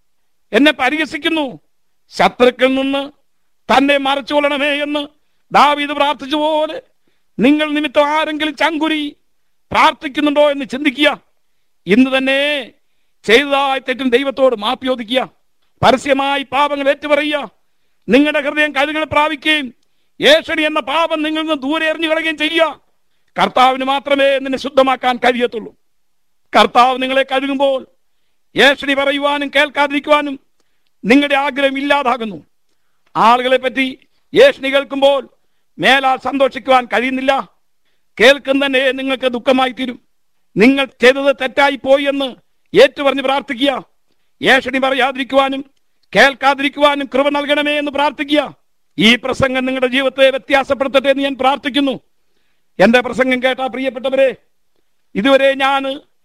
എന്നെ പരിഹസിക്കുന്നു ശത്രുക്കളിൽ നിന്ന് തന്നെ മറച്ചുകൊള്ളണമേ എന്ന് ദാവീദ് പ്രാർത്ഥിച്ച പോലെ നിങ്ങൾ നിമിത്തം ആരെങ്കിലും ചങ്കുരി പ്രാർത്ഥിക്കുന്നുണ്ടോ എന്ന് ചിന്തിക്കുക ഇന്ന് തന്നെ ചെയ്തതായി തെറ്റും ദൈവത്തോട് മാപ്പ് ചോദിക്കുക പരസ്യമായി പാപങ്ങൾ ഏറ്റുപറയുക നിങ്ങളുടെ ഹൃദയം കഴുകൾ പ്രാപിക്കുകയും ഏഷണി എന്ന പാപം നിങ്ങളിൽ നിന്ന് ദൂരെ എറിഞ്ഞു കളയുകയും ചെയ്യുക കർത്താവിന് മാത്രമേ നിന്നെ ശുദ്ധമാക്കാൻ കഴിയത്തുള്ളൂ കർത്താവ് നിങ്ങളെ കഴുകുമ്പോൾ ഏഷണി പറയുവാനും കേൾക്കാതിരിക്കുവാനും നിങ്ങളുടെ ആഗ്രഹം ഇല്ലാതാകുന്നു ആളുകളെ പറ്റി ഏഷണി കേൾക്കുമ്പോൾ മേലാൽ സന്തോഷിക്കുവാൻ കഴിയുന്നില്ല കേൾക്കുന്നതന്നെ നിങ്ങൾക്ക് ദുഃഖമായി തീരും നിങ്ങൾ ചെയ്തത് തെറ്റായി പോയി എന്ന് ഏറ്റുപറഞ്ഞ് പ്രാർത്ഥിക്കുക ഏഷണി പറയാതിരിക്കുവാനും കേൾക്കാതിരിക്കുവാനും കൃപ നൽകണമേ എന്ന് പ്രാർത്ഥിക്കുക ഈ പ്രസംഗം നിങ്ങളുടെ ജീവിതത്തെ വ്യത്യാസപ്പെടുത്തട്ടെ എന്ന് ഞാൻ പ്രാർത്ഥിക്കുന്നു എന്റെ പ്രസംഗം കേട്ട പ്രിയപ്പെട്ടവരെ ഇതുവരെ ഞാൻ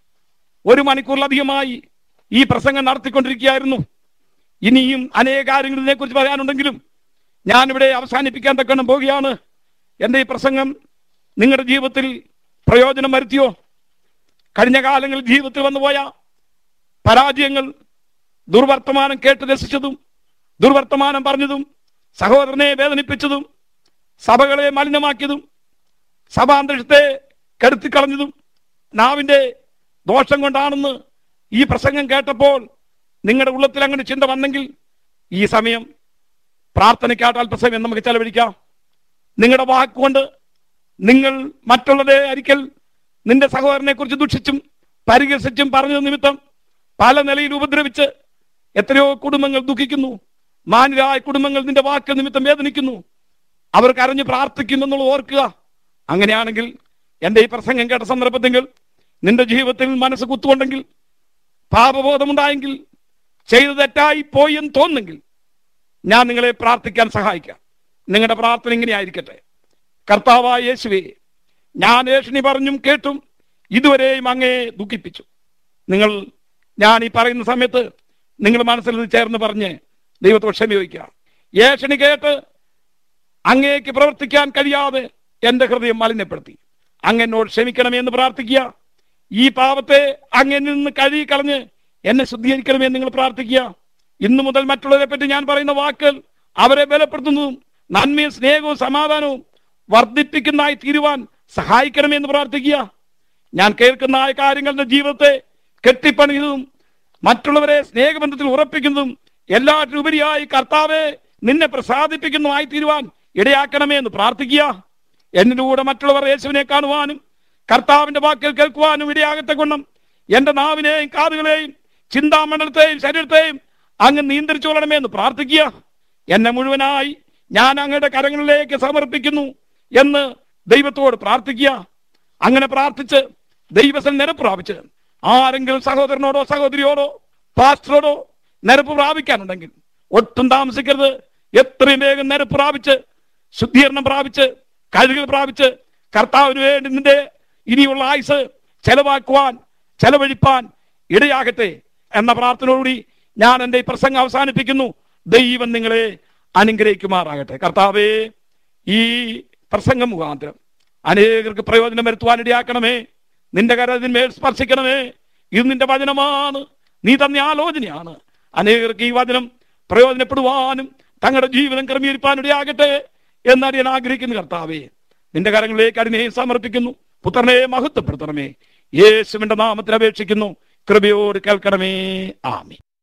ഒരു മണിക്കൂറിലധികമായി ഈ പ്രസംഗം നടത്തിക്കൊണ്ടിരിക്കുകയായിരുന്നു ഇനിയും അനേക കാര്യങ്ങൾ ഇതിനെക്കുറിച്ച് പറയാനുണ്ടെങ്കിലും ഞാനിവിടെ അവസാനിപ്പിക്കാൻ തക്കണം പോവുകയാണ് എൻ്റെ ഈ പ്രസംഗം നിങ്ങളുടെ ജീവിതത്തിൽ പ്രയോജനം വരുത്തിയോ കഴിഞ്ഞ കാലങ്ങളിൽ ജീവിതത്തിൽ വന്നുപോയ പരാജയങ്ങൾ ദുർവർത്തമാനം കേട്ട് രസിച്ചതും ദുർവർത്തമാനം പറഞ്ഞതും സഹോദരനെ വേദനിപ്പിച്ചതും സഭകളെ മലിനമാക്കിയതും സഭാന്തരീക്ഷത്തെ കെടുത്തിക്കളഞ്ഞതും നാവിന്റെ ദോഷം കൊണ്ടാണെന്ന് ഈ പ്രസംഗം കേട്ടപ്പോൾ നിങ്ങളുടെ ഉള്ളത്തിൽ അങ്ങനെ ചിന്ത വന്നെങ്കിൽ ഈ സമയം പ്രാർത്ഥനയ്ക്കാട്ട് അല്പസമയം നമുക്ക് ചെലവഴിക്കാം നിങ്ങളുടെ വാക്കുകൊണ്ട് നിങ്ങൾ മറ്റുള്ളവരെ ഒരിക്കൽ നിന്റെ സഹോദരനെ കുറിച്ച് ദുഷിച്ചും പരിഹസിച്ചും പറഞ്ഞത് നിമിത്തം പല നിലയിൽ ഉപദ്രവിച്ച് എത്രയോ കുടുംബങ്ങൾ ദുഃഖിക്കുന്നു മാന്യരായ കുടുംബങ്ങൾ നിന്റെ വാക്ക് നിമിത്തം വേദനിക്കുന്നു അവർ കരഞ്ഞ് പ്രാർത്ഥിക്കുന്നെന്നുള്ളത് ഓർക്കുക അങ്ങനെയാണെങ്കിൽ എന്റെ ഈ പ്രസംഗം കേട്ട സന്ദർഭത്തിൽ നിന്റെ ജീവിതത്തിൽ മനസ്സ് കുത്തുകൊണ്ടെങ്കിൽ പാപബോധമുണ്ടായെങ്കിൽ ചെയ്ത് തെറ്റായി പോയി എന്ന് തോന്നുന്നെങ്കിൽ ഞാൻ നിങ്ങളെ പ്രാർത്ഥിക്കാൻ സഹായിക്കാം നിങ്ങളുടെ പ്രാർത്ഥന ഇങ്ങനെ ആയിരിക്കട്ടെ കർത്താവായ യേശുവേ ഞാൻ യേശുനി പറഞ്ഞും കേട്ടും ഇതുവരെയും അങ്ങേ ദുഃഖിപ്പിച്ചു നിങ്ങൾ ഞാൻ ഈ പറയുന്ന സമയത്ത് നിങ്ങൾ മനസ്സിൽ നിന്ന് ചേർന്ന് പറഞ്ഞ് ദൈവത്തോട് ക്ഷമ ചോദിക്കുക യേശുനി കേട്ട് അങ്ങേക്ക് പ്രവർത്തിക്കാൻ കഴിയാതെ എന്റെ ഹൃദയം മലിനപ്പെടുത്തി അങ്ങെന്നോട് ക്ഷമിക്കണമേ എന്ന് പ്രാർത്ഥിക്കുക ഈ പാപത്തെ അങ്ങനിൽ നിന്ന് കഴുകി കളഞ്ഞ് എന്നെ ശുദ്ധീകരിക്കണമേ എന്ന് നിങ്ങൾ പ്രാർത്ഥിക്കുക ഇന്നു മുതൽ മറ്റുള്ളവരെ പറ്റി ഞാൻ പറയുന്ന വാക്കുകൾ അവരെ ബലപ്പെടുത്തുന്നതും നന്മയും സ്നേഹവും സമാധാനവും വർദ്ധിപ്പിക്കുന്നതായി തീരുവാൻ സഹായിക്കണമേ എന്ന് പ്രാർത്ഥിക്കുക ഞാൻ കേൾക്കുന്ന ആ കാര്യങ്ങളുടെ ജീവിതത്തെ കെട്ടിപ്പണിയുന്നതും മറ്റുള്ളവരെ സ്നേഹബന്ധത്തിൽ ഉറപ്പിക്കുന്നതും എല്ലാറ്റിനും ഉപരിയായി കർത്താവെ നിന്നെ പ്രസാദിപ്പിക്കുന്നതുമായി തീരുവാൻ ഇടയാക്കണമേ എന്ന് പ്രാർത്ഥിക്കുക എന്നിലൂടെ മറ്റുള്ളവർ യേശുവിനെ കാണുവാനും കർത്താവിന്റെ വാക്കുകൾ കേൾക്കുവാനും ഇടയാകത്തെ കൊണ്ടും എന്റെ നാവിനെയും കാതുകളെയും ചിന്താമണ്ഡലത്തെയും ശരീരത്തെയും അങ്ങ് നിയന്ത്രിച്ചു കൊള്ളണമേ എന്ന് പ്രാർത്ഥിക്കുക എന്നെ മുഴുവനായി ഞാൻ അങ്ങയുടെ കരങ്ങളിലേക്ക് സമർപ്പിക്കുന്നു എന്ന് ദൈവത്തോട് പ്രാർത്ഥിക്കുക അങ്ങനെ പ്രാർത്ഥിച്ച് ദൈവത്തിൽ നിരപ്പ് പ്രാപിച്ച് ആരെങ്കിലും സഹോദരനോടോ സഹോദരിയോടോ പാസ്റ്ററോടോ നിരപ്പ് പ്രാപിക്കാനുണ്ടെങ്കിൽ ഒട്ടും താമസിക്കരുത് എത്രയും വേഗം നിരപ്പ് പ്രാപിച്ച് ശുദ്ധീകരണം പ്രാപിച്ച് കഴുകൽ പ്രാപിച്ച് കർത്താവിന് വേണ്ടി നിന്റെ ഇനിയുള്ള ആയുസ് ചെലവാക്കുവാൻ ചെലവഴിപ്പാൻ ഇടയാകട്ടെ എന്ന പ്രാർത്ഥനയോടുകൂടി ഞാൻ എൻ്റെ ഈ പ്രസംഗം അവസാനിപ്പിക്കുന്നു ദൈവം നിങ്ങളെ അനുഗ്രഹിക്കുമാറാകട്ടെ കർത്താവേ ഈ പ്രസംഗം മുഖാന്തരം അനേകർക്ക് പ്രയോജനം വരുത്തുവാൻ ഇടയാക്കണമേ നിന്റെ കരതിന്മേൽ സ്പർശിക്കണമേ ഇത് നിന്റെ വചനമാണ് നീ തന്നെ ആലോചനയാണ് അനേകർക്ക് ഈ വചനം പ്രയോജനപ്പെടുവാനും തങ്ങളുടെ ജീവിതം ക്രമീകരിപ്പാൻ ഇടയാകട്ടെ എന്നാണ് ഞാൻ ആഗ്രഹിക്കുന്നു കർത്താവേ നിന്റെ കരങ്ങളിലേക്ക് അതിനെയും സമർപ്പിക്കുന്നു പുത്രനെ മഹത്വപ്പെടുത്തണമേ യേശുവിന്റെ നാമത്തിൽ അപേക്ഷിക്കുന്നു കൃപയോട് കേൾക്കണമേ ആമി